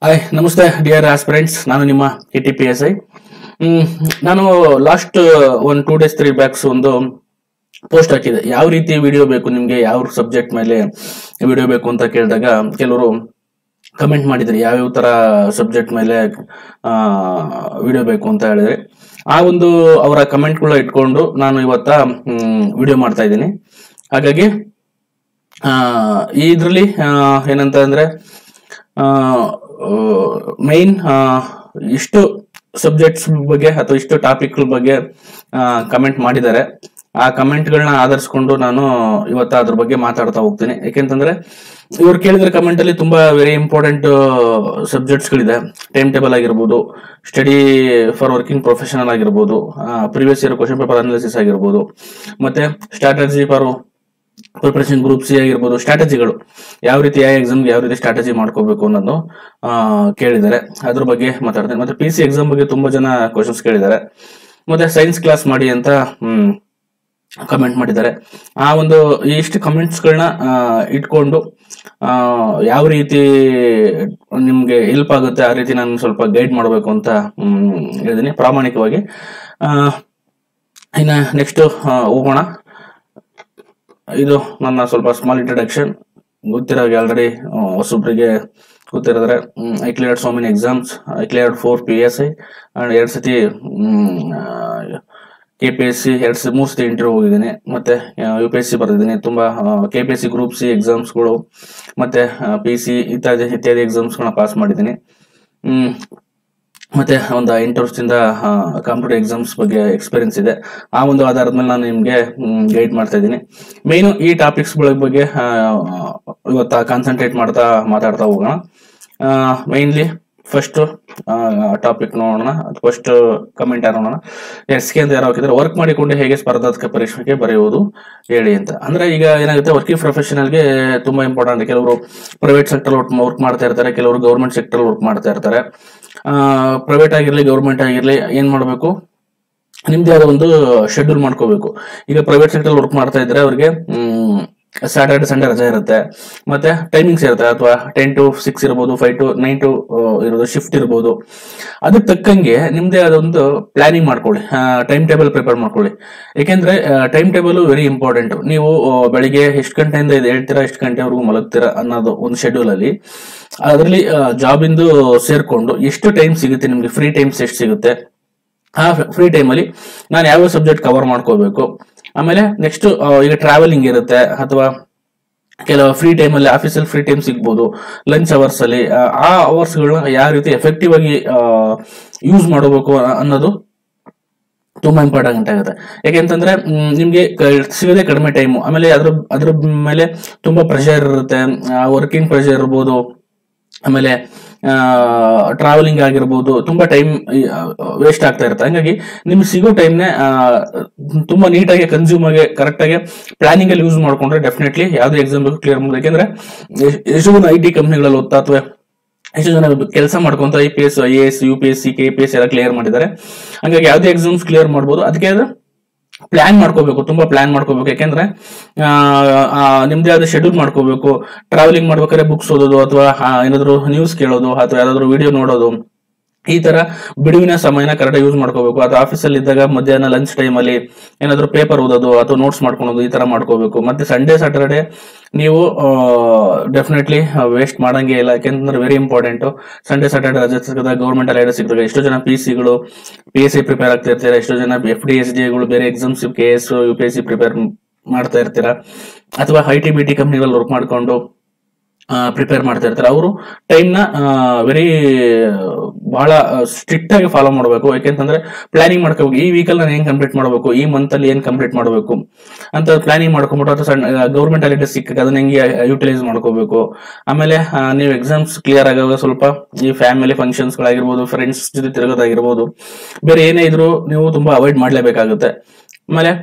Hi ನಮಸ್ತೆ dear aspirants ನಾನು ನಿಮ್ಮ K T P S I ನಾನು ಲಾಸ್ಟ್ ಒಂದು ಟೂ ಡೇಸ್ ತ್ರೀ ಬ್ಯಾಕ್ಸ್ ಒಂದು ಪೋಸ್ಟ್ ಹಾಕಿದೆ ಯಾವ ರೀತಿ ವಿಡಿಯೋ ಬೇಕು ನಿಮಗೆ ಯಾವ ಸಬ್ಜೆಕ್ಟ್ ಮೇಲೆ ವಿಡಿಯೋ ಬೇಕು ಅಂತ ಕೇಳಿದಾಗ ಕೆಲವರು ಕಮೆಂಟ್ ಮಾಡಿದ್ರು ಯಾವ್ಯಾವ ತರ ಸಬ್ಜೆಕ್ಟ್ ಮೇಲೆ ವಿಡಿಯೋ ಬೇಕು ಅಂತ ಹೇಳಿದ್ರೆ ಆ ಒಂದು ಅವರ ಕಮೆಂಟ್ಗಳ ಇಟ್ಕೊಂಡು ನಾನು ಇವತ್ತ ವಿಡಿಯೋ ಮಾಡ್ತಾ ಇದ್ದೀನಿ ಹಾಗಾಗಿ ಇದರಲ್ಲಿ ಏನಂತ ಅಂದ್ರೆ ಮೈನ್ ಇಷ್ಟು ಸಬ್ಜೆಕ್ಟ್ಸ್ ಬಗ್ಗೆ ಅಥವಾ ಇಷ್ಟು ಟಾಪಿಕ್ಗಳ ಬಗ್ಗೆ ಕಮೆಂಟ್ ಮಾಡಿದ್ದಾರೆ ಆ ಕಮೆಂಟ್ಗಳನ್ನ ಆಧರಿಸ್ಕೊಂಡು ನಾನು ಇವತ್ತು ಅದ್ರ ಬಗ್ಗೆ ಮಾತಾಡ್ತಾ ಹೋಗ್ತೀನಿ ಯಾಕೆಂತಂದ್ರೆ ಇವ್ರು ಕೇಳಿದ್ರೆ ಕಮೆಂಟ್ ಅಲ್ಲಿ ತುಂಬಾ ವೆರಿ ಇಂಪಾರ್ಟೆಂಟ್ ಸಬ್ಜೆಕ್ಟ್ಸ್ ಗಳಿದೆ ಟೈಮ್ ಟೇಬಲ್ ಆಗಿರ್ಬೋದು ಸ್ಟಡಿ ಫಾರ್ ವರ್ಕಿಂಗ್ ಪ್ರೊಫೆಷನಲ್ ಆಗಿರ್ಬೋದು previous year question paper analysis ಆಗಿರ್ಬೋದು ಮತ್ತೆ strategy for preparation group C ಆಗಿರ್ಬೋದು ಸ್ಟ್ರಾಟಜಿಗಳು ಯಾವ ರೀತಿ ಯಾವ ಎಕ್ಸಾಮ್ಗೆ ಯಾವ ರೀತಿ ಸ್ಟ್ರಾಟಜಿ ಮಾಡ್ಕೋಬೇಕು ಅನ್ನೋದು ಆ, ಕೇಳಿದ್ದಾರೆ ಅದ್ರ ಬಗ್ಗೆ ಮಾತಾಡ್ತೀನಿ ಮತ್ತೆ ಪಿ ಸಿ ಎಕ್ಸಾಮ್ ಬಗ್ಗೆ ತುಂಬಾ ಜನ ಕ್ವಶನ್ಸ್ ಕೇಳಿದ್ದಾರೆ ಮತ್ತೆ ಸೈನ್ಸ್ ಕ್ಲಾಸ್ ಮಾಡಿ ಅಂತ ಹ್ಮ್ ಕಮೆಂಟ್ ಮಾಡಿದ್ದಾರೆ ಆ ಒಂದು ಇಷ್ಟು ಕಮೆಂಟ್ಸ್ಗಳನ್ನ ಇಟ್ಕೊಂಡು ಆ, ಯಾವ ರೀತಿ ನಿಮ್ಗೆ ಹೆಲ್ಪ್ ಆಗುತ್ತೆ ಆ ರೀತಿ ನಾನು ಸ್ವಲ್ಪ ಗೈಡ್ ಮಾಡಬೇಕು ಅಂತ ಹ್ಮ್, ಹೇಳಿದ್ದೀನಿ ಪ್ರಾಮಾಣಿಕವಾಗಿ ಆ, ಇನ್ನ ನೆಕ್ಸ್ಟ್ ಹೋಗೋಣ ಇದು ನನ್ನ ಸ್ವಲ್ಪ ಸ್ಮಾಲ್ ಇಂಟ್ರಡಕ್ಷನ್ ಗೊತ್ತಿರೋ ಆಲ್ರೆಡಿ ಹೊಸಬ್ರಿಗೆ ಗೊತ್ತಿರೋದ್ರೆ I cleared so many exams I cleared four P S I and ಎರಡು ಸತಿ ಕೆ ಪಿ ಎಸ್ ಸಿ ಎರಡು ಸತಿ ಮೂರು ಸತಿ ಇಂಟರ್ವ್ಯೂ ಹೋಗಿದ್ದೀನಿ ಮತ್ತೆ ಯು ಪಿ ಎಸ್ ಸಿ ಬರೆದಿದ್ದೀನಿ ತುಂಬಾ K P S C group C ಎಕ್ಸಾಮ್ಸ್ಗಳು ಮತ್ತೆ ಪಿ ಸಿ ಇತ್ಯಾದಿ ಇತ್ಯಾದಿ ಎಕ್ಸಾಮ್ಸ್ಗಳನ್ನ ಪಾಸ್ ಮಾಡಿದ್ದೀನಿ ಹ್ಮ್ ಮತ್ತೆ ಒಂದು ಎಂಟು ವರ್ಷದಿಂದ ಕಾಂಪಿಟೇಟಿವ್ ಎಕ್ಸಾಮ್ಸ್ ಬಗ್ಗೆ ಎಕ್ಸ್ಪೀರಿಯನ್ಸ್ ಇದೆ ಆ ಒಂದು ಆಧಾರದ ಮೇಲೆ ನಾನು ನಿಮಗೆ ಗೈಡ್ ಮಾಡ್ತಾ ಇದ್ದೀನಿ ಮೇನು ಈ ಟಾಪಿಕ್ಸ್ ಬಗ್ಗೆ ಆ, ಇವತ್ತು ಕಾನ್ಸಂಟ್ರೇಟ್ ಮಾಡ್ತಾ ಮಾತಾಡ್ತಾ ಹೋಗೋಣ ಮೈನ್ಲಿ ಫಸ್ಟ್ ಟಾಪಿಕ್ ನೋಡೋಣ ಫಸ್ಟ್ ಕಮೆಂಟ್ ಯಾರು ನೋಡೋಣ ಎಸ್ ಕೆ ಅಂತ ಯಾರು ಹಾಕಿದ್ರೆ ವರ್ಕ್ ಮಾಡಿಕೊಂಡು ಹೇಗೆ ಸ್ಪರ್ಧಾತ್ಮಕ ಪರೀಕ್ಷೆಗೆ ಬರೆಯುವುದು ಹೇಳಿ ಅಂತ ಅಂದ್ರೆ ಈಗ ಏನಾಗುತ್ತೆ ವರ್ಕಿಂಗ್ ಪ್ರೊಫೆಷನಲ್ಗೆ ತುಂಬಾ ಇಂಪಾರ್ಟೆಂಟ್ ಕೆಲವರು ಪ್ರೈವೇಟ್ ಸೆಕ್ಟರ್ ವರ್ಕ್ ಮಾಡ್ತಾ ಇರ್ತಾರೆ ಕೆಲವರು ಗೌರ್ಮೆಂಟ್ ಸೆಕ್ಟರ್ ವರ್ಕ್ ಮಾಡ್ತಾ ಇರ್ತಾರೆ ಪ್ರೈವೇಟ್ ಆಗಿರ್ಲಿ ಗೌರ್ಮೆಂಟ್ ಆಗಿರ್ಲಿ ಏನ್ ಮಾಡಬೇಕು ನಿಮ್ದೇ ಆದ ಒಂದು ಶೆಡ್ಯೂಲ್ ಮಾಡ್ಕೋಬೇಕು ಈಗ ಪ್ರೈವೇಟ್ ಸೆಕ್ಟರ್ ವರ್ಕ್ ಮಾಡ್ತಾ ಇದ್ರೆ ಅವ್ರಿಗೆ ಸ್ಯಾಟರ್ಡೆ ಸಂಡೇ ರಜೆ ಇರುತ್ತೆ ಮತ್ತೆ ಟೈಮಿಂಗ್ಸ್ ಇರುತ್ತೆ ಅಥವಾ ಟೆನ್ ಟು ಸಿಕ್ಸ್ ಇರ್ಬೋದು ಫೈವ್ ಟು ನೈನ್ ಟು ಇರೋದು ಶಿಫ್ಟ್ ಇರ್ಬೋದು ಅದಕ್ಕೆ ತಕ್ಕಂಗೆ ನಿಮ್ದೇ ಆದ ಒಂದು ಪ್ಲಾನಿಂಗ್ ಮಾಡ್ಕೊಳ್ಳಿ ಟೈಮ್ ಟೇಬಲ್ ಪ್ರಿಪೇರ್ ಮಾಡ್ಕೊಳ್ಳಿ ಯಾಕೆಂದ್ರೆ ಟೈಮ್ ಟೇಬಲ್ ವೆರಿ ಇಂಪಾರ್ಟೆಂಟ್ ನೀವು ಆ, ಬೆಳಿಗ್ಗೆ ಎಷ್ಟು ಗಂಟೆಯಿಂದ ಇದು ಹೇಳ್ತೀರಾ ಎಷ್ಟು ಗಂಟೆವರೆಗೂ ಮಲಗ್ತೀರಾ ಅನ್ನೋದು ಒಂದು ಶೆಡ್ಯೂಲ್ ಅಲ್ಲಿ ಅದರಲ್ಲಿ ಜಾಬ್ ಇಂದು ಸೇರ್ಕೊಂಡು ಎಷ್ಟು ಟೈಮ್ ಸಿಗುತ್ತೆ ನಿಮ್ಗೆ ಫ್ರೀ ಟೈಮ್ಸ್ ಎಷ್ಟು ಸಿಗುತ್ತೆ ಆ ಫ್ರೀ ಟೈಮಲ್ಲಿ ನಾನು ಯಾವ ಸಬ್ಜೆಕ್ಟ್ ಕವರ್ ಮಾಡ್ಕೋಬೇಕು ಆಮೇಲೆ ನೆಕ್ಸ್ಟ್ ಈಗ ಟ್ರಾವೆಲಿಂಗ್ ಇರುತ್ತೆ ಅಥವಾ ಕೆಲವು ಫ್ರೀ ಟೈಮಲ್ಲಿ ಆಫೀಸಲ್ಲಿ ಫ್ರೀ ಟೈಮ್ ಸಿಗ್ಬೋದು ಲಂಚ್ ಅವರ್ಸ್ ಅಲ್ಲಿ ಆ, ಆ ಅವರ್ಸ್ಗಳನ್ನ ಯಾವ ರೀತಿ ಎಫೆಕ್ಟಿವ್ ಆಗಿ ಯೂಸ್ ಮಾಡಬೇಕು ಅನ್ನೋದು ತುಂಬಾ ಇಂಪಾರ್ಟೆಂಟ್ ಆಗುತ್ತೆ ಯಾಕೆಂತಂದ್ರೆ ಮ್, ನಿಮ್ಗೆ ಕ- ಸಿಗೋದೇ ಕಡಿಮೆ ಟೈಮು ಆಮೇಲೆ ಅದ್ರ ಅದ್ರ ಮೇಲೆ ತುಂಬಾ ಪ್ರೆಷರ್ ಇರುತ್ತೆ ವರ್ಕಿಂಗ್ ಪ್ರೆಷರ್ ಇರ್ಬೋದು ಆಮೇಲೆ ಟ್ರಾವೆಲಿಂಗ್ ಆಗಿರ್ಬೋದು ತುಂಬಾ ಟೈಮ್ ವೇಸ್ಟ್ ಆಗ್ತಾ ಇರುತ್ತೆ ಹಂಗಾಗಿ ನಿಮ್ಗೆ ಸಿಗೋ ಟೈಮ್ನೆ ತುಂಬಾ ನೀಟಾಗಿ ಕನ್ಸ್ಯೂಮ್ ಆಗಿ ಕರೆಕ್ಟ್ ಆಗಿ ಪ್ಲಾನಿಂಗ್ ಅಲ್ಲಿ ಯೂಸ್ ಮಾಡ್ಕೊಂಡ್ರೆ ಡೆಫಿನೆಟ್ಲಿ ಯಾವ್ದು ಎಕ್ಸಾಮ್ ಬೇಕು ಕ್ಲಿಯರ್ ಮಾಡ್ಬೋದು ಯಾಕೆಂದ್ರೆ ಎಷ್ಟ್- ಎಷ್ಟೋ ಜನ ಐ ಟಿ ಕಂಪ್ನಿಗಳಲ್ಲಿ ಓದ್ತಾ ಅಥವಾ ಎಷ್ಟು ಜನ ಕೆಲಸ ಮಾಡ್ಕೊಂತ I P S I S U P S C K P S ಎಲ್ಲ ಕ್ಲಿಯರ್ ಮಾಡಿದ್ದಾರೆ ಹಂಗಾಗಿ ಯಾವ್ದೇ ಎಕ್ಸಾಮ್ಸ್ ಕ್ಲಿಯರ್ ಮಾಡ್ಬೋದು ಅದಕ್ಕೆ ಪ್ಲಾನ್ ಮಾಡ್ಕೋಬೇಕು ತುಂಬಾ ಪ್ಲಾನ್ ಮಾಡ್ಕೋಬೇಕು ಯಾಕೆಂದ್ರೆ ಆ, ಆ, ನಿಮ್ದೇ ಆದ ಶೆಡ್ಯೂಲ್ ಮಾಡ್ಕೋಬೇಕು ಟ್ರಾವೆಲಿಂಗ್ ಮಾಡ್ಬೇಕಾದ್ರೆ ಬುಕ್ಸ್ ಓದೋದು ಅಥವಾ ಆ, ಏನಾದ್ರು ನ್ಯೂಸ್ ಕೇಳೋದು ಅಥವಾ ಯಾವ್ದಾದ್ರು ವಿಡಿಯೋ ನೋಡೋದು ಈ ತರ ಬಿಡುವಿನ ಸಮಯನ ಕರೆಕ್ಟ್ ಯೂಸ್ ಮಾಡ್ಕೋಬೇಕು ಅಥವಾ ಆಫೀಸಲ್ಲಿ ಇದ್ದಾಗ ಮಧ್ಯಾಹ್ನ ಲಂಚ್ ಟೈಮ್ ಅಲ್ಲಿ ಏನಾದ್ರು ಪೇಪರ್ ಓದೋದು ಅಥವಾ ನೋಟ್ಸ್ ಮಾಡ್ಕೊಳೋದು ಈ ತರ ಮಾಡ್ಕೋಬೇಕು ಮತ್ತೆ ಸಂಡೇ ಸಾಟರ್ಡೆ ನೀವು ಡೆಫಿನೆಟ್ಲಿ ವೇಸ್ಟ್ ಮಾಡಂಗೆ ಇಲ್ಲ ಯಾಕೆಂತಂದ್ರೆ ವೆರಿ ಇಂಪಾರ್ಟೆಂಟ್ ಸಂಡೇ ಸಾಟರ್ಡೆ ರಜೆ ಸಿಗದಾಗ ಗೌರ್ಮೆಂಟ್ ಅಲ್ಲಿ ಸಿಗ್ತದೆ ಎಷ್ಟೋ ಜನ ಪಿ ಸಿಗಳು ಪಿ ಎಸ್ ಸಿ ಪ್ರಿಪೇರ್ ಆಗ್ತಾ ಇರ್ತಾರೆ ಎಷ್ಟೋ ಜನ ಎಫ್ ಡಿ ಎಸ್ ಡಿಗಳು ಬೇರೆ exams K S U P S C prepare ಮಾಡ್ತಾ ಇರ್ತೀರಾ ಅಥವಾ ಐ ಟಿ ಬಿ ಟಿ ಕಂಪ್ನಿಗಳಲ್ಲಿ ವರ್ಕ್ ಮಾಡ್ಕೊಂಡು ಪ್ರಿಪೇರ್ ಮಾಡ್ತಾ ಇರ್ತಾರೆ ಅವರು ಟೈಮ್ನ ವೆರಿ ಬಹಳ ಸ್ಟ್ರಿಕ್ಟ್ ಆಗಿ ಫಾಲೋ ಮಾಡಬೇಕು ಯಾಕೆಂತಂದ್ರೆ ಪ್ಲಾನಿಂಗ್ ಮಾಡ್ಕೋಬೇಕು ಈ ವೀಕಲ್ ನಾನು ಏನ್ ಕಂಪ್ಲೀಟ್ ಮಾಡಬೇಕು ಈ ಮಂತ್ ಅಲ್ಲಿ ಏನ್ ಕಂಪ್ಲೀಟ್ ಮಾಡಬೇಕು ಅಂತ ಪ್ಲಾನಿಂಗ್ ಮಾಡ್ಕೊಂಡ್ಬಿಟ್ಟು ಅಥವಾ ಸಣ್ಣ ಗೌರ್ಮೆಂಟ್ ಅಲ್ಲಿ ಸಿಕ್ಕ ಅದನ್ನ ಹೆಂಗೆ ಯುಟಿಲೈಸ್ ಮಾಡ್ಕೋಬೇಕು ಆಮೇಲೆ ಆ, ನೀವು ಎಕ್ಸಾಮ್ಸ್ ಕ್ಲಿಯರ್ ಆಗುವಾಗ ಸ್ವಲ್ಪ ಈ ಫ್ಯಾಮಿಲಿ ಫಂಕ್ಷನ್ಸ್ ಗಳಾಗಿರ್ಬೋದು ಫ್ರೆಂಡ್ಸ್ ಜೊತೆ ತಿರುಗೋದಾಗಿರ್ಬೋದು ಬೇರೆ ಏನೇ ಇದ್ರು ನೀವು ತುಂಬಾ ಅವಾಯ್ಡ್ ಮಾಡ್ಲೇಬೇಕಾಗುತ್ತೆ ಆಮೇಲೆ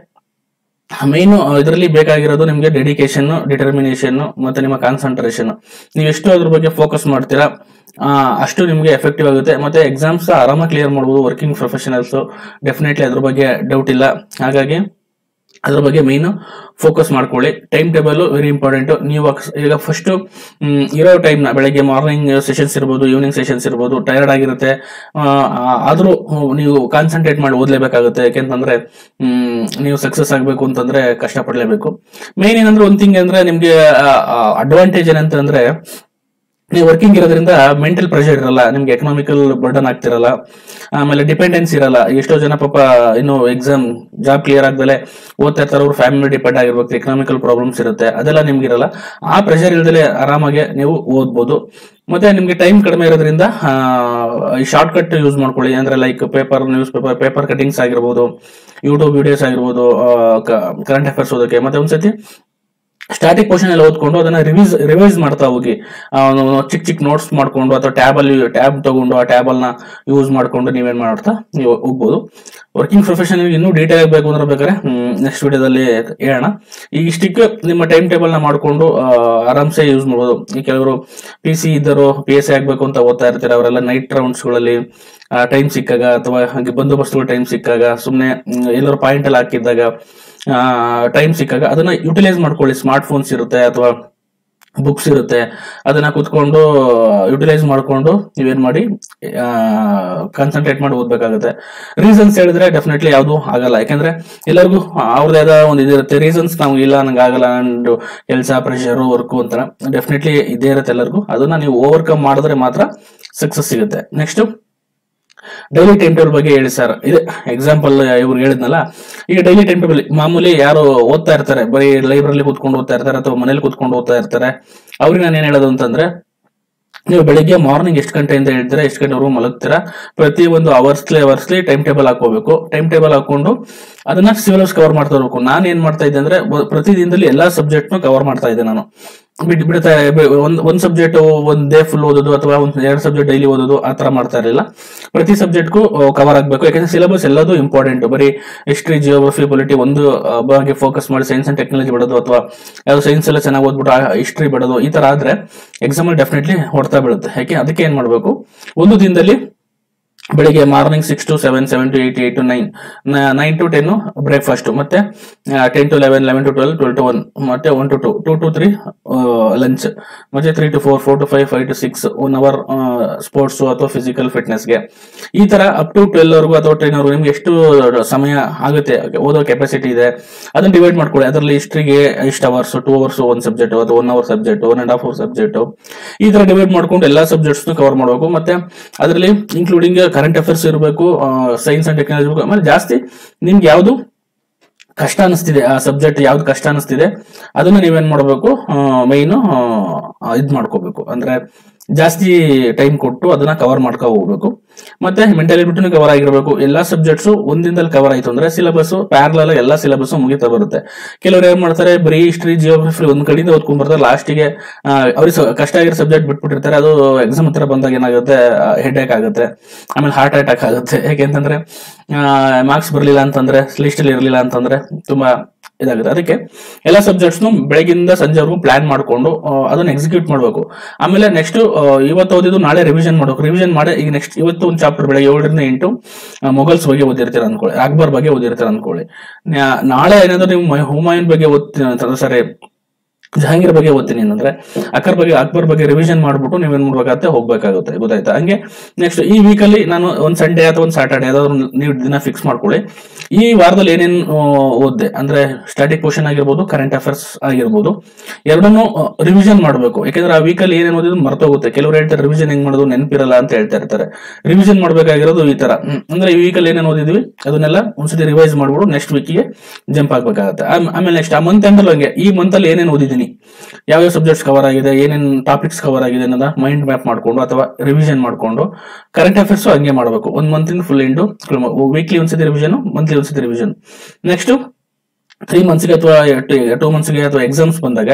ಮೇನ್ ಇದರಲ್ಲಿ ಬೇಕಾಗಿರೋದು ನಿಮಗೆ ಡೆಡಿಕೇಶನ್ ಡಿಟರ್ಮಿನೇಷನ್ ಮತ್ತೆ ನಿಮ್ಮ ಕಾನ್ಸಂಟ್ರೇಷನ್ ನೀವು ಎಷ್ಟು ಅದ್ರ ಬಗ್ಗೆ ಫೋಕಸ್ ಮಾಡ್ತೀರಾ ಆ, ಅಷ್ಟು ನಿಮಗೆ ಎಫೆಕ್ಟಿವ್ ಆಗುತ್ತೆ ಮತ್ತೆ ಎಕ್ಸಾಮ್ಸ್ ಆರಾಮಾಗಿ ಕ್ಲಿಯರ್ ಮಾಡ್ಬೋದು ವರ್ಕಿಂಗ್ ಪ್ರೊಫೆಷನಲ್ಸ್ ಡೆಫಿನೆಟ್ಲಿ ಅದ್ರ ಬಗ್ಗೆ ಡೌಟ್ ಇಲ್ಲ ಹಾಗಾಗಿ ಅದ್ರ ಬಗ್ಗೆ ಮೇನ್ ಫೋಕಸ್ ಮಾಡ್ಕೊಳ್ಳಿ ಟೈಮ್ ಟೇಬಲ್ ವೆರಿ ಇಂಪಾರ್ಟೆಂಟ್ ನೀವು ಅಕ್ಸ್- ಈಗ ಫಸ್ಟ್ ಇರೋ ಟೈಮ್ನ ಬೆಳಗ್ಗೆ ಮಾರ್ನಿಂಗ್ ಸೆಷನ್ಸ್ ಇರ್ಬೋದು ಈವ್ನಿಂಗ್ ಸೆಷನ್ಸ್ ಇರ್ಬೋದು ಟೈರ್ಡ್ ಆಗಿರುತ್ತೆ ಆ, ಆದ್ರೂ ನೀವು ಕಾನ್ಸಂಟ್ರೇಟ್ ಮಾಡಿ ಓದ್ಲೇಬೇಕಾಗುತ್ತೆ ಯಾಕೆಂತಂದ್ರೆ ಹ್ಮ್, ನೀವು ಸಕ್ಸಸ್ ಆಗಬೇಕು ಅಂತಂದ್ರೆ ಕಷ್ಟಪಡಲೇಬೇಕು ಮೇನ್ ಏನಂದ್ರೆ ಒಂದ್ ಥಿಂಗ್ ಅಂದ್ರೆ ನಿಮ್ಗೆ ಅಡ್ವಾಂಟೇಜ್ ಏನಂತಂದ್ರೆ ನೀವು ವರ್ಕಿಂಗ್ ಇರೋದ್ರಿಂದ ಮೆಂಟಲ್ ಪ್ರೆಷರ್ ಇರಲ್ಲ ನಿಮ್ಗೆ ಎಕನಾಮಿಕಲ್ ಬರ್ಡನ್ ಆಗ್ತಿರಲ್ಲ ಆಮೇಲೆ ಡಿಪೆಂಡೆನ್ಸ್ ಇರಲ್ಲ ಎಷ್ಟೋ ಜನ ಪಾಪ ಇನ್ನು ಎಕ್ಸಾಮ್ ಜಾಬ್ ಕ್ಲಿಯರ್ ಆಗ್ದಲೆ ಓದ್ತಾ ಇರ್ತಾರೆ ಅವ್ರ ಫ್ಯಾಮಿಲಿ ಡಿಪೆಂಡ್ ಆಗಿರ್ಬೇಕು ಎಕನಾಮಿಕಲ್ ಪ್ರಾಬ್ಲಮ್ಸ್ ಇರುತ್ತೆ ಅದೆಲ್ಲ ನಿಮ್ಗೆ ಇರಲ್ಲ ಆ ಪ್ರೆಷರ್ ಇಲ್ದಲೆ ಆರಾಮಾಗಿ ನೀವು ಓದ್ಬೋದು ಮತ್ತೆ ನಿಮ್ಗೆ ಟೈಮ್ ಕಡಿಮೆ ಇರೋದ್ರಿಂದ ಆ, ಈ ಶಾರ್ಟ್ ಕಟ್ ಯೂಸ್ ಮಾಡ್ಕೊಳ್ಳಿ ಅಂದ್ರೆ like paper news paper paper cuttings ಆಗಿರ್ಬೋದು ಯೂಟ್ಯೂಬ್ ವಿಡಿಯೋಸ್ ಆಗಿರ್ಬೋದು ಕರೆಂಟ್ ಅಫೇರ್ಸ್ ಓದೋಕೆ ಮತ್ತೆ ಒಂದ್ಸತಿ ಸ್ಟಾಟಿಕ್ ಪೋರ್ಷನ್ ಎಲ್ಲ ಓದ್ಕೊಂಡು ಅದನ್ನ ರಿವೈಸ್ ರಿವೈಸ್ ಮಾಡ್ತಾ ಹೋಗಿ ಆ, ಒಂದು ಚಿಕ್ಕ ಚಿಕ್ಕ ನೋಟ್ಸ್ ಮಾಡ್ಕೊಂಡು ಅಥವಾ ಟ್ಯಾಬ್ ಅಲ್ಲಿ ಟ್ಯಾಬ್ ತಗೊಂಡು ಆ ಟ್ಯಾಬ್ ಅನ್ನ ಯೂಸ್ ಮಾಡ್ಕೊಂಡು ನೀವೇನ್ ಮಾಡ್ತಾ ನೀವು ಹೋಗ್ಬೋದು ವರ್ಕಿಂಗ್ ಪ್ರೊಫೆಷನ್ ಇನ್ನೂ ಡೀಟೇಲ್ ಆಗಬೇಕು ಅಂದ್ರೆ ಬೇಕಾದ್ರೆ ನೆಕ್ಸ್ಟ್ ವಿಡಿಯೋದಲ್ಲಿ ಹೇಳೋಣ ಈಗ ಇಷ್ಟಕ್ಕೆ ನಿಮ್ಮ ಟೈಮ್ ಟೇಬಲ್ ನ ಮಾಡ್ಕೊಂಡು ಆ, ಆರಾಮ್ಸೆ ಯೂಸ್ ಮಾಡ್ಬೋದು ಈ ಕೆಲವರು ಪಿ ಸಿ ಇದ್ದರು ಪಿ ಎಸ್ ಸಿ ಆಗ್ಬೇಕು ಅಂತ ಓದ್ತಾ ಇರ್ತಾರೆ ಅವರೆಲ್ಲ ನೈಟ್ ರೌಂಡ್ಸ್ ಗಳಲ್ಲಿ ಟೈಮ್ ಸಿಕ್ಕಾಗ ಅಥವಾ ಹಾಗೆ ಬಂದೋಬಸ್ತುಗಳು ಟೈಮ್ ಸಿಕ್ಕಾಗ ಸುಮ್ಮನೆ ಎಲ್ಲರೂ ಪಾಯಿಂಟ್ ಅಲ್ಲಿ ಹಾಕಿದ್ದಾಗ ಟೈಮ್ ಸಿಕ್ಕಾಗ ಅದನ್ನ ಯುಟಿಲೈಸ್ ಮಾಡ್ಕೊಳ್ಳಿ ಸ್ಮಾರ್ಟ್ ಫೋನ್ಸ್ ಇರುತ್ತೆ ಅಥವಾ ಬುಕ್ಸ್ ಇರುತ್ತೆ ಅದನ್ನ ಕುತ್ಕೊಂಡು ಯುಟಿಲೈಸ್ ಮಾಡ್ಕೊಂಡು ನೀವೇನ್ ಮಾಡಿ ಕಾನ್ಸಂಟ್ರೇಟ್ ಮಾಡಿ ಓದ್ಬೇಕಾಗುತ್ತೆ ರೀಸನ್ಸ್ ಹೇಳಿದ್ರೆ ಡೆಫಿನೆಟ್ಲಿ ಯಾವುದು ಆಗಲ್ಲ ಯಾಕಂದ್ರೆ ಎಲ್ಲರಿಗೂ ಅವ್ರದೇ ಆದ ಒಂದು ಇದಿರುತ್ತೆ ರೀಸನ್ಸ್ ನಾವು ಇಲ್ಲ ನಂಗೆ ಆಗಲ್ಲ ಅಂಡ್ ಕೆಲಸ ಪ್ರೆಷರ್ ವರ್ಕು ಅಂತ ಡೆಫಿನೆಟ್ಲಿ ಇದೇ ಇರುತ್ತೆ ಎಲ್ಲರಿಗೂ ಅದನ್ನ ನೀವು ಓವರ್ಕಮ್ ಮಾಡಿದ್ರೆ ಮಾತ್ರ ಸಕ್ಸಸ್ ಸಿಗುತ್ತೆ ನೆಕ್ಸ್ಟ್ ಡೈಲಿ ಟೈಮ್ ಟೇಬಲ್ ಬಗ್ಗೆ ಹೇಳಿ ಸರ್ ಇದೆ ಎಕ್ಸಾಂಪಲ್ ಇವ್ರು ಹೇಳಿದ್ನಲ್ಲ ಈಗ ಡೈಲಿ ಟೈಮ್ ಟೇಬಲ್ ಮಾಮೂಲಿ ಯಾರು ಓದ್ತಾ ಇರ್ತಾರೆ ಬರೀ ಲೈಬ್ರರಿ ಕೂತ್ಕೊಂಡು ಓದ್ತಾ ಇರ್ತಾರೆ ಅಥವಾ ಮನೇಲಿ ಕೂತ್ಕೊಂಡು ಓದ್ತಾ ಇರ್ತಾರೆ ಅವ್ರಿಗೆ ನಾನು ಏನ್ ಹೇಳೋದು ಅಂತಂದ್ರೆ ನೀವು ಬೆಳಿಗ್ಗೆ ಮಾರ್ನಿಂಗ್ ಎಷ್ಟು ಗಂಟೆಯಿಂದ ಹೇಳ್ತೀರಾ ಎಷ್ಟು ಗಂಟೆವರೆಗೂ ಮಲಗ್ತೀರಾ ಪ್ರತಿ ಒಂದು ಅವರ್ಸ್ಲಿ ಅವರ್ಸ್ಲಿ ಟೈಮ್ ಟೇಬಲ್ ಹಾಕೋಬೇಕು ಟೈಮ್ ಟೇಬಲ್ ಹಾಕೊಂಡು ಅದನ್ನ ಸಿಲೆಬಸ್ ಕವರ್ ಮಾಡ್ತಾ ಇರಬೇಕು ನಾನು ಏನ್ ಮಾಡ್ತಾ ಇದ್ದೆ ಅಂದ್ರೆ ಬ- ಪ್ರತಿ ದಿನದಲ್ಲಿ ಎಲ್ಲಾ ಸಬ್ಜೆಕ್ಟ್ ಕವರ್ ಮಾಡ್ತಾ ಇದ್ದೆ ನಾನು ಬಿಡ್ ಬಿಡ್ತಾ ಬಿ- ಒಂದ್ ಒಂದ್ ಸಬ್ಜೆಕ್ಟ್ ಒಂದ್ ಡೇ ಫುಲ್ ಓದೋದು ಅಥವಾ ಒಂದ್ ಎರಡ್ ಸಬ್ಜೆಕ್ಟ್ ಡೈಲಿ ಓದೋದು ಆ ತರ ಮಾಡ್ತಾ ಇರಲಿಲ್ಲ ಪ್ರತಿ ಸಬ್ಜೆಕ್ಟ್ಗೂ ಕವರ್ ಆಗ್ಬೇಕು ಯಾಕಂದ್ರೆ ಸಿಲೆಬಸ್ ಎಲ್ಲದೂ ಇಂಪಾರ್ಟೆಂಟ್ ಬರೀ ಹಿಸ್ಟ್ರಿ ಜಿಯೋಗ್ರಫಿ ಪೊಲಿಟಿ ಒಂದು ಆ, ಬಗ್ಗೆ ಫೋಕಸ್ ಮಾಡಿ ಸೈನ್ಸ್ ಅಂಡ್ ಟೆಕ್ನಾಲಜಿ ಬಿಡೋದು ಅಥವಾ ಯಾವ್ದು ಸೈನ್ಸ್ ಎಲ್ಲ ಚೆನ್ನಾಗಿ ಓದ್ಬಿಟ್ಟು ಹಿಸ್ಟ್ರಿ ಬಿಡೋದು ಈ ತರ ಆದ್ರೆ ಎಕ್ಸಾಮ್ ಅಲ್ಲಿ ಡೆಫಿನೆಟ್ಲಿ ಹೊಡ್ತಾ ಬೀಳುತ್ತೆ ಯಾಕೆ ಅದಕ್ಕೆ ಏನ್ ಮಾಡ್ಬೇಕು ಒಂದು ದಿನದಲ್ಲಿ ಬೆಳಿಗ್ಗೆ morning six to seven seven to eight eight to nine nine to ten breakfast ಮತ್ತೆ ten to eleven eleven to twelve twelve to one ಮತ್ತೆ one to two two to three lunch ಮತ್ತೆ three to four four to five five to six one hour sports ಅಥವಾ physical ಫಿಟ್ನೆಸ್ಗೆ ಈ ತರ up to twelve ವರ್ಗು ಅಥವಾ ten ವರ್ಗು ನಿಮ್ಗೆ ಎಷ್ಟು ಸಮಯ ಆಗುತ್ತೆ ಓದೋ ಕೆಪಾಸಿಟಿ ಇದೆ ಅದನ್ನ ಡಿವೈಡ್ ಮಾಡ್ಕೊಳ್ಳಿ ಅದರಲ್ಲಿ ಹಿಸ್ಟ್ರಿಗೆ ಇಷ್ಟು hours two hours one subject ಅಥವಾ one hour subject one and half hour subject ಈ ತರ ಡಿವೈಡ್ ಮಾಡ್ಕೊಂಡು ಎಲ್ಲಾ ಸಬ್ಜೆಕ್ಟ್ಸ್ ಕವರ್ ಮಾಡಬೇಕು ಮತ್ತೆ ಅದರಲ್ಲಿ ಇನ್ಕ್ಲೂಡಿಂಗ್ ಕರೆಂಟ್ ಅಫೇರ್ಸ್ ಇರಬೇಕು ಸೈನ್ಸ್ ಅಂಡ್ ಟೆಕ್ನಾಲಜಿ ಇರಬೇಕು ಆಮೇಲೆ ಜಾಸ್ತಿ ನಿಮ್ಗೆ ಯಾವುದು ಕಷ್ಟ ಅನಿಸ್ತಿದೆ ಆ ಸಬ್ಜೆಕ್ಟ್ ಯಾವ್ದು ಕಷ್ಟ ಅನಿಸ್ತಿದೆ ಅದನ್ನ ನೀವೇನ್ ಮಾಡಬೇಕು ಮೈನು ಇದ್ ಮಾಡ್ಕೋಬೇಕು ಅಂದ್ರೆ ಜಾಸ್ತಿ ಟೈಮ್ ಕೊಟ್ಟು ಅದನ್ನ ಕವರ್ ಮಾಡ್ಕೊ ಹೋಗ್ಬೇಕು ಮತ್ತೆ ಮೆಂಟಾಲಿಟಿನೂ ಕವರ್ ಆಗಿರ್ಬೇಕು ಎಲ್ಲಾ ಸಬ್ಜೆಕ್ಟ್ಸ್ ಒಂದಿನದಲ್ಲಿ ಕವರ್ ಆಯ್ತು ಅಂದ್ರೆ ಸಿಲೆಬಸ್ ಪ್ಯಾರಲ್ ಎಲ್ಲಾ ಸಿಲೆಬಸ್ ಮುಗಿತಾ ಬರುತ್ತೆ ಕೆಲವರು ಏನ್ ಮಾಡ್ತಾರೆ ಬರೀ ಹಿಸ್ಟ್ರಿ ಜಿಯೋಗ್ರಫಿ ಒಂದ್ ಕಡೆಯಿಂದ ಓದ್ಕೊಂಡ್ ಬರ್ತಾರೆ ಲಾಸ್ಟಿಗೆ ಅವ್ರಿಗೆ ಸ- ಕಷ್ಟ ಆಗಿರೋ ಸಬ್ಜೆಕ್ಟ್ ಬಿಟ್ಬಿಟ್ಟಿರ್ತಾರೆ ಅದು ಎಕ್ಸಾಮ್ ಹತ್ರ ಬಂದಾಗ ಏನಾಗುತ್ತೆ ಹೆಡ್ ಏಕ್ ಆಗುತ್ತೆ ಆಮೇಲೆ ಹಾರ್ಟ್ ಅಟ್ಯಾಕ್ ಆಗುತ್ತೆ ಯಾಕೆಂತಂದ್ರೆ ಮಾರ್ಕ್ಸ್ ಬರ್ಲಿಲ್ಲ ಅಂತಂದ್ರೆ ಲಿಸ್ಟ್ ಅಲ್ಲಿ ಇರಲಿಲ್ಲ ಅಂತಂದ್ರೆ ತುಂಬಾ ಇದಾಗುತ್ತೆ ಅದಕ್ಕೆ ಎಲ್ಲ ಸಬ್ಜೆಕ್ಟ್ಸ್ ಬೆಳಗಿಂದ ಸಂಜೆವರೆಗೂ ಪ್ಲಾನ್ ಮಾಡ್ಕೊಂಡು ಆ, ಅದನ್ನ ಎಕ್ಸಿಕ್ಯೂಟ್ ಮಾಡಬೇಕು ಆಮೇಲೆ ನೆಕ್ಸ್ಟ್ ಇವತ್ತು ಓದಿದ್ದು ನಾಳೆ ರಿವಿಷನ್ ಮಾಡಬೇಕು ರಿವಿಷನ್ ಮಾಡಿ ಈಗ ನೆಕ್ಸ್ಟ್ ಇವತ್ತು ಒಂದು ಚಾಪ್ಟರ್ ಬೆಳಗ್ಗೆ ಏಳರಿಂದ ಎಂಟು ಆ, ಮೊಘಲ್ಸ್ ಬಗ್ಗೆ ಓದಿರ್ತೀರ ಅನ್ಕೊಳ್ಳಿ ಅಕ್ಬರ್ ಬಗ್ಗೆ ಓದಿರ್ತೀರ ಅನ್ಕೊಳ್ಳಿ ನ್ಯಾ- ನಾಳೆ ಏನಾದ್ರು ನೀವು ಮ- ಹುಮಾಯೂನ್ ಬಗ್ಗೆ ಓದ್ತೀನಿ ಅಂತಂದ್ರೆ ಸರಿ ಜಹಾಂಗೀರ್ ಬಗ್ಗೆ ಓದ್ತೀನಿ ಅಂತಂದ್ರೆ ಅಕ್ಬರ್ ಬಗ್ಗೆ ಅಕ್ಬರ್ ಬಗ್ಗೆ ರಿವಿಷನ್ ಮಾಡ್ಬಿಟ್ಟು ನೀವೇನ್ ಮಾಡ್ಬೇಕಾಗತ್ತೆ ಹೋಗ್ಬೇಕಾಗುತ್ತೆ ಗೊತ್ತಾಯ್ತಾ ಹಂಗೆ ನೆಕ್ಸ್ಟ್ ಈ ವೀಕ್ ಅಲ್ಲಿ ನಾನು ಒಂದ್ ಸಂಡೇ ಅಥವಾ ಒಂದ್ ಸ್ಯಾಟರ್ಡೆ ಯಾವ್ದಾದ್ರು ಒಂದ್ ನೀವು ದಿನ ಫಿಕ್ಸ್ ಮಾಡ್ಕೊಳ್ಳಿ ಈ ವಾರದಲ್ಲಿ ಏನೇನ್ ಆ, ಓದ್ದೆ ಅಂದ್ರೆ ಸ್ಟಾಟಿಕ್ ಕ್ವಶನ್ ಆಗಿರ್ಬೋದು ಕರೆಂಟ್ ಅಫೇರ್ಸ್ ಆಗಿರ್ಬೋದು ಎರಡನ್ನೂ ರಿವಿಷನ್ ಮಾಡಬೇಕು ಯಾಕಂದ್ರೆ ಆ ವೀಕಲ್ಲಿ ಏನೇನ್ ಓದಿದ್ರು ಮರ್ತೋಗುತ್ತೆ ಕೆಲವರು ಹೇಳ್ತಾರೆ ರಿವಿಷನ್ ಹೆಂಗ್ ಮಾಡೋದು ನೆನಪಿರಲ್ಲ ಅಂತ ಹೇಳ್ತಾ ಇರ್ತಾರೆ ರಿವಿಷನ್ ಮಾಡ್ಬೇಕಾಗಿರೋದು ಈ ತರ ಹ್ಮ್. ಅಂದ್ರೆ ಈ ವೀಕಲ್ಲಿ ಏನೇನ್ ಓದಿದ್ವಿ ಅದನ್ನೆಲ್ಲ ಒಂದ್ಸತಿ ರಿವೈಸ್ ಮಾಡ್ಬಿಟ್ಟು ನೆಕ್ಸ್ಟ್ ವೀಕಿಗೆ ಜಂಪ್ ಆಗ್ಬೇಕಾಗತ್ತೆ ಆಮ್- ಆಮೇಲೆ ನೆಕ್ಸ್ಟ್ ಆ ಮಂತ್ ಎಂಡಲ್ಲಿ ಹಂಗೆ ಈ ಮಂತ್ ಅಲ್ಲಿ ಏನೇನ್ ಓದಿದೀನಿ ಯಾವ್ಯಾವ ಸಬ್ಜೆಕ್ಟ್ಸ್ ಕವರ್ ಆಗಿದೆ ಏನೇನ್ ಟಾಪಿಕ್ಸ್ ಕವರ್ ಆಗಿದೆ ಅನ್ನೋದ ಮೈಂಡ್ ಮ್ಯಾಪ್ ಮಾಡ್ಕೊಂಡು ಅಥವಾ ರಿವಿಷನ್ ಮಾಡ್ಕೊಂಡು ಕರೆಂಟ್ ಅಫೇರ್ಸ್ ಹಂಗೆ ಮಾಡಬೇಕು ಒಂದ್ ಮಂತ್ ಇಂದ ಫುಲ್ ಇಂಡು ವೀಕ್ಲಿ ಒಂದ್ಸತಿ ರಿವಿಷನ್ ಮಂತ್ಲಿ ಒಂದ್ಸತಿ ರಿವಿಷನ್ ನೆಕ್ಸ್ಟ್ ತ್ರೀ ಮಂತ್ಸ್ಗೆ ಅಥವಾ ಟೂ ಮಂತ್ಸ್ಗೆ ಅಥವಾ ಎಕ್ಸಾಮ್ಸ್ ಬಂದಾಗ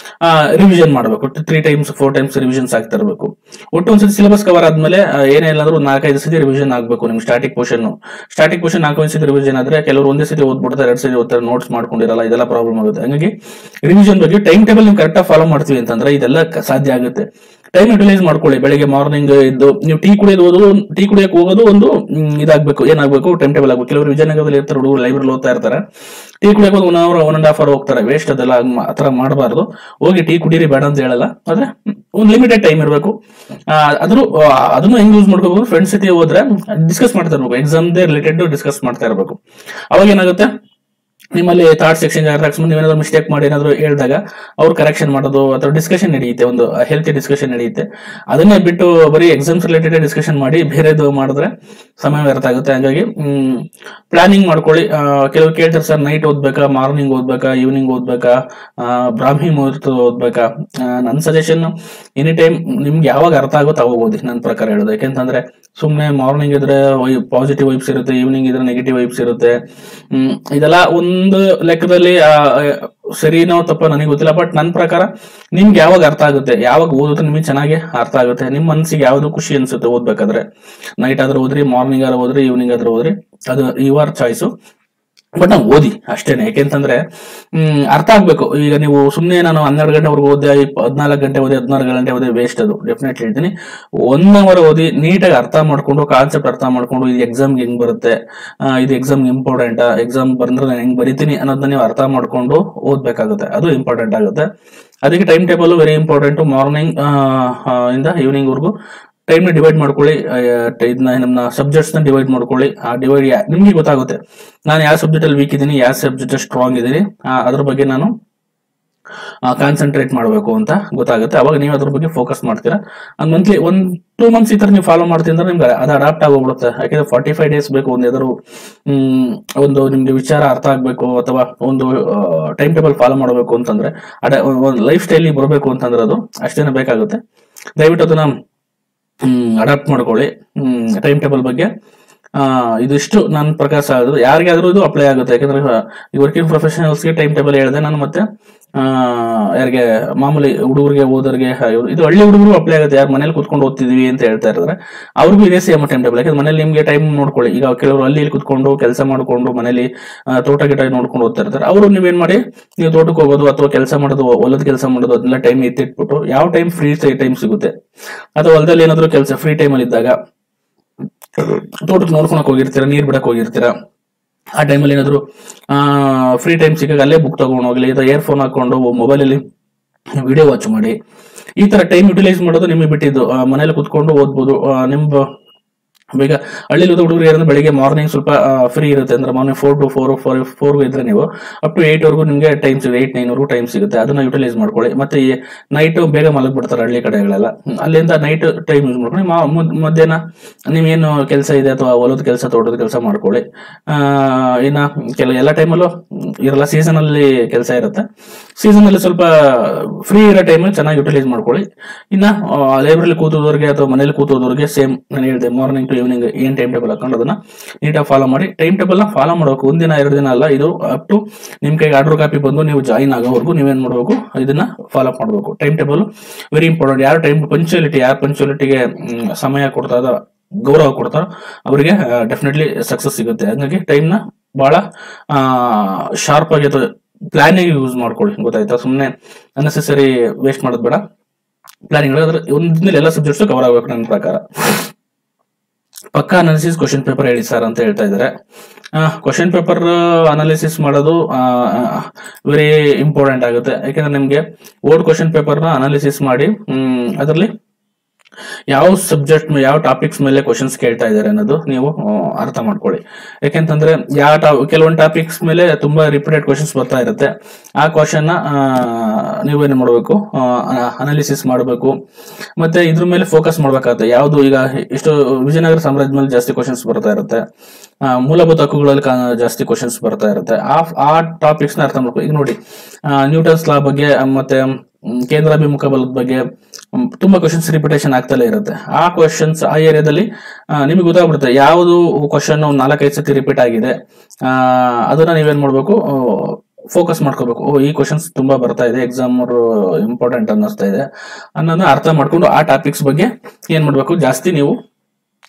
ರಿವಿಷನ್ ಮಾಡಬೇಕು three times four times revisions ಆಗ್ತಾ ಇರಬೇಕು ಒಟ್ಟು ಒಂದ್ಸತಿ ಸಿಲೆಬಸ್ ಕವರ್ ಆದ್ಮೇಲೆ ಆ, ಏನೇ ಇಲ್ಲಾಂದ್ರೂ ನಾಲ್ಕೈದು ಸತಿ ರಿವಿಷನ್ ಆಗಬೇಕು ನಿಮ್ ಸ್ಟಾಟಿಕ್ ಪೋರ್ಷನ್ ಸ್ಟಾಟಿಕ್ ಪೋರ್ಷನ್ ನಾಲ್ಕೈದು ಸತಿ ರಿವಿಷನ್ ಆದ್ರೆ ಕೆಲವರು ಒಂದೇ ಸತಿ ಓದ್ಬಿಡ್ತಾರೆ ಎರಡು ಸತಿ ಓದ್ತಾರೆ ನೋಟ್ಸ್ ಮಾಡ್ಕೊಂಡಿರಲ್ಲ ಇದೆಲ್ಲ ಪ್ರಾಬ್ಲಮ್ ಆಗುತ್ತೆ ಹಂಗಾಗಿ ರಿವಿಷನ್ ಬಗ್ಗೆ ಟೈಮ್ ಟೇಬಲ್ ನೀವು ಕರೆಕ್ಟಾಗಿ ಫಾಲೋ ಮಾಡ್ತೀವಿ ಅಂತಂದ್ರೆ ಇದೆಲ್ಲ ಕ- ಸಾಧ್ಯ ಆಗುತ್ತೆ ಟೈಮ್ ಯುಟಿಲೈಸ್ ಮಾಡ್ಕೊಳ್ಳಿ ಬೆಳಿಗ್ಗೆ ಮಾರ್ನಿಂಗ್ ಇದ್ದು ನೀವು ಟೀ ಕುಡಿಯೋದು ಓದೋದು ಟೀ ಕುಡಿಯಕ್ಕೆ ಹೋಗೋದು ಒಂದು ಮ್, ಇದಾಗ್ಬೇಕು ಏನಾಗಬೇಕು ಟೈಮ್ ಟೇಬಲ್ ಆಗ್ಬೇಕು ಕೆಲವರು ವಿಜಯನಗರದಲ್ಲಿ ಇರ್ತಾರೆ ಹುಡುಗರು ಲೈಬ್ರರಿ ಓದ್ತಾ ಇರ್ತಾರೆ ಟೀ ಕುಡಿಯೋಕೆ one hour one and half hour ಹೋಗ್ತಾರೆ ವೇಸ್ಟ್ ಅದೆಲ್ಲ ಹಂಗ್ ಮಾ- ಆ ಥರ ಮಾಡಬಾರ್ದು ಹೋಗಿ ಟೀ ಕುಡೀರಿ ಬೇಡ ಅಂತ ಹೇಳಲ್ಲ ಆದ್ರೆ ಒಂದು ಲಿಮಿಟೆಡ್ ಟೈಮ್ ಇರಬೇಕು ಅದ್ರೂ ಆ, ಅದನ್ನು ಹೆಂಗ್ ಯೂಸ್ ಮಾಡ್ಕೋಬಹುದು ಫ್ರೆಂಡ್ಸ್ ಜೊತೆ ಹೋದ್ರೆ ಡಿಸ್ಕಸ್ ಮಾಡ್ತಾ ಇರ್ಬೇಕು ಎಕ್ಸಾಮ್ ರಿಲೇಟೆಡ್ ಡಿಸ್ಕಸ್ ಮಾಡ್ತಾ ಇರಬೇಕು ಅವಾಗ ಏನಾಗುತ್ತೆ ನಿಮ್ಮಲ್ಲಿ ಥಾಟ್ಸ್ ಎಕ್ಸ್ಚೇಂಜ್ ಆದಾಗ ನೀವು ಏನಾದ್ರು ಮಿಸ್ಟೇಕ್ ಮಾಡಿ ಏನಾದ್ರು ಹೇಳಿದಾಗ ಅವ್ರು ಕರೆಕ್ಷನ್ ಮಾಡೋದು ಅಥವಾ ಡಿಸ್ಕಷನ್ ನಡೆಯುತ್ತೆ ಒಂದು ಹೆಲ್ತಿ ಡಿಸ್ಕಷನ್ ನಡೆಯುತ್ತೆ ಅದನ್ನ ಬಿಟ್ಟು ಬರೀ ಎಕ್ಸಾಮ್ಸ್ ರಿಲೇಟೆಡ್ ಡಿಸ್ಕಷನ್ ಮಾಡಿ ಬೇರೆದು ಮಾಡಿದ್ರೆ ಸಮಯ ವ್ಯರ್ಥ ಆಗುತ್ತೆ ಹಾಗಾಗಿ ಪ್ಲಾನಿಂಗ್ ಮಾಡ್ಕೊಳ್ಳಿ ಆ, ಕೆಲವ್ರು ಕೇಳ್ತಾರೆ ಸರ್ ನೈಟ್ ಓದ್ಬೇಕಾ ಮಾರ್ನಿಂಗ್ ಓದ್ಬೇಕಾ ಈವ್ನಿಂಗ್ ಓದ್ಬೇಕಾ ಆ, ಬ್ರಾಹ್ಮಿ ಮುಹೂರ್ತ ಓದ್ಬೇಕಾ ಆ, ನನ್ನ ಸಜೆಷನ್ ಎನಿ ಟೈಮ್ ನಿಮ್ಗೆ ಯಾವಾಗ ಅರ್ಥ ಆಗುತ್ತೋ ಅವಾಗ ಓದಿ ನನ್ನ ಪ್ರಕಾರ ಹೇಳೋದು ಯಾಕೆಂತಂದ್ರೆ ಸುಮ್ಮನೆ ಮಾರ್ನಿಂಗ್ ಇದ್ರೆ ಪಾಸಿಟಿವ್ ವೈಬ್ಸ್ ಇರುತ್ತೆ ಈವ್ನಿಂಗ್ ಇದ್ರೆ ನೆಗೆಟಿವ್ ವೈಬ್ಸ್ ಇರುತ್ತೆ ಹ್ಮ್, ಇದೆಲ್ಲ ಒಂದು ಲೆಕ್ಕದಲ್ಲಿ ಆ, ಆ, ಸರಿನೋ ತಪ್ಪ ನನಗೆ ಗೊತ್ತಿಲ್ಲ ಬಟ್ ನನ್ನ ಪ್ರಕಾರ ನಿಮ್ಗೆ ಯಾವಾಗ ಅರ್ಥ ಆಗುತ್ತೆ ಯಾವಾಗ ಓದಿದ್ರೆ ನಿಮಗೆ ಚೆನ್ನಾಗಿ ಅರ್ಥ ಆಗುತ್ತೆ ನಿಮ್ಮ ಮನಸ್ಸಿಗೆ ಯಾವ್ದು ಖುಷಿ ಅನ್ಸುತ್ತೆ ಓದ್ಬೇಕಾದ್ರೆ ನೈಟ್ ಆದ್ರೂ ಓದ್ರಿ ಮಾರ್ನಿಂಗ್ ಆದ್ರೂ ಓದ್ರಿ ಈವ್ನಿಂಗ್ ಆದ್ರೂ ಓದ್ರಿ ಅದು ಯುವರ್ ಚಾಯ್ಸು ಬಟ್ ನಾವು ಓದಿ ಅಷ್ಟೇನೆ ಯಾಕೆಂತಂದ್ರೆ ಹ್ಮ್ ಅರ್ಥ ಆಗ್ಬೇಕು ಈಗ ನೀವು ಸುಮ್ಮನೆ ನಾನು ಹನ್ನೆರಡು ಗಂಟೆವರೆಗೂ ಓದಿ ಹದಿನಾಲ್ಕು ಗಂಟೆ ಓದಿ ಹದಿನಾರು ಗಂಟೆ ಓದಿ ವೇಸ್ಟ್ ಅದು ಡೆಫಿನೆಟ್ಲಿ ಹೇಳ್ತೀನಿ ಒನ್ ಅವರ್ ಓದಿ ನೀಟಾಗಿ ಅರ್ಥ ಮಾಡ್ಕೊಂಡು ಕಾನ್ಸೆಪ್ಟ್ ಅರ್ಥ ಮಾಡ್ಕೊಂಡು ಇದು ಎಕ್ಸಾಮ್ಗೆ ಹೆಂಗ್ ಬರುತ್ತೆ ಆ, ಇದು ಎಕ್ಸಾಮ್ಗೆ ಇಂಪಾರ್ಟೆಂಟ್ ಎಕ್ಸಾಮ್ ಬಂದ್ರೆ ನಾನು ಹೆಂಗ್ ಬರಿತೀನಿ ಅನ್ನೋದನ್ನ ನೀವು ಅರ್ಥ ಮಾಡ್ಕೊಂಡು ಓದ್ಬೇಕಾಗುತ್ತೆ ಅದು ಇಂಪಾರ್ಟೆಂಟ್ ಆಗುತ್ತೆ ಅದಕ್ಕೆ time table very important morning ಇಂದ ಈವ್ನಿಂಗ್ ವರ್ಗು ಟೈಮ್ ನ ಡಿವೈಡ್ ಮಾಡ್ಕೊಳ್ಳಿ ಆ, ಇದನ್ನ ನಮ್ಮ ಸಬ್ಜೆಕ್ಟ್ಸ್ ನ ಡಿವೈಡ್ ಮಾಡ್ಕೊಳ್ಳಿ ಆ ಡಿವೈಡ್ ನಿಮ್ಗೆ ಗೊತ್ತಾಗುತ್ತೆ ನಾನು ಯಾವ ಸಬ್ಜೆಕ್ಟ್ ಅಲ್ಲಿ ವೀಕ್ ಇದ್ದೀನಿ ಯಾವ ಸಬ್ಜೆಕ್ಟ್ ಸ್ಟ್ರಾಂಗ್ ಇದ್ದೀನಿ ಆ, ಅದ್ರ ಬಗ್ಗೆ ನಾನು ಕಾನ್ಸಂಟ್ರೇಟ್ ಮಾಡಬೇಕು ಅಂತ ಗೊತ್ತಾಗುತ್ತೆ ಅವಾಗ ನೀವು ಅದ್ರ ಬಗ್ಗೆ ಫೋಕಸ್ ಮಾಡ್ತೀರಾ ಒಂದು ಮಂತ್ಲಿ ಒಂದ್ ಟೂ ಮಂತ್ಸ್ ಈ ತರ ನೀವು ಫಾಲೋ ಮಾಡ್ತೀನಿ ಅಂದ್ರೆ ನಿಮ್ಗೆ ಅದು ಅಡಾಪ್ಟ್ ಆಗೋಗ್ಬಿಡುತ್ತೆ ಯಾಕಂದ್ರೆ ಫಾರ್ಟಿ ಫೈವ್ ಡೇಸ್ ಬೇಕು ಒಂದು ಯಾವ್ದಾದ್ರು ಹ್ಮ್, ಒಂದು ನಿಮ್ಗೆ ವಿಚಾರ ಅರ್ಥ ಆಗ್ಬೇಕು ಅಥವಾ ಒಂದು ಟೈಮ್ ಟೇಬಲ್ ಫಾಲೋ ಮಾಡಬೇಕು ಅಂತಂದ್ರೆ ಅಡ ಒಂದು ಲೈಫ್ ಸ್ಟೈಲಿಗೆ ಬರಬೇಕು ಅಂತಂದ್ರೆ ಅದು ಅಷ್ಟೇನೆ ಬೇಕಾಗುತ್ತೆ ದಯವಿಟ್ಟು ಅದನ್ನ ಅಡಾಪ್ಟ್ ಮಾಡ್ಕೊಳ್ಳಿ ಟೈಮ್ ಟೇಬಲ್ ಬಗ್ಗೆ ಆ, ಇದಿಷ್ಟು ನನ್ನ ಪ್ರಕಾರ ಸಾಲದು ಯಾರಿಗಾದ್ರೂ ಇದು ಅಪ್ಲೈ ಆಗುತ್ತೆ ಯಾಕಂದ್ರೆ ಈ ವರ್ಕಿಂಗ್ ಪ್ರೊಫೆಷನಲ್ಸ್ಗೆ ಟೈಮ್ ಟೇಬಲ್ ಹೇಳಿದೆ ನಾನು ಮತ್ತೆ ಆ, ಯಾರಿಗೆ ಮಾಮೂಲಿ ಹುಡುಗರಿಗೆ ಓದೋರಿಗೆ ಇದು ಹಳ್ಳಿ ಹುಡುಗರು ಅಪ್ಲೈ ಆಗುತ್ತೆ ಯಾರು ಮನೇಲಿ ಕುತ್ಕೊಂಡು ಓದ್ತಿದೀವಿ ಅಂತ ಹೇಳ್ತಾ ಇರ್ತಾರೆ ಅವ್ರಿಗೂ ಇದೇ ಸೇಮ್ ಟೈಮ್ ಟೇಬಲ್ ಯಾಕಂದ್ರೆ ಮನೇಲಿ ನಿಮ್ಗೆ ಟೈಮ್ ನೋಡ್ಕೊಳ್ಳಿ ಈಗ ಕೆಲವರು ಅಲ್ಲಿ ಇಲ್ಲಿ ಕುತ್ಕೊಂಡು ಕೆಲಸ ಮಾಡ್ಕೊಂಡು ಮನೇಲಿ ಆ, ತೋಟ ಗಿಟ ನೋಡ್ಕೊಂಡು ಓದ್ತಾ ಇರ್ತಾರೆ ಅವರು ನೀವೇನ್ ಮಾಡಿ ನೀವು ತೋಟಕ್ಕೆ ಹೋಗೋದು ಅಥವಾ ಕೆಲಸ ಮಾಡೋದು ಹೊಲದ ಕೆಲಸ ಮಾಡೋದು ಅದನ್ನೆಲ್ಲ ಟೈಮ್ ಎತ್ತಿಟ್ಬಿಟ್ಟು ಯಾವ ಟೈಮ್ ಫ್ರೀ ಟೈಮ್ ಸಿಗುತ್ತೆ ಅಥವಾ ಹೊಲದಲ್ಲಿ ಏನಾದ್ರು ಕೆಲಸ ಫ್ರೀ ಟೈಮಲ್ಲಿ ಇದ್ದಾಗ ತೋಟಕ್ಕೆ ನೋಡ್ಕೊಳಕ್ ಹೋಗಿರ್ತೀರಾ ನೀರ್ ಬಿಡಕ್ ಹೋಗಿರ್ತೀರಾ ಆ ಟೈಮಲ್ಲಿ ಏನಾದ್ರು ಫ್ರೀ ಟೈಮ್ ಸಿಕ್ಕಾಗ ಅಲ್ಲೇ ಬುಕ್ ತಗೊಂಡು ಹೋಗ್ಲಿ ಅಥವಾ ಇಯರ್ ಹಾಕೊಂಡು ಮೊಬೈಲ್ ಅಲ್ಲಿ ವಿಡಿಯೋ ವಾಚ್ ಮಾಡಿ ಈ ತರ ಟೈಮ್ ಯುಟಿಲೈಸ್ ಮಾಡೋದು ನಿಮಗೆ ಬಿಟ್ಟಿದ್ದು ಆ, ಮನೇಲಿ ಕುತ್ಕೊಂಡು ಓದ್ಬೋದು ಆ, ನಿಮ್ ಬೇಗ ಹಳ್ಳಿಲಿ ಹುಡುಗರು ಏನಂದ್ರೆ ಬೆಳಿಗ್ಗೆ ಮಾರ್ನಿಂಗ್ ಸ್ವಲ್ಪ ಫ್ರೀ ಇರುತ್ತೆ ಅಂದ್ರೆ morning four to four four four ಇದ್ರೆ ನೀವು ಅಪ್ ಟು ಏಟ್ ವರೆಗೂ ನಿಮಗೆ ಟೈಮ್ ಸಿಗುತ್ತೆ ಏಟ್ ನೈನ್ ವರೆಗೂ ಟೈಮ್ ಸಿಗುತ್ತೆ ಅದನ್ನ ಯುಟಿಲೈಸ್ ಮಾಡ್ಕೊಳ್ಳಿ ಮತ್ತೆ ನೈಟ್ ಬೇಗ ಮಲಗ್ ಬಿಡ್ತಾರೆ ಹಳ್ಳಿ ಕಡೆಗಳೆಲ್ಲ ಹ್ಮ್, ಅಲ್ಲಿಂದ ನೈಟ್ ಟೈಮ್ ಯೂಸ್ ಮಾಡ್ಕೊಳ್ಳಿ ಮಾ- ಮುದ್- ಮಧ್ಯಾಹ್ನ ನೀವೇನು ಕೆಲಸ ಇದೆ ಅಥವಾ ಹೊಲದ ಕೆಲಸ ತೋಟದ ಕೆಲಸ ಮಾಡ್ಕೊಳ್ಳಿ ಆ, ಇನ್ನ ಕೆಲ ಎಲ್ಲ ಟೈಮಲ್ಲೂ ಇರಲ್ಲ ಸೀಸನ್ ಅಲ್ಲಿ ಕೆಲಸ ಇರುತ್ತೆ ಸೀಸನ್ ಅಲ್ಲಿ ಸ್ವಲ್ಪ ಫ್ರೀ ಇರೋ ಟೈಮಲ್ಲಿ ಚೆನ್ನಾಗಿ ಯುಟಿಲೈಸ್ ಮಾಡ್ಕೊಳ್ಳಿ ಇನ್ನ ಲೈಬ್ರರಿ ಕೂತೋದವ್ರಿಗೆ ಅಥವಾ ಮನೇಲಿ ಕೂತೋದವ್ರಿಗೆ ಸೇಮ್ ನಾನು ಹೇಳಿದೆ ಮಾರ್ನಿಂಗ್ ಟು ಈವ್ನಿಂಗ್ ಏನ್ ಟೈಮ್ ಟೇಬಲ್ ಹಾಕೊಂಡು ಅದನ್ನ ನೀಟಾಗಿ ಫಾಲೋ ಮಾಡಿ ಟೈಮ್ ಟೇಬಲ್ ನ ಫಾಲೋ ಮಾಡಬೇಕು ಒಂದಿನ ಎರಡು ದಿನ ಅಲ್ಲ ಇದು ಅಪ್ ಟು ನಿಮ್ ಕೈಗೆ ಆರ್ಡರ್ ಕಾಪಿ ಬಂದು ನೀವು ಜಾಯಿನ್ ಆಗೋವರೆಗೂ ನೀವೇನ್ ಮಾಡಬೇಕು ಇದನ್ನ ಫಾಲೋ ಮಾಡಬೇಕು ಟೈಮ್ ಟೇಬಲ್ ವೆರಿ ಇಂಪಾರ್ಟೆಂಟ್ ಯಾರು ಟೈಮ್ ಪಂಚುಯಾಲಿಟಿ ಯಾರು ಪಂಚುಯಾಲಿಟಿಗೆ ಸಮಯ ಕೊಡ್ತಾರ ಗೌರವ ಕೊಡ್ತಾರೋ ಅವರಿಗೆ ಡೆಫಿನೆಟ್ಲಿ ಸಕ್ಸಸ್ ಸಿಗುತ್ತೆ ಹಾಗಾಗಿ ಟೈಮ್ ನ ಬಹಳ ಶಾರ್ಪ್ ಆಗಿ ಅಥವಾ ಪ್ಲಾನಿಂಗ್ ಯೂಸ್ ಮಾಡ್ಕೊಳ್ಳಿ ಗೊತ್ತಾಯ್ತಾ ಸುಮ್ಮನೆ ಅನ್ನೆಸೆಸರಿ ವೇಸ್ಟ್ ಮಾಡೋದು ಬೇಡ ಪ್ಲಾನಿಂಗ್ ಅದ್ರ ಒಂದಿನಲ್ಲಿ ಎಲ್ಲ ಸಬ್ಜೆಕ್ಟ್ಸ್ ಕವರ್ ಆಗ್ಬೇಕು ನನ್ನ ಪ್ರಕಾರ ಪಕ್ಕಾ ಅನಾಲಿಸಿಸ್ ಕ್ವಶನ್ ಪೇಪರ್ ಹೇಳಿ ಸರ್ ಅಂತ ಹೇಳ್ತಾ ಇದ್ದಾರೆ ಕ್ವಶನ್ ಪೇಪರ್ ಅನಾಲಿಸಿಸ್ ಮಾಡೋದು ವೆರಿ ಇಂಪಾರ್ಟೆಂಟ್ ಆಗುತ್ತೆ ಯಾಕಂದ್ರೆ ನಿಮ್ಗೆ ಓಲ್ಡ್ ಕ್ವಶನ್ ಪೇಪರ್ ನ ಅನಾಲಿಸಿಸ್ ಮಾಡಿ ಅದರಲ್ಲಿ ಯಾವ ಸಬ್ಜೆಕ್ಟ್ ಯಾವ ಟಾಪಿಕ್ಸ್ ಮೇಲೆ ಕ್ವಶನ್ಸ್ ಕೇಳ್ತಾ ಇದ್ದಾರೆ ಅನ್ನೋದು ನೀವು ಆ, ಅರ್ಥ ಮಾಡ್ಕೊಳ್ಳಿ ಯಾಕೆಂತಂದ್ರೆ ಯಾವ ಟಾ ಕೆಲವೊಂದು ಟಾಪಿಕ್ಸ್ ಮೇಲೆ ತುಂಬಾ ರಿಪೀಟೆಡ್ ಕ್ವಶನ್ಸ್ ಬರ್ತಾ ಇರುತ್ತೆ ಆ ಕ್ವಶನ್ ನ ಆ, ನೀವೇನು ಮಾಡಬೇಕು ಅನಾಲಿಸಿಸ್ ಮಾಡಬೇಕು ಮತ್ತೆ ಇದ್ರ ಮೇಲೆ ಫೋಕಸ್ ಮಾಡ್ಬೇಕಾಗುತ್ತೆ ಯಾವುದು ಈಗ ಎಷ್ಟು ವಿಜಯನಗರ ಸಾಮ್ರಾಜ್ಯ ಮೇಲೆ ಜಾಸ್ತಿ ಕ್ವಶನ್ಸ್ ಬರ್ತಾ ಇರುತ್ತೆ ಆ, ಮೂಲಭೂತ ಹಕ್ಕುಗಳಲ್ಲಿ ಕಾ- ಜಾಸ್ತಿ ಕ್ವಶನ್ಸ್ ಬರ್ತಾ ಇರುತ್ತೆ ಆ ಆ ಟಾಪಿಕ್ಸ್ ನ ಅರ್ಥ ಮಾಡ್ಕೊ ಈಗ ನೋಡಿ ನ್ಯೂಟನ್ಸ್ ಲಾ ಬಗ್ಗೆ ಆ, ಮತ್ತೆ ಮ್, ಕೇಂದ್ರಾಭಿಮುಖ ಬಲದ ಬಗ್ಗೆ ಮ್, ತುಂಬಾ ಕ್ವಶನ್ಸ್ ರಿಪಿಟೇಷನ್ ಆಗ್ತಲೇ ಇರುತ್ತೆ ಆ ಕ್ವಶನ್ಸ್ ಆ ಏರಿಯಾದಲ್ಲಿ ನಿಮಗೆ ಗೊತ್ತಾಗ್ಬಿಡುತ್ತೆ ಯಾವುದು ಕ್ವಶನ್ ನಾಲ್ಕೈದು ಸತಿ ರಿಪೀಟ್ ಆಗಿದೆ ಆ, ಅದನ್ನ ನೀವೇನ್ ಮಾಡ್ಬೇಕು ಫೋಕಸ್ ಮಾಡ್ಕೋಬೇಕು ಓ ಈ ಕ್ವಶನ್ಸ್ ತುಂಬಾ ಬರ್ತಾ ಇದೆ ಎಕ್ಸಾಮ್ ಇಂಪಾರ್ಟೆಂಟ್ ಅನ್ನಿಸ್ತಾ ಇದೆ ಅನ್ನೋದನ್ನ ಅರ್ಥ ಮಾಡ್ಕೊಂಡು ಆ ಟಾಪಿಕ್ಸ್ ಬಗ್ಗೆ ಏನ್ ಮಾಡ್ಬೇಕು ಜಾಸ್ತಿ ನೀವು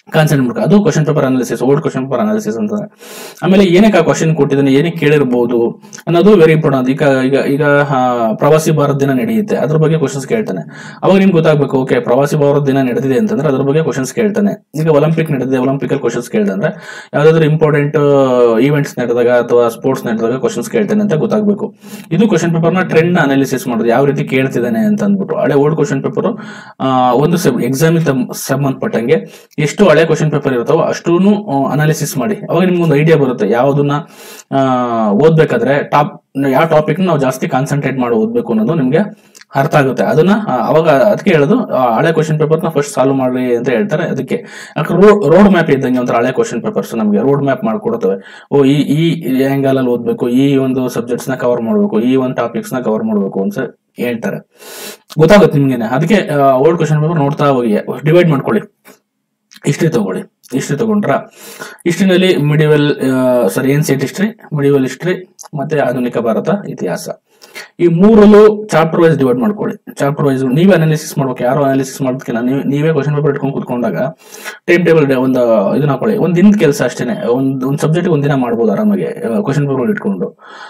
ಕಾನ್ಸೆಂಟ್ ಮಾಡ್ಕೊ ಅದು question paper analysis old question paper analysis ಅಂತ ಆಮೇಲೆ ಏನಕ್ಕೆ ಆ ಕ್ವಶನ್ ಕೊಟ್ಟಿದ್ದಾನೆ ಏನಕ್ಕೆ ಕೇಳಿರ್ಬೋದು ಅನ್ನೋದು ವೆರಿ ಇಂಪಾರ್ಟೆಂಟ್ ಈಗ ಈಗ ಈಗ ಆ, ಪ್ರವಾಸಿ ಭಾರತ ದಿನ ನಡೆಯುತ್ತೆ ಅದ್ರ ಬಗ್ಗೆ ಕ್ವಶನ್ಸ್ ಕೇಳ್ತಾನೆ ಅವಾಗ ನಿಮ್ಗೆ ಗೊತ್ತಾಗ್ಬೇಕು ಓಕೆ ಪ್ರವಾಸಿ ಭಾರತ ದಿನ ನಡೆದಿದೆ ಅಂತಂದ್ರೆ ಅದ್ರ ಬಗ್ಗೆ ಕ್ವಶನ್ಸ್ ಕೇಳ್ತಾನೆ ಈಗ ಒಲಿಂಪಿಕ್ ನಡೆದಿದೆ ಒಲಿಂಪಿಕ್ ಅಲ್ಲಿ ಕ್ವಶನ್ಸ್ ಕೇಳ್ದಂದ್ರೆ ಯಾವ್ದಾದ್ರು ಇಂಪಾರ್ಟೆಂಟ್ ಈವೆಂಟ್ಸ್ ನಡೆದಾಗ ಅಥವಾ ಸ್ಪೋರ್ಟ್ಸ್ ನಡೆದಾಗ ಕ್ವಶನ್ಸ್ ಕೇಳ್ತಾನೆ ಅಂತ ಗೊತ್ತಾಗ್ಬೇಕು ಇದು ಕ್ವಶನ್ ಪೇಪರ್ ನ ಟ್ರೆಂಡ್ ಅನಾಲಿಸಿಸ್ ಮಾಡೋದು ಯಾವ ರೀತಿ ಕೇಳ್ತಿದ್ದಾನೆ ಅಂತ ಅಂದ್ಬಿಟ್ಟು ಹಳೆ ಓಲ್ಡ್ ಕ್ವಶನ್ ಪೇಪರ್ ಒಂದು ಎಕ್ಸಾಮ್ ಸಂಬಂಧಪಟ್ಟಂಗೆ ಎಷ್ಟು ಹಳೆ ಕ್ವಶನ್ ಪೇಪರ್ ಇರ್ತಾವೋ ಅಷ್ಟೂ ಅನಾಲಿಸಿಸ್ ಮಾಡಿ ಅವಾಗ ನಿಮ್ಗೆ ಒಂದು ಐಡಿಯಾ ಬರುತ್ತೆ ಯಾವ್ದನ್ನ ಆ, ಓದ್ಬೇಕಾದ್ರೆ ಟಾಪ್ ಯಾವ ಟಾಪಿಕ್ ನಾವು ಜಾಸ್ತಿ ಕಾನ್ಸಂಟ್ರೇಟ್ ಮಾಡಿ ಓದ್ಬೇಕು ಅನ್ನೋದು ನಿಮ್ಗೆ ಅರ್ಥ ಆಗುತ್ತೆ ಅದನ್ನ ಆ, ಅವಾಗ ಅದಕ್ಕೆ ಹೇಳೋದು ಆ, ಹಳೆ ಕ್ವಶನ್ ಪೇಪರ್ನ ಫಸ್ಟ್ ಸಾಲ್ವ್ ಮಾಡಿ ಅಂತ ಹೇಳ್ತಾರೆ ಅದಕ್ಕೆ ರೋಡ್ ಮ್ಯಾಪ್ ಇದ್ದಂಗೆ ಒಂಥರ ಹಳೆ ಕ್ವಶನ್ ಪೇಪರ್ಸ್ ನಮಗೆ ರೋಡ್ ಮ್ಯಾಪ್ ಮಾಡ್ಕೊಡುತ್ತವೆ ಓ ಈ ಈ ಆಂಗಲ್ ಅಲ್ಲಿ ಓದ್ಬೇಕು ಈ ಒಂದು ಸಬ್ಜೆಕ್ಟ್ಸ್ ನ ಕವರ್ ಮಾಡಬೇಕು ಈ ಒಂದು ಟಾಪಿಕ್ಸ್ ನ ಕವರ್ ಮಾಡಬೇಕು ಅಂತ ಹೇಳ್ತಾರೆ ಗೊತ್ತಾಗುತ್ತೆ ನಿಮ್ಗೆನೆ ಅದಕ್ಕೆ ಓಲ್ಡ್ ಕ್ವಶನ್ ಪೇಪರ್ ನೋಡ್ತಾ ಹೋಗಿ ಡಿವೈಡ್ ಮಾಡ್ಕೊಳ್ಳಿ ಹಿಸ್ಟ್ರಿ ತಗೊಳ್ಳಿ ಹಿಸ್ಟ್ರಿ ತಗೊಂಡ್ರ ಹಿಸ್ಟ್ರಿನಲ್ಲಿ medieval sorry ancient history medieval history ಮತ್ತೆ ಆಧುನಿಕ ಭಾರತ ಇತಿಹಾಸ ಈ ಮೂರಲ್ಲೂ ಚಾಪ್ಟರ್ ವೈಸ್ ಡಿವೈಡ್ ಮಾಡ್ಕೊಳ್ಳಿ ಚಾಪ್ಟರ್ ವೈಸ್ ನೀವೇ ಅನಾಲಿಸಿಸ್ ಮಾಡ್ಬೇಕು ಯಾರು ಅನಾಲಿಸಿಸ್ ಮಾಡೋದಕ್ಕಿಲ್ಲ ನೀವು ನೀವೇ ಕ್ವಶನ್ ಪೇಪರ್ ಇಟ್ಕೊಂಡು ಕುತ್ಕೊಂಡಾಗ ಟೈಮ್ ಟೇಬಲ್ ಒಂದು ಇದನ್ನ ಹಾಕೊಳ್ಳಿ ಒಂದ್ ದಿನದ ಕೆಲಸ ಅಷ್ಟೇನೆ ಒಂದ್ ಒಂದ್ ಸಬ್ಜೆಕ್ಟ್ ಒಂದಿನ ಮಾಡ್ಬೋದು ಆರಾಮಾಗಿ ಕ್ವಶನ್ ಪೇಪರ್ ಇಟ್ಕೊಂಡು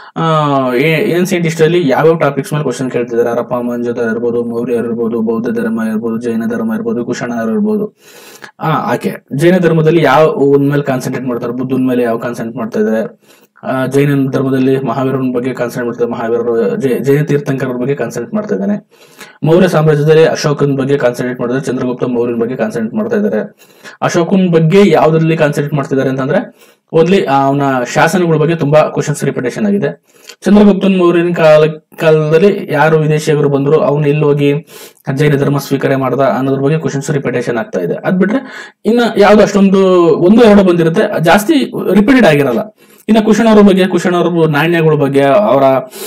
ಏನ್ಸಿಯಂಟ್ ಹಿಸ್ಟ್ರಿಯಲ್ಲಿ ಯಾವ್ಯಾವ ಟಾಪಿಕ್ಸ್ ಮೇಲೆ ಕ್ವಶನ್ ಕೇಳ್ತಿದ್ದಾರೆ ಹರಪ್ಪ ಮಂಜುದಾರ್ ಇರ್ಬೋದು ಮೌರ್ಯರು ಇರ್ಬೋದು ಬೌದ್ಧ ಧರ್ಮ ಇರ್ಬೋದು ಜೈನ ಧರ್ಮ ಇರ್ಬೋದು ಕುಶಾಣರು ಇರ್ಬೋದು ಆ ಆಕೆ ಜೈನ ಧರ್ಮದಲ್ಲಿ ಯಾವ ಒಂದ್ ಮೇಲೆ ಕಾನ್ಸಂಟ್ರೇಟ್ ಮಾಡ್ತಾರೆ ಬುದ್ಧನ ಮೇಲೆ ಯಾವ ಕಾನ್ಸಂಟ್ರೇಟ್ ಮಾಡ್ತಾ ಇದ್ದಾರೆ ಆ, ಜೈನ ಧರ್ಮದಲ್ಲಿ ಮಹಾವೀರನ ಬಗ್ಗೆ ಕಾನ್ಸಂಟ್ರೇಟ್ ಮಾಡ್ತಾರೆ ಮಹಾವೀರರು ಜೈ- ಜೈನ ತೀರ್ಥಂಕರರ ಬಗ್ಗೆ ಕಾನ್ಸಂಟ್ರೇಟ್ ಮಾಡ್ತಾ ಇದ್ದಾನೆ ಮೌರ್ಯ ಸಾಮ್ರಾಜ್ಯದಲ್ಲಿ ಅಶೋಕನ ಬಗ್ಗೆ ಕಾನ್ಸಂಟ್ರೇಟ್ ಮಾಡಿದ್ರೆ ಚಂದ್ರಗುಪ್ತ ಮೌರ್ಯನ ಬಗ್ಗೆ ಕಾನ್ಸಂಟ್ರೇಟ್ ಮಾಡ್ತಾ ಇದ್ದಾರೆ ಅಶೋಕನ ಬಗ್ಗೆ ಯಾವ್ದ್ರಲ್ಲಿ ಕಾನ್ಸಂಟ್ರೇಟ್ ಮಾಡ್ತಿದ್ದಾರೆ ಅಂತಂದ್ರೆ ಓನ್ಲಿ ಅವನ ಶಾಸನಗಳ ಬಗ್ಗೆ ತುಂಬಾ ಕ್ವಶನ್ಸ್ ರಿಪಿಟೇಷನ್ ಆಗಿದೆ ಚಂದ್ರಗುಪ್ತನ್ ಮೌರ್ಯನ ಕಾಲ ಕಾಲದಲ್ಲಿ ಯಾರು ವಿದೇಶಿಯರು ಬಂದ್ರು ಅವನು ಎಲ್ಲಿ ಹೋಗಿ ಜೈನ ಧರ್ಮ ಸ್ವೀಕಾರ ಮಾಡ್ದ ಅನ್ನೋದ್ರ ಬಗ್ಗೆ ಕ್ವಶನ್ಸ್ ರಿಪಿಟೇಷನ್ ಆಗ್ತಾ ಇದೆ ಅದ್ ಬಿಟ್ರೆ ಇನ್ನ ಯಾವ್ದು ಅಷ್ಟೊಂದು ಒಂದು ಎರಡು ಬಂದಿರುತ್ತೆ ಜಾಸ್ತಿ ರಿಪೀಟೆಡ್ ಆಗಿರಲ್ಲ ಇನ್ನ ಕುಶನ್ ಅವ್ರ ಬಗ್ಗೆ ಕುಶನ್ ಅವ್ರ ನಾಣ್ಯಗಳ ಬಗ್ಗೆ ಅವರ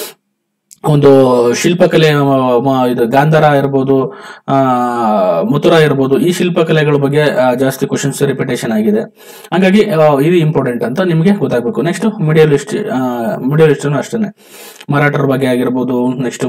ಒಂದು ಶಿಲ್ಪಕಲೆ ಮ- ಮ- ಇದು ಗಾಂಧಾರ ಇರ್ಬೋದು ಆ ಮಥುರಾ ಇರ್ಬೋದು ಈ ಶಿಲ್ಪಕಲೆಗಳ ಬಗ್ಗೆ ಆ, ಜಾಸ್ತಿ ಕ್ವಶನ್ಸ್ ರಿಪಿಟೇಷನ್ ಆಗಿದೆ ಹಾಗಾಗಿ ಆ, ಇದು ಇಂಪಾರ್ಟೆಂಟ್ ಅಂತ ನಿಮಗೆ ಗೊತ್ತಾಗಬೇಕು ನೆಕ್ಸ್ಟ್ ಮಿಡಿಯಲ್ ಹಿಸ್ಟ್ರಿ ಮಿಡಿಯಲ್ ಹಿಸ್ಟ್ರಿನೂ ಅಷ್ಟೇ ಮರಾಠರ ಬಗ್ಗೆ ಆಗಿರ್ಬೋದು ನೆಕ್ಸ್ಟ್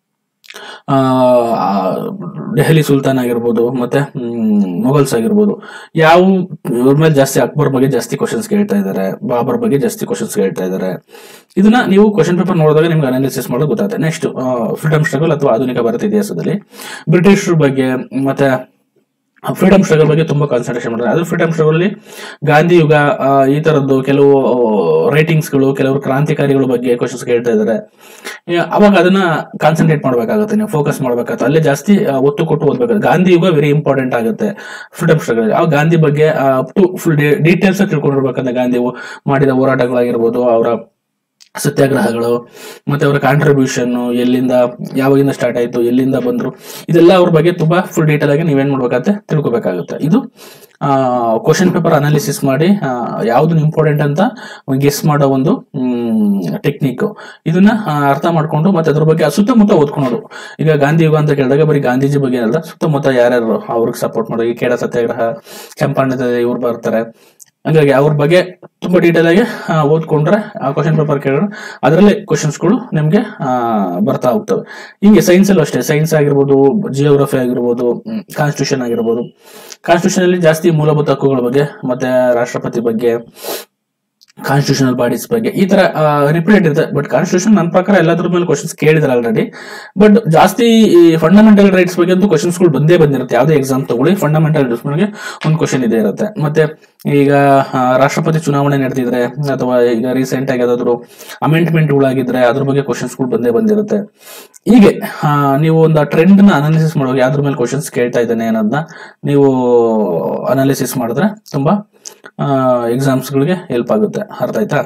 ಆ ಆ, ದೆಹಲಿ ಸುಲ್ತಾನ್ ಆಗಿರ್ಬೋದು ಮತ್ತೆ ಹ್ಮ್, ಮೊಘಲ್ಸ್ ಆಗಿರ್ಬೋದು ಯಾವ ಇವ್ರ ಮೇಲೆ ಜಾಸ್ತಿ ಅಕ್ಬರ್ ಬಗ್ಗೆ ಜಾಸ್ತಿ ಕ್ವಶನ್ಸ್ ಕೇಳ್ತಾ ಇದ್ದಾರೆ ಬಾಬರ್ ಬಗ್ಗೆ ಜಾಸ್ತಿ ಕ್ವಶನ್ಸ್ ಕೇಳ್ತಾ ಇದ್ದಾರೆ ಇದನ್ನ ನೀವು ಕ್ವಶನ್ ಪೇಪರ್ ನೋಡಿದಾಗ ನಿಮ್ಗೆ ಅನಾಲಿಸಿಸ್ ಮಾಡೋದು ಗೊತ್ತಾಗುತ್ತೆ ನೆಕ್ಸ್ಟ್ ಫ್ರೀಡಮ್ ಸ್ಟ್ರಗಲ್ ಅಥವಾ ಆಧುನಿಕ ಭಾರತ ಇತಿಹಾಸದಲ್ಲಿ ಬ್ರಿಟಿಷರ ಬಗ್ಗೆ ಮತ್ತೆ ಫ್ರೀಡಮ್ ಸ್ಟ್ರಗಲ್ ಬಗ್ಗೆ ತುಂಬಾ ಕಾನ್ಸಂಟ್ರೇಷನ್ ಮಾಡ್ತಾರೆ ಅದು ಫ್ರೀಡಮ್ ಸ್ಟ್ರಗಲ್ ಅಲ್ಲಿ ಗಾಂಧಿ ಯುಗ ಆ, ಈ ತರದ್ದು ಕೆಲವು ರೈಟಿಂಗ್ಸ್ ಗಳು ಕೆಲವರು ಕ್ರಾಂತಿಕಾರಿಗಳ ಬಗ್ಗೆ ಕ್ವಶನ್ಸ್ ಕೇಳ್ತಾ ಇದ್ದಾರೆ ಯಾ- ಅವಾಗ ಅದನ್ನ ಕಾನ್ಸಂಟ್ರೇಟ್ ಮಾಡ್ಬೇಕಾಗುತ್ತೆ ನೀವು ಫೋಕಸ್ ಮಾಡ್ಬೇಕಾಗುತ್ತೆ ಅಲ್ಲೇ ಜಾಸ್ತಿ ಆ, ಒತ್ತು ಕೊಟ್ಟು ಓದ್ಬೇಕಾಗುತ್ತೆ ಗಾಂಧಿ ಯುಗ ವೆರಿ ಇಂಪಾರ್ಟೆಂಟ್ ಆಗುತ್ತೆ ಫ್ರೀಡಮ್ ಸ್ಟ್ರಗಲ್ ಆ ಗಾಂಧಿ ಬಗ್ಗೆ ಅಪ್ ಟು ಫುಲ್ ಡೀಟೇಲ್ಸ್ ತಿಳ್ಕೊಂಡಿರ್ಬೇಕಂದ್ರೆ ಗಾಂಧಿ ಮಾಡಿದ ಹೋರಾಟಗಳಾಗಿರ್ಬೋದು ಅವರ ಸತ್ಯಾಗ್ರಹಗಳು ಮತ್ತೆ ಅವರ ಕಾಂಟ್ರಿಬ್ಯೂಷನ್ ಎಲ್ಲಿಂದ ಯಾವಾಗಿಂದ ಸ್ಟಾರ್ಟ್ ಆಯ್ತು ಎಲ್ಲಿಂದ ಬಂದ್ರು ಇದೆಲ್ಲ ಅವ್ರ ಬಗ್ಗೆ ತುಂಬಾ ಫುಲ್ ಡೀಟೇಲ್ ಆಗಿ ನೀವೇನ್ ಮಾಡ್ಬೇಕಾಗತ್ತೆ ತಿಳ್ಕೊಬೇಕಾಗುತ್ತೆ ಇದು ಕ್ವಶನ್ ಪೇಪರ್ ಅನಾಲಿಸಿಸ್ ಮಾಡಿ ಆ, ಯಾವ್ದು ಇಂಪಾರ್ಟೆಂಟ್ ಅಂತ ಗೆಸ್ ಮಾಡೋ ಒಂದು ಟೆಕ್ನಿಕ್ ಇದನ್ನ ಆ, ಅರ್ಥ ಮಾಡ್ಕೊಂಡು ಮತ್ತೆ ಅದ್ರ ಬಗ್ಗೆ ಸುತ್ತಮುತ್ತ ಓದ್ಕೊಳೋದು ಈಗ ಗಾಂಧಿ ಯುಗ ಅಂತ ಕೇಳಿದಾಗ ಬರೀ ಗಾಂಧೀಜಿ ಬಗ್ಗೆ ಅಲ್ಲ ಸುತ್ತಮುತ್ತ ಯಾರ್ಯಾರು ಅವ್ರಿಗೆ ಸಪೋರ್ಟ್ ಮಾಡೋದು ಈ ಕೇಡ ಸತ್ಯಾಗ್ರಹ ಚಂಪಾರಣ ಇವ್ರು ಬರ್ತಾರೆ ಹಂಗಾಗಿ ಅವ್ರ ಬಗ್ಗೆ ತುಂಬಾ ಡೀಟೇಲ್ ಆಗಿ ಆ, ಓದ್ಕೊಂಡ್ರೆ ಆ ಕ್ವಶನ್ ಪೇಪರ್ ಕೇಳಿದ್ರೆ ಅದರಲ್ಲಿ ಕ್ವಶನ್ಸ್ಗಳು ನಿಮ್ಗೆ ಆ, ಬರ್ತಾ ಹೋಗ್ತವೆ ಹಿಂಗೆ ಸೈನ್ಸ್ ಅಲ್ಲೂ ಅಷ್ಟೇ ಸೈನ್ಸ್ ಆಗಿರ್ಬೋದು ಜಿಯೋಗ್ರಫಿ ಆಗಿರ್ಬೋದು ಕಾನ್ಸ್ಟಿಟ್ಯೂಷನ್ ಆಗಿರ್ಬೋದು ಕಾನ್ಸ್ಟಿಟ್ಯೂಷನ್ ಅಲ್ಲಿ ಜಾಸ್ತಿ ಮೂಲಭೂತ ಹಕ್ಕುಗಳ ಬಗ್ಗೆ ಮತ್ತೆ ರಾಷ್ಟ್ರಪತಿ ಬಗ್ಗೆ ಕಾನ್ಸ್ಟಿಟ್ಯೂಷನಲ್ ಬಾಡೀಸ್ ಬಗ್ಗೆ ಈ ತರ ರಿಪೀಟೆಡ್ ಇರುತ್ತೆ ಬಟ್ ಕಾನ್ಸ್ಟಿಟ್ಯೂಷನ್ ನನ್ನ ಪ್ರಕಾರ ಎಲ್ಲದ್ರ ಮೇಲೆ ಕ್ವಶನ್ಸ್ ಕೇಳಿದ್ರೆ ಆಲ್ರೆಡಿ ಬಟ್ ಜಾಸ್ತಿ ಈ ಫಂಡಮೆಂಟಲ್ ರೈಟ್ಸ್ ಬಗ್ಗೆ ಅಂತೂ ಕ್ವಶನ್ಸ್ ಗಳು ಬಂದೇ ಬಂದಿರುತ್ತೆ ಯಾವುದೇ ಎಕ್ಸಾಮ್ ತಗೊಳ್ಳಿ ಫಂಡಮೆಂಟಲ್ ರೈಟ್ಸ್ ಬಗ್ಗೆ ಒಂದು ಕ್ವಶನ್ ಇದೇ ಇರುತ್ತೆ ಮತ್ತೆ ಈಗ ಆ, ರಾಷ್ಟ್ರಪತಿ ಚುನಾವಣೆ ನಡೆದಿದ್ರೆ ಅಥವಾ ಈಗ ರೀಸೆಂಟ್ ಆಗಿ ಯಾವ್ದಾದ್ರು ಅಮೆಂಡ್ಮೆಂಟ್ ಗಳಾಗಿದ್ರೆ ಅದ್ರ ಬಗ್ಗೆ ಕ್ವಶನ್ಸ್ ಗಳು ಬಂದೇ ಬಂದಿರುತ್ತೆ ಹೀಗೆ ಆ, ನೀವು ಒಂದು ಟ್ರೆಂಡ್ ನ ಅನಾಲಿಸಿಸ್ ಮಾಡುವಾಗ ಯಾವ್ದ್ರ ಮೇಲೆ ಕ್ವಶನ್ಸ್ ಕೇಳ್ತಾ ಇದ್ದಾನೆ ಅನ್ನೋದನ್ನ ನೀವು ಅನಾಲಿಸಿಸ್ ಮಾಡಿದ್ರೆ ತುಂಬಾ ಎಕ್ಸಾಮ್ಸ್ ಗಳಿಗೆ ಹೆಲ್ಪ್ ಆಗುತ್ತೆ ಅರ್ಥ ಆಯ್ತಾ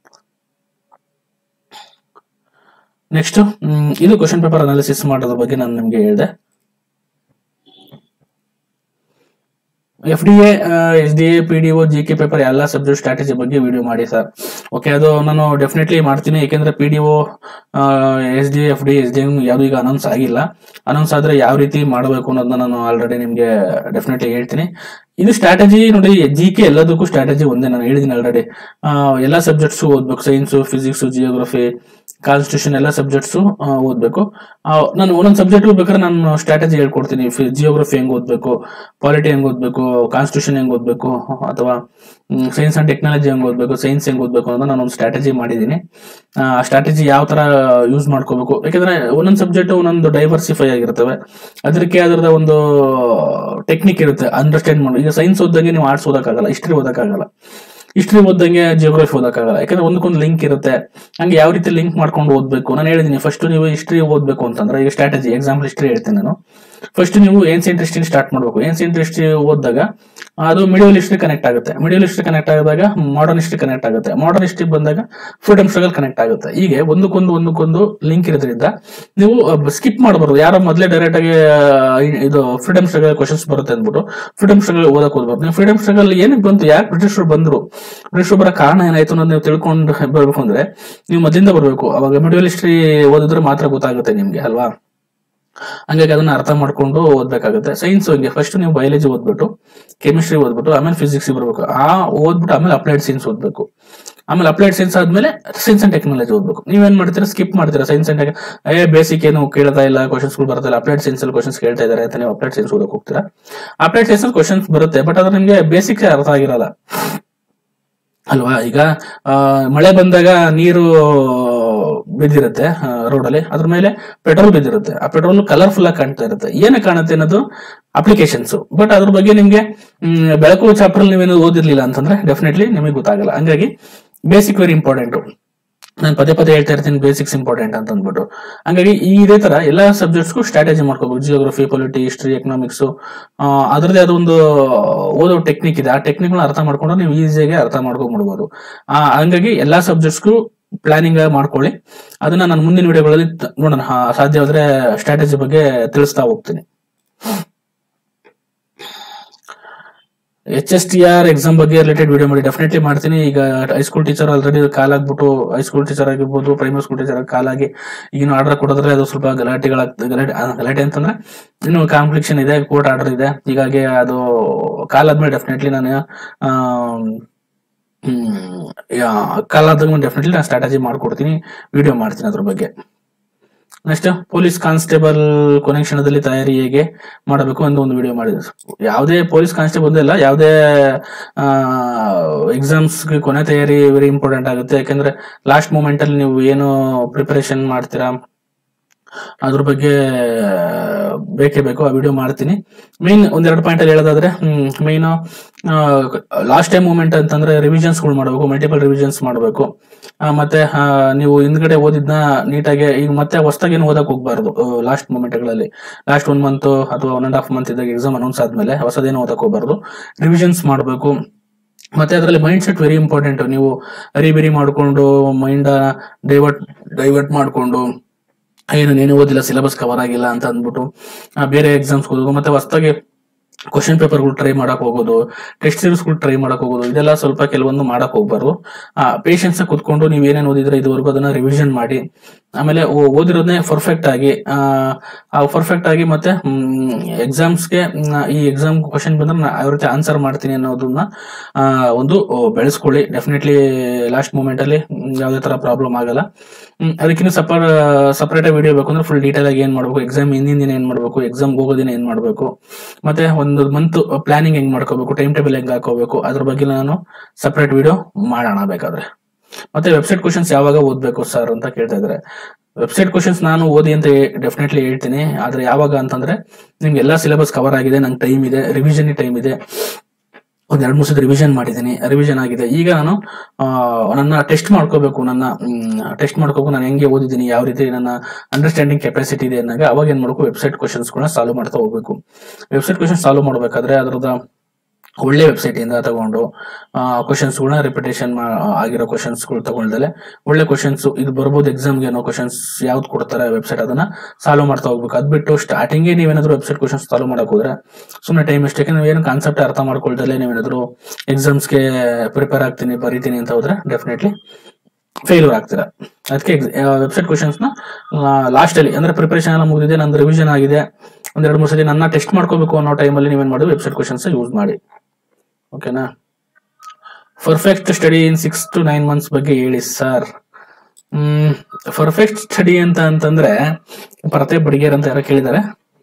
ನೆಕ್ಸ್ಟ್ ಇದು ಕ್ವಶನ್ ಪೇಪರ್ ಅನಾಲಿಸಿಸ್ ಮಾಡೋದ್ರ ಬಗ್ಗೆ ನಾನು ನಿಮ್ಗೆ ಹೇಳಿದೆ F D A S D A P D O G K paper ಎಲ್ಲ ಸಬ್ಜೆಕ್ಟ್ ಸ್ಟ್ರಾಟಜಿ ಬಗ್ಗೆ ವಿಡಿಯೋ ಮಾಡಿ ಸರ್ ಓಕೆ ಅದು ನಾನು ಡೆಫಿನೆಟ್ಲಿ ಮಾಡ್ತೀನಿ ಯಾಕೆಂದ್ರೆ P D O S D F D S D ಯಾವುದು ಈಗ ಅನೌನ್ಸ್ ಆಗಿಲ್ಲ ಅನೌನ್ಸ್ ಆದ್ರೆ ಯಾವ ರೀತಿ ಮಾಡಬೇಕು ಅನ್ನೋದನ್ನ ನಾನು ಆಲ್ರೆಡಿ ನಿಮ್ಗೆ ಡೆಫಿನೆಟ್ಲಿ ಹೇಳ್ತೀನಿ ಇದು ಸ್ಟ್ರಾಟಜಿ ನೋಡಿ ಜಿ ಕೆ ಎಲ್ಲದಕ್ಕೂ ಸ್ಟ್ರಾಟಜಿ ಒಂದೇ ನಾನು ಹೇಳಿದ್ದೀನಿ ಆಲ್ರೆಡಿ ಎಲ್ಲಾ ಸಬ್ಜೆಕ್ಟ್ಸ್ ಓದ್ಬೇಕು ಸೈನ್ಸ್ ಫಿಸಿಕ್ಸ್ ಜಿಯೋಗ್ರಫಿ ಕಾನ್ಸ್ಟಿಟ್ಯೂಷನ್ ಎಲ್ಲ ಸಬ್ಜೆಕ್ಟ್ಸು ಓದಬೇಕು ನಾನು ಒಂದೊಂದು ಸಬ್ಜೆಕ್ಟ್ ಬೇಕಾದ್ರೆ ನಾನು ಸ್ಟ್ರಾಟಜಿ ಹೇಳ್ಕೊಡ್ತೀನಿ ಜಿಯೋಗ್ರಫಿ ಹೆಂಗ್ ಓದಬೇಕು ಪಾಲಿಟಿ ಹೆಂಗ್ ಓದಬೇಕು ಕಾನ್ಸ್ಟಿಟ್ಯೂಷನ್ ಹೆಂಗ್ ಓದಬೇಕು ಅಥವಾ ಸೈನ್ಸ್ ಅಂಡ್ ಟೆಕ್ನಾಲಜಿ ಹೆಂಗ್ ಓದಬೇಕು ಸೈನ್ಸ್ ಹೆಂಗ್ ಓದಬೇಕು ಅಂತ ನಾನು ಒಂದು ಸ್ಟ್ರಾಟಜಿ ಮಾಡಿದ್ದೀನಿ ಆ ಸ್ಟ್ರಾಟಜಿ ಯಾವ ತರ ಯೂಸ್ ಮಾಡ್ಕೋಬೇಕು ಯಾಕಂದ್ರೆ ಒಂದೊಂದು ಸಬ್ಜೆಕ್ಟ್ ಒಂದೊಂದು ಡೈವರ್ಸಿಫೈ ಆಗಿರ್ತವೆ ಅದಕ್ಕೆ ಅದರದ ಒಂದು ಟೆಕ್ನಿಕ್ ಇರುತ್ತೆ ಅಂಡರ್ಸ್ಟ್ಯಾಂಡ್ ಮಾಡಿ ಈಗ ಸೈನ್ಸ್ ಓದಂಗೆ ನೀವು ಆರ್ಟ್ಸ್ ಓದಕ್ಕಾಗಲ್ಲ ಹಿಸ್ಟ್ರಿ ಓದಕ್ಕಾಗಲ್ಲ ಹಿಸ್ಟ್ರಿ ಓದಂಗೆ ಜಿಯೋಗ್ರಫಿ ಓದಕ್ಕಾಗಲ್ಲ ಯಾಕಂದ್ರೆ ಒಂದಕ್ಕೊಂದು ಲಿಂಕ್ ಇರುತ್ತೆ ಹಂಗೆ ಯಾವ ರೀತಿ ಲಿಂಕ್ ಮಾಡ್ಕೊಂಡು ಓದಬೇಕು ನಾನು ಹೇಳಿದ್ದೀನಿ ಫಸ್ಟ್ ನೀವು ಹಿಸ್ಟ್ರಿ ಓದಬೇಕು ಅಂತಂದ್ರೆ ಈಗ ಸ್ಟ್ರಾಟಜಿ ಎಕ್ಸಾಂಪಲ್ ಹಿಸ್ಟ್ರಿ ಹೇಳ್ತೀನಿ ನಾನು ಫಸ್ಟ್ ನೀವು ಏನ್ಸಿಯಂಟ್ ಹಿಸ್ಟ್ರಿ ಸ್ಟಾರ್ಟ್ ಮಾಡಬೇಕು ಏನ್ಸಿಯಂಟ್ ಹಿಸ್ಟ್ರಿ ಓದಿದಾಗ ಅದು ಮಿಡಿಯಲ್ ಹಿಸ್ಟ್ರಿ ಕನೆಕ್ಟ್ ಆಗುತ್ತೆ ಮಿಡಿಯಲ್ ಹಿಸ್ಟ್ರಿ ಕನೆಕ್ಟ್ ಆದಾಗ ಮಾಡರ್ನ್ ಹಿಸ್ಟ್ರಿ ಕನೆಕ್ಟ್ ಆಗುತ್ತೆ ಮಾಡರ್ನ್ ಹಿಸ್ಟ್ರಿ ಬಂದಾಗ ಫ್ರೀಡಮ್ ಸ್ಟ್ರಗಲ್ ಕನೆಕ್ಟ್ ಆಗುತ್ತೆ ಹೀಗೆ ಒಂದಕ್ಕೊಂದು ಒಂದಕ್ಕೊಂದು ಲಿಂಕ್ ಇರೋದ್ರಿಂದ ನೀವು ಸ್ಕಿಪ್ ಮಾಡಬಾರ್ದು ಯಾರೋ ಮೊದಲೇ ಡೈರೆಕ್ಟ್ ಆಗಿ ಆ, ಇದು ಫ್ರೀಡಮ್ ಸ್ಟ್ರಗಲ್ ಕ್ವಶನ್ಸ್ ಬರುತ್ತೆ ಅಂದ್ಬಿಟ್ಟು ಫ್ರೀಡಮ್ ಸ್ಟ್ರಗಲ್ ಓದಕ್ ಓದ್ಬಾರ್ದು ನೀವು ಫ್ರೀಡಮ್ ಸ್ಟ್ರಗಲ್ ಏನಕ್ಕೆ ಬಂತು ಯಾಕೆ ಬ್ರಿಟಿಷರು ಬಂದ್ರು ಬ್ರಿಟಿಷರು ಬರೋ ಕಾರಣ ಏನಾಯ್ತು ಅನ್ನೋದು ನೀವು ತಿಳ್ಕೊಂಡು ಬರ್ಬೇಕು ಅಂದ್ರೆ ನೀವು ಮೊದಲಿಂದ ಬರಬೇಕು ಅವಾಗ ಮಿಡಿಯಲ್ ಹಿಸ್ಟ್ರಿ ಓದಿದ್ರೆ ಮಾತ್ರ ಗೊತ್ತಾಗುತ್ತೆ ನಿಮ್ಗೆ ಅಲ್ವಾ ಹಂಗಾಗಿ ಅದನ್ನ ಅರ್ಥ ಮಾಡ್ಕೊಂಡು ಓದ್ಬೇಕಾಗುತ್ತೆ ಸೈನ್ಸ್ ಹಂಗೆ ಫಸ್ಟ್ ನೀವು ಬಯಾಲಜಿ ಓದ್ಬಿಟ್ಟು ಕೆಮಿಸ್ಟ್ರಿ ಓದ್ಬಿಟ್ಟು ಆಮೇಲೆ ಫಿಸಿಕ್ಸ್ ಬರ್ಬೇಕು ಆ ಓದ್ಬಿಟ್ಟು ಆಮೇಲೆ ಅಪ್ಲೈಡ್ ಸೈನ್ಸ್ ಓದ್ಬೇಕು ಆಮೇಲೆ ಅಪ್ಲೈಡ್ ಸೈನ್ಸ್ ಆದ್ಮೇಲೆ ಸೈನ್ಸ್ ಅಂಡ್ ಟೆಕ್ನಾಲಜಿ ಓದ್ಬೇಕು ನೀವೇನ್ ಮಾಡ್ತೀರಾ ಸ್ಕಿಪ್ ಮಾಡ್ತೀರಾ ಸೈನ್ಸ್ ಅಂಡ್ ಏ ಬೇಸಿಕ್ ಏನು ಕೇಳ್ತಾ ಇಲ್ಲ ಕ್ವಶನ್ಸ್ ಬರ್ತಾ ಇಲ್ಲ ಅಪ್ಲೈಡ್ ಸೈನ್ಸ್ ಅಲ್ಲಿ ಕ್ವಶನ್ಸ್ ಕೇಳ್ತಾ ಇದಾರೆ ಅಂತ ನೀವು ಅಪ್ಲೈಡ್ ಸೈನ್ಸ್ ಓದಕ್ ಹೋಗ್ತೀರಾ ಅಪ್ಲೈಡ್ ಸೈನ್ಸ್ ಅಲ್ಲಿ ಕ್ವಶನ್ಸ್ ಬರುತ್ತೆ ಬಟ್ ಅದ್ರ ನಿಮ್ಗೆ ಬೇಸಿಕ್ ಅರ್ಥ ಆಗಿರಲ್ಲ ಅಲ್ವಾ ಈಗ ಆ, ಮಳೆ ಬಂದಾಗ ನೀರು ಬಿದ್ದಿರುತ್ತೆ ರೋಡ್ ಅಲ್ಲಿ ಅದ್ರ ಮೇಲೆ ಪೆಟ್ರೋಲ್ ಬಿದ್ದಿರುತ್ತೆ ಆ ಪೆಟ್ರೋಲ್ ಕಲರ್ಫುಲ್ ಆಗಿ ಕಾಣ್ತಾ ಇರುತ್ತೆ ಏನಕ್ಕೆ ಕಾಣುತ್ತೆ ಅನ್ನೋದು ಅಪ್ಲಿಕೇಶನ್ಸ್ ಬಟ್ ಅದ್ರ ಬಗ್ಗೆ ನಿಮ್ಗೆ ಮ್, ಬೆಳಕು ಚಾಪ್ಟರ್ ನೀವೇನು ಓದಿರ್ಲಿಲ್ಲ ಅಂತಂದ್ರೆ ಡೆಫಿನೆಟ್ಲಿ ನಿಮಗೆ ಗೊತ್ತಾಗಲ್ಲ ಹಂಗಾಗಿ ಬೇಸಿಕ್ ವೆರಿ ಇಂಪಾರ್ಟೆಂಟ್ ನಾನು ಪದೇ ಪದೇ ಹೇಳ್ತಾ ಇರ್ತೀನಿ ಬೇಸಿಕ್ಸ್ ಇಂಪಾರ್ಟೆಂಟ್ ಅಂತ ಅಂದ್ಬಿಟ್ಟು ಹಂಗಾಗಿ ಈ ಇದೇ ತರ ಎಲ್ಲಾ ಸಬ್ಜೆಕ್ಟ್ಸ್ಗೂ ಸ್ಟ್ರಾಟಜಿ ಮಾಡ್ಕೋಬೇಕು ಜಿಯೋಗ್ರಫಿ ಪೊಲಿಟಿ ಹಿಸ್ಟ್ರಿ ಎಕನಾಮಿಕ್ಸ್ ಅದರದೇ ಆದ ಒಂದು ಓದೋ ಟೆಕ್ನಿಕ್ ಇದೆ ಆ ಟೆಕ್ನಿಕ್ ಅರ್ಥ ಮಾಡ್ಕೊಂಡು ನೀವು ಈಸಿಯಾಗಿ ಅರ್ಥ ಮಾಡ್ಕೊಂಡ್ಬಿಡ್ಬೋದು ಆ ಹಂಗಾಗಿ ಎಲ್ಲಾ ಸಬ್ಜೆಕ್ಟ್ಸ್ಗೂ ಪ್ಲಾನಿಂಗ್ ಮಾಡ್ಕೊಳ್ಳಿ ಅದನ್ನ ನಾನು ಮುಂದಿನ ವಿಡಿಯೋಗಳಲ್ಲಿ ತ- ನೋಡೋಣ ಆ, ಸಾಧ್ಯವಾದ್ರೆ ಸ್ಟ್ರಾಟಜಿ ಬಗ್ಗೆ ತಿಳಿಸ್ತಾ ಹೋಗ್ತೀನಿ H S T R exam ಬಗ್ಗೆ ರಿಲೇಟೆಡ್ ವಿಡಿಯೋ ಮಾಡಿ ಡೆಫಿನೆಟ್ಲಿ ಮಾಡ್ತೀನಿ ಈಗ ಹೈಸ್ಕೂಲ್ ಟೀಚರ್ ಆಲ್ರೆಡಿ ಕಾಲಾಗ್ಬಿಟ್ಟು ಹೈಸ್ಕೂಲ್ ಟೀಚರ್ ಆಗಿರ್ಬೋದು ಪ್ರೈಮರಿ ಸ್ಕೂಲ್ ಟೀಚರ್ ಕಾಲಾಗಿ ಈಗಿನ ಆರ್ಡರ್ ಕೊಡೋದ್ರೆ ಅದು ಸ್ವಲ್ಪ ಗಲಾಟೆಗಳಾಗ್ತದೆ ಗಲಾಟೆ ಆ, ಗಲಾಟೆ ಅಂತಂದ್ರೆ ಇನ್ನು ಕಾಂಪ್ಲಿಕೇಶನ್ ಇದೆ ಕೋರ್ಟ್ ಆರ್ಡರ್ ಇದೆ ಹೀಗಾಗಿ ಅದು ಕಾಲಾದ್ಮೇಲೆ ಡೆಫಿನೆಟ್ಲಿ ನಾನು ಆಮ್, ಹ್ಮ್, ಯಾ- ಕಾಲಾದಾಗ ಡೆಫಿನೆಟ್ಲಿ ನಾನು ಸ್ಟ್ರಾಟಜಿ ಮಾಡ್ಕೊಡ್ತೀನಿ ವಿಡಿಯೋ ಮಾಡ್ತೀನಿ ಅದ್ರ ಬಗ್ಗೆ ನೆಕ್ಸ್ಟ್ ಪೊಲೀಸ್ ಕಾನ್ಸ್ಟೇಬಲ್ ಕೊನೆ ಕ್ಷಣದಲ್ಲಿ ತಯಾರಿ ಹೇಗೆ ಮಾಡಬೇಕು ಅಂತ ಒಂದು ವಿಡಿಯೋ ಮಾಡಿದ್ರು ಯಾವುದೇ ಪೊಲೀಸ್ ಕಾನ್ಸ್ಟೇಬಲ್ ಇಲ್ಲ ಯಾವುದೇ ಎಕ್ಸಾಮ್ಸ್ ಕೊನೆ ತಯಾರಿ ವೆರಿ ಇಂಪಾರ್ಟೆಂಟ್ ಆಗುತ್ತೆ ಯಾಕಂದ್ರೆ ಲಾಸ್ಟ್ ಮೂಮೆಂಟ್ ಅಲ್ಲಿ ನೀವು ಏನು ಪ್ರಿಪರೇಷನ್ ಮಾಡ್ತೀರಾ ಅದ್ರ ಬಗ್ಗೆ ಬೇಕೇ ಬೇಕು ಆ ವಿಡಿಯೋ ಮಾಡ್ತೀನಿ ಮೇನ್ ಒಂದೆರಡು ಪಾಯಿಂಟ್ ಅಲ್ಲಿ ಹೇಳೋದಾದ್ರೆ ಮೇನ್ ಲಾಸ್ಟ್ ಟೈಮ್ ಮೂಮೆಂಟ್ ಅಂತಂದ್ರೆ ರಿವಿಷನ್ಸ್ ಗಳು ಮಾಡಬೇಕು ಮಲ್ಟಿಪಲ್ ರಿವಿಷನ್ಸ್ ಮಾಡಬೇಕು ಮತ್ತೆ ಆ, ನೀವು ಹಿಂದ್ಗಡೆ ಓದಿದ್ನ ನೀಟಾಗಿ ಈಗ ಮತ್ತೆ ಹೊಸದಾಗಿ ಏನು ಓದಕ್ ಹೋಗ್ಬಾರ್ದು ಲಾಸ್ಟ್ ಮೂಮೆಂಟ್ಗಳಲ್ಲಿ ಲಾಸ್ಟ್ ಒನ್ ಮಂತ್ ಅಥವಾ ಒನ್ ಅಂಡ್ ಹಾಫ್ ಮಂತ್ ಇದ್ದಾಗ ಎಕ್ಸಾಮ್ ಅನೌನ್ಸ್ ಆದ್ಮೇಲೆ ಹೊಸದೇನು ಓದಕ್ ಹೋಗ್ಬಾರ್ದು ರಿವಿಷನ್ಸ್ ಮಾಡಬೇಕು ಮತ್ತೆ ಅದರಲ್ಲಿ ಮೈಂಡ್ ಸೆಟ್ ವೆರಿ ಇಂಪಾರ್ಟೆಂಟ್ ನೀವು ಅರಿಬಿರಿ ಮಾಡ್ಕೊಂಡು ಮೈಂಡ್ ಡೈವರ್ಟ್ ಡೈವರ್ಟ್ ಮಾಡ್ಕೊಂಡು ಏನು ನೀನು ಓದಿಲ್ಲ ಸಿಲೆಬಸ್ ಕವರ್ ಆಗಿಲ್ಲ ಅಂತ ಅಂದ್ಬಿಟ್ಟು ಆ, ಬೇರೆ ಎಕ್ಸಾಮ್ಸ್ ಹೋಗೋದು ಮತ್ತೆ ಹೊಸದಾಗಿ ಕ್ವಶನ್ ಪೇಪರ್ಗಳು ಟ್ರೈ ಮಾಡಕ್ ಹೋಗೋದು ಟೆಸ್ಟ್ ಸೀರೀಸ್ಗಳು ಟ್ರೈ ಮಾಡಕ್ ಹೋಗೋದು ಇದೆಲ್ಲ ಸ್ವಲ್ಪ ಕೆಲವೊಂದು ಮಾಡಕ್ ಹೋಗ್ಬಾರ್ದು ಆ ಪೇಷನ್ಸ್ ಕುತ್ಕೊಂಡು ನೀವು ಏನೇನು ಓದಿದ್ರೆ ಇದುವರೆಗೂ ಅದನ್ನ ರಿವಿಷನ್ ಮಾಡಿ ಆಮೇಲೆ ಓ- ಓದಿರೋದನ್ನೇ ಪರ್ಫೆಕ್ಟ್ ಆಗಿ ಆ ಪರ್ಫೆಕ್ಟ್ ಆಗಿ ಮತ್ತೆ ಎಕ್ಸಾಮ್ಸ್ಗೆ ಈ ಎಕ್ಸಾಮ್ ಕ್ವಶನ್ ಬಂದ್ರೆ ನಾ ಯಾವ ರೀತಿ ಆನ್ಸರ್ ಮಾಡ್ತೀನಿ ಅನ್ನೋದನ್ನ ಆ, ಒಂದು ಓ, ಬೆಳೆಸ್ಕೊಳ್ಳಿ ಡೆಫಿನೆಟ್ಲಿ ಲಾಸ್ಟ್ ಮೂಮೆಂಟ್ ಅಲ್ಲಿ ಮ್, ಯಾವುದೇ ತರ ಪ್ರಾಬ್ಲಮ್ ಆಗಲ್ಲ ಹ್ಮ್, ಅದಕ್ಕಿಂತ ಸಪರ್ ಸಪರೇಟ್ ವಿಡಿಯೋ ಬೇಕು ಅಂದ್ರೆ ಫುಲ್ ಡೀಟೇಲ್ ಆಗಿ ಏನ್ ಮಾಡ್ಬೇಕು ಎಕ್ಸಾಮ್ ಹಿಂದಿನ ದಿನ ಏನ್ ಮಾಡ್ಬೇಕು ಎಕ್ಸಾಮ್ ಹೋಗೋ ದಿನ ಏನ್ ಮಾಡ್ಬೇಕು ಮತ್ತೆ ಒಂದು ಮಂತ್ ಪ್ಲಾನಿಂಗ್ ಹೆಂಗ್ ಮಾಡ್ಕೋಬೇಕು ಟೈಮ್ ಟೇಬಲ್ ಹೆಂಗ್ ಹಾಕೋಬೇಕು ಅದ್ರ ಬಗ್ಗೆ ನಾನು ಸಪರೇಟ್ ವಿಡಿಯೋ ಮಾಡೋಣ ಬೇಕಾದ್ರೆ ಮತ್ತೆ ವೆಬ್ಸೈಟ್ ಕ್ವಶನ್ಸ್ ಯಾವಾಗ ಓದ್ಬೇಕು ಸರ್ ಅಂತ ಕೇಳ್ತಾ ಇದಾರೆ ವೆಬ್ಸೈಟ್ ಕ್ವಶನ್ಸ್ ನಾನು ಓದಿ ಅಂತ ಡೆಫಿನೆಟ್ಲಿ ಹೇಳ್ತೀನಿ ಆದ್ರೆ ಯಾವಾಗ ಅಂತಂದ್ರೆ ನಿಮ್ಗೆ ಎಲ್ಲಾ ಸಿಲೆಬಸ್ ಕವರ್ ಆಗಿದೆ ನಂಗೆ ಟೈಮ್ ಇದೆ ರಿವಿಷನ್ ಟೈಮ್ ಇದೆ ಒಂದ್ ಎರಡ್ ಮೂರು ಸತಿ ರಿವಿಷನ್ ಮಾಡಿದ್ದೀನಿ ರಿವಿಷನ್ ಆಗಿದೆ ಈಗ ನಾನು ಆ, ನನ್ನ ಟೆಸ್ಟ್ ಮಾಡ್ಕೋಬೇಕು ನನ್ನ ಟೆಸ್ಟ್ ಮಾಡ್ಕೋಬೇಕು ನಾನು ಹೆಂಗೆ ಓದಿದ್ದೀನಿ ಯಾವ ರೀತಿ ನನ್ನ ಅಂಡರ್ಸ್ಟ್ಯಾಂಡಿಂಗ್ ಕೆಪಾಸಿಟಿ ಇದೆ ಅಂದಾಗ ಅವಾಗ ಏನ್ ಮಾಡ್ಬೇಕು ವೆಬ್ಸೈಟ್ ಕ್ವಶನ್ಸ್ ಕೂಡ ಸಾಲ್ವ್ ಮಾಡ್ತಾ ಹೋಗ್ಬೇಕು ವೆಬ್ಸೈಟ್ ಕ್ವಶನ್ ಸಾಲ್ವ್ ಮಾಡ್ಬೇಕಾದ್ರೆ ಅದ್ರದ ಒಳ್ಳೆ ವೆಬ್ಸೈಟ್ ಇಂದ ತಗೊಂಡು ಕ್ವಶನ್ಸ್ ಗಳನ್ನ ರಿಪಿಟೇಷನ್ ಆಗಿರೋ ಕ್ವಶನ್ಸ್ ಗಳು ತಗೊಳ್ದಲೆ ಒಳ್ಳೆ ಕ್ವಶನ್ಸ್ ಇದು ಬರ್ಬೋದು ಎಕ್ಸಾಮ್ಗೆ ಏನೋ ಕ್ವಶನ್ಸ್ ಯಾವ್ದು ಕೊಡ್ತಾರೆ ವೆಬ್ಸೈಟ್ ಅದನ್ನ ಸಾಲ್ವ್ ಮಾಡ್ತಾ ಹೋಗ್ಬೇಕು ಅದ್ ಬಿಟ್ಟು ಸ್ಟಾರ್ಟಿಂಗ್ ನೀವೇನಾದ್ರೂ ವೆಬ್ಸೈಟ್ ಕ್ವಶನ್ಸ್ ಸಾಲ್ವ್ ಮಾಡಕ್ ಹೋದ್ರೆ ಸುಮ್ಮನೆ ಟೈಮ್ ಎಷ್ಟು ಯಾಕಂದ್ರೆ ಏನು ಕಾನ್ಸೆಪ್ಟ್ ಅರ್ಥ ಮಾಡ್ಕೊಳ್ದಲೆ ನೀವೇನಾದ್ರೂ ಎಕ್ಸಾಮ್ಸ್ಗೆ ಪ್ರಿಪೇರ್ ಆಗ್ತೀನಿ ಬರೀತೀನಿ ಅಂತ ಹೋದ್ರೆ ಡೆಫಿನೆಟ್ಲಿ ಫೇಲ್ಯೂರ್ ಆಗ್ತೀರಾ ಅದಕ್ಕೆ ವೆಬ್ಸೈಟ್ ಕ್ವಶನ್ಸ್ ನ ಲಾಸ್ಟ್ ಅಲ್ಲಿ ಅಂದ್ರೆ ಪ್ರಿಪರೇಷನ್ ಎಲ್ಲ ಮುಗಿದಿದೆ ನಂದು ರಿವಿಷನ್ ಆಗಿದೆ ಒಂದೆರಡು ಮೂರು ಸತಿ ನನ್ನ ಟೆಸ್ಟ್ ಮಾಡ್ಕೋಬೇಕು ಅನ್ನೋ ಟೈಮಲ್ಲಿ ನೀವೇನ್ ಮಾಡಿ ವೆಬ್ಸೈಟ್ ಕ್ವಶನ್ಸ್ ಯೂಸ್ ಮಾಡಿ ಓಕೆನಾ perfect study in six to nine months ಬಗ್ಗೆ ಹೇಳಿ ಸರ್ ಪರ್ಫೆಕ್ಟ್ ಸ್ಟಡಿ ಅಂತ ಅಂತಂದ್ರೆ ಪ್ರತಾಪ್ ಬಡಿಗೇರ್ ಅಂತ ಯಾರೋ ಕೇಳಿದ್ದಾರೆ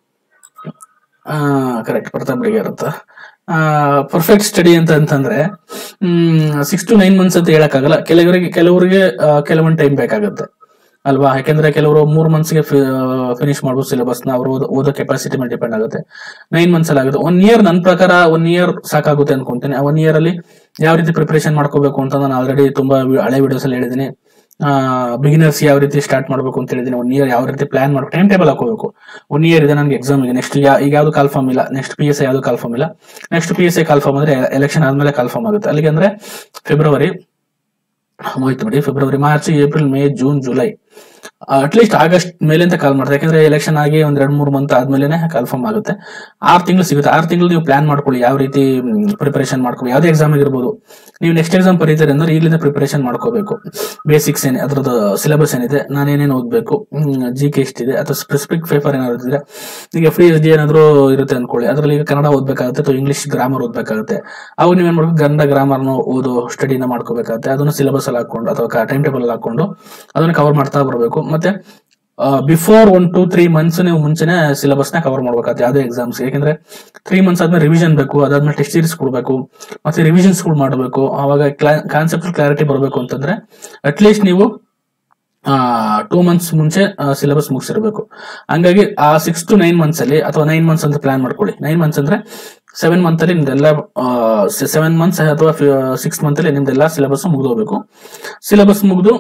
ಕರೆಕ್ಟ್ ಪ್ರತಾಪ್ ಬಡಿಗೇರ್ ಅಂತ ಪರ್ಫೆಕ್ಟ್ ಸ್ಟಡಿ ಅಂತ ಅಂತಂದ್ರೆ ಸಿಕ್ಸ್ ಟು ನೈನ್ ಮಂತ್ಸ್ ಅಂತ ಹೇಳಕ್ಕಾಗಲ್ಲ ಕೆಲವರಿಗೆ ಕೆಲವರಿಗೆ ಆ, ಕೆಲವೊಂದು ಟೈಮ್ ಬೇಕಾಗುತ್ತೆ ಅಲ್ವಾ ಯಾಕೆಂದ್ರೆ ಕೆಲವರು ಮೂರ್ ಮಂತ್ಸ್ಗೆ ಫಿನಿಶ್ ಮಾಡ್ಬೋದು ಸಿಲೆಬಸ್ ನ ಅವರು ಓದೋ ಕೆಪಾಸಿಟಿ ಮೇಲೆ ಡಿಪೆಂಡ್ ಆಗುತ್ತೆ ನೈನ್ ಮಂತ್ಸ್ ಅಲ್ಲಿ ಆಗುತ್ತೆ ಒನ್ ಇಯರ್ ನನ್ನ ಪ್ರಕಾರ ಒನ್ ಇಯರ್ ಸಾಕಾಗುತ್ತೆ ಅನ್ಕೊಂತೀನಿ ಆ ಒನ್ ಇಯರ್ ಅಲ್ಲಿ ಯಾವ ರೀತಿ ಪ್ರಿಪರೇಷನ್ ಮಾಡ್ಕೋಬೇಕು ಅಂತ ನಾನು ಆಲ್ರೆಡಿ ತುಂಬಾ ವಿ- ಹಳೆ ವಿಡಿಯೋಸ್ ಅಲ್ಲಿ ಹೇಳಿದ್ದೀನಿ ಬಿಗಿನರ್ಸ್ ಯಾವ ರೀತಿ ಸ್ಟಾರ್ಟ್ ಮಾಡಬೇಕು ಅಂತ ಹೇಳಿದೀನಿ ಒನ್ ಇಯರ್ ಯಾವ ರೀತಿ ಪ್ಲಾನ್ ಮಾಡ್ಬೇಕು ಟೈಮ್ ಟೇಬಲ್ ಹಾಕೋಬೇಕು ಒನ್ ಇಯರ್ ಇದೆ ನನಗೆ ಎಕ್ಸಾಮ್ ಇದೆ ನೆಕ್ಸ್ಟ್ ಈಗ ಯಾವ್ದು ಕಾಲ್ಫಾರ್ಮ್ ಇಲ್ಲ ನೆಕ್ಸ್ಟ್ ಪಿ ಎಸ್ ಐ ಯಾವ್ದು ಕಾಲ್ಫಾರ್ಮ್ ಇಲ್ಲ next P S I call form ಅಂದ್ರೆ ಎಲೆಕ್ಷನ್ ಆದ್ಮೇಲೆ ಕಾಲ್ಫಾರ್ಮ್ ಆಗುತ್ತೆ ಅಲ್ಲಿಗೆ ಅಂದ್ರೆ ಫೆಬ್ರವರಿ ಹೋಯ್ತು ಬಿಡಿ February March April May June July at least August ಮೇಲೆ ಅಂತ ಕಾಲ್ ಮಾಡ್ತಾರೆ ಯಾಕಂದ್ರೆ ಎಲೆಕ್ಷನ್ ಆಗಿ ಒಂದ್ ಎರಡ್ ಮೂರ್ ಮಂತ್ ಆದ್ಮೇಲೆ ಕನ್ಫರ್ಮ್ ಆಗುತ್ತೆ ಆರ್ ತಿಂಗಳು ಸಿಗುತ್ತೆ ಆರ್ ತಿಂಗಳು ನೀವು ಪ್ಲಾನ್ ಮಾಡ್ಕೊಳ್ಳಿ ಯಾವ ರೀತಿ ಪ್ರಿಪರೇಷನ್ ಮಾಡ್ಕೊಳ್ಳಿ ಯಾವ್ದೇ ಎಕ್ಸಾಮ್ ಆಗಿರ್ಬೋದು ನೀವು ನೆಕ್ಸ್ಟ್ ಎಕ್ಸಾಮ್ ಬರೀತಾರೆ ಅಂದ್ರೆ ಈಗಲಿಂದ ಪ್ರಿಪರೇಷನ್ ಮಾಡ್ಕೋಬೇಕು ಬೇಸಿಕ್ಸ್ ಏನೇ ಅದ್ರದ್ದು ಸಿಲೆಬಸ್ ಏನಿದೆ ನಾನು ಏನೇನು ಓದ್ಬೇಕು ಜಿ ಕೆ ಎಷ್ಟಿದೆ ಅಥವಾ ಸ್ಪೆಸಿಫಿಕ್ ಪೇಪರ್ ಏನಾದ್ರು ಇದ್ರೆ ಈಗ ಫ್ರೀ ಎಸ್ ಡಿ ಏನಾದ್ರು ಇರುತ್ತೆ ಅನ್ಕೊಳ್ಳಿ ಅದ್ರಲ್ಲಿ ಈಗ ಕನ್ನಡ ಓದ್ಬೇಕಾಗುತ್ತೆ ಅಥವಾ ಇಂಗ್ಲಿಷ್ ಗ್ರಾಮರ್ ಓದ್ಬೇಕಾಗುತ್ತೆ ಅವಾಗ ನೀವೇನ್ ಮಾಡ್ಬೇಕು ಕನ್ನಡ ಗ್ರಾಮರ್ನ ಓದೋ ಸ್ಟಡಿನ ಮಾಡ್ಕೋಬೇಕಾಗುತ್ತೆ ಅದನ್ನ ಸಿಲೆಬಸ್ ಅಲ್ಲಿ ಹಾಕೊಂಡು ಅಥವಾ ಟೈಮ್ ಟೇಬಲ್ ಅಲ್ಲಿ ಹಾಕೊಂಡು ಅದನ್ನ ಕವರ್ ಮಾಡ್ತಾ ಬರಬೇಕು ಮತ್ತೆ before one two three months ನೀವು ಮುಂಚೆನೆ ಸಿಲೆಬಸ್ ನ ಕವರ್ ಮಾಡ್ಬೇಕಾಗುತ್ತೆ ಯಾವ್ದೇ ಎಕ್ಸಾಮ್ಸ್ ಯಾಕಂದ್ರೆ ತ್ರೀ ಮಂತ್ಸ್ ಆದ್ಮೇಲೆ ರಿವಿಷನ್ ಬೇಕು ಅದಾದ್ಮೇಲೆ ಟೆಸ್ಟ್ ಸೀರೀಸ್ ಕೊಡ್ಬೇಕು ಮತ್ತೆ ರಿವಿಷನ್ಸ್ ಕೂಡ ಮಾಡಬೇಕು ಅವಾಗ ಕಾನ್ಸೆಪ್ಟ್ ಕ್ಲಾರಿಟಿ ಬರಬೇಕು ಅಂತಂದ್ರೆ ಅಟ್ಲೀಸ್ಟ್ ನೀವು ಟೂ ಮಂತ್ಸ್ ಮುಂಚೆ ಸಿಲೆಬಸ್ ಮುಗಿಸಿರ್ಬೇಕು ಹಂಗಾಗಿ ಆ ಸಿಕ್ಸ್ ಟು ನೈನ್ ಮಂತ್ಸ್ ಅಲ್ಲಿ ಅಥವಾ ನೈನ್ ಮಂತ್ಸ್ ಅಂತ ಪ್ಲಾನ್ ಮಾಡ್ಕೊಳ್ಳಿ ನೈನ್ ಮಂತ್ಸ್ ಅಂದ್ರೆ ಸೆವೆನ್ ಮಂತ್ ಅಲ್ಲಿ ನಿಮ್ದೆಲ್ಲ ಸೆವೆನ್ ಮಂತ್ಸ್ ಅಥವಾ ಸಿಕ್ಸ್ ಮಂತ್ ಅಲ್ಲಿ ನಿಮ್ದೆಲ್ಲ ಸಿಲೆಬಸ್ ಮುಗಿದೋಗ್ಬೇಕು ಸಿಲೆಬಸ್ ಮುಗಿದು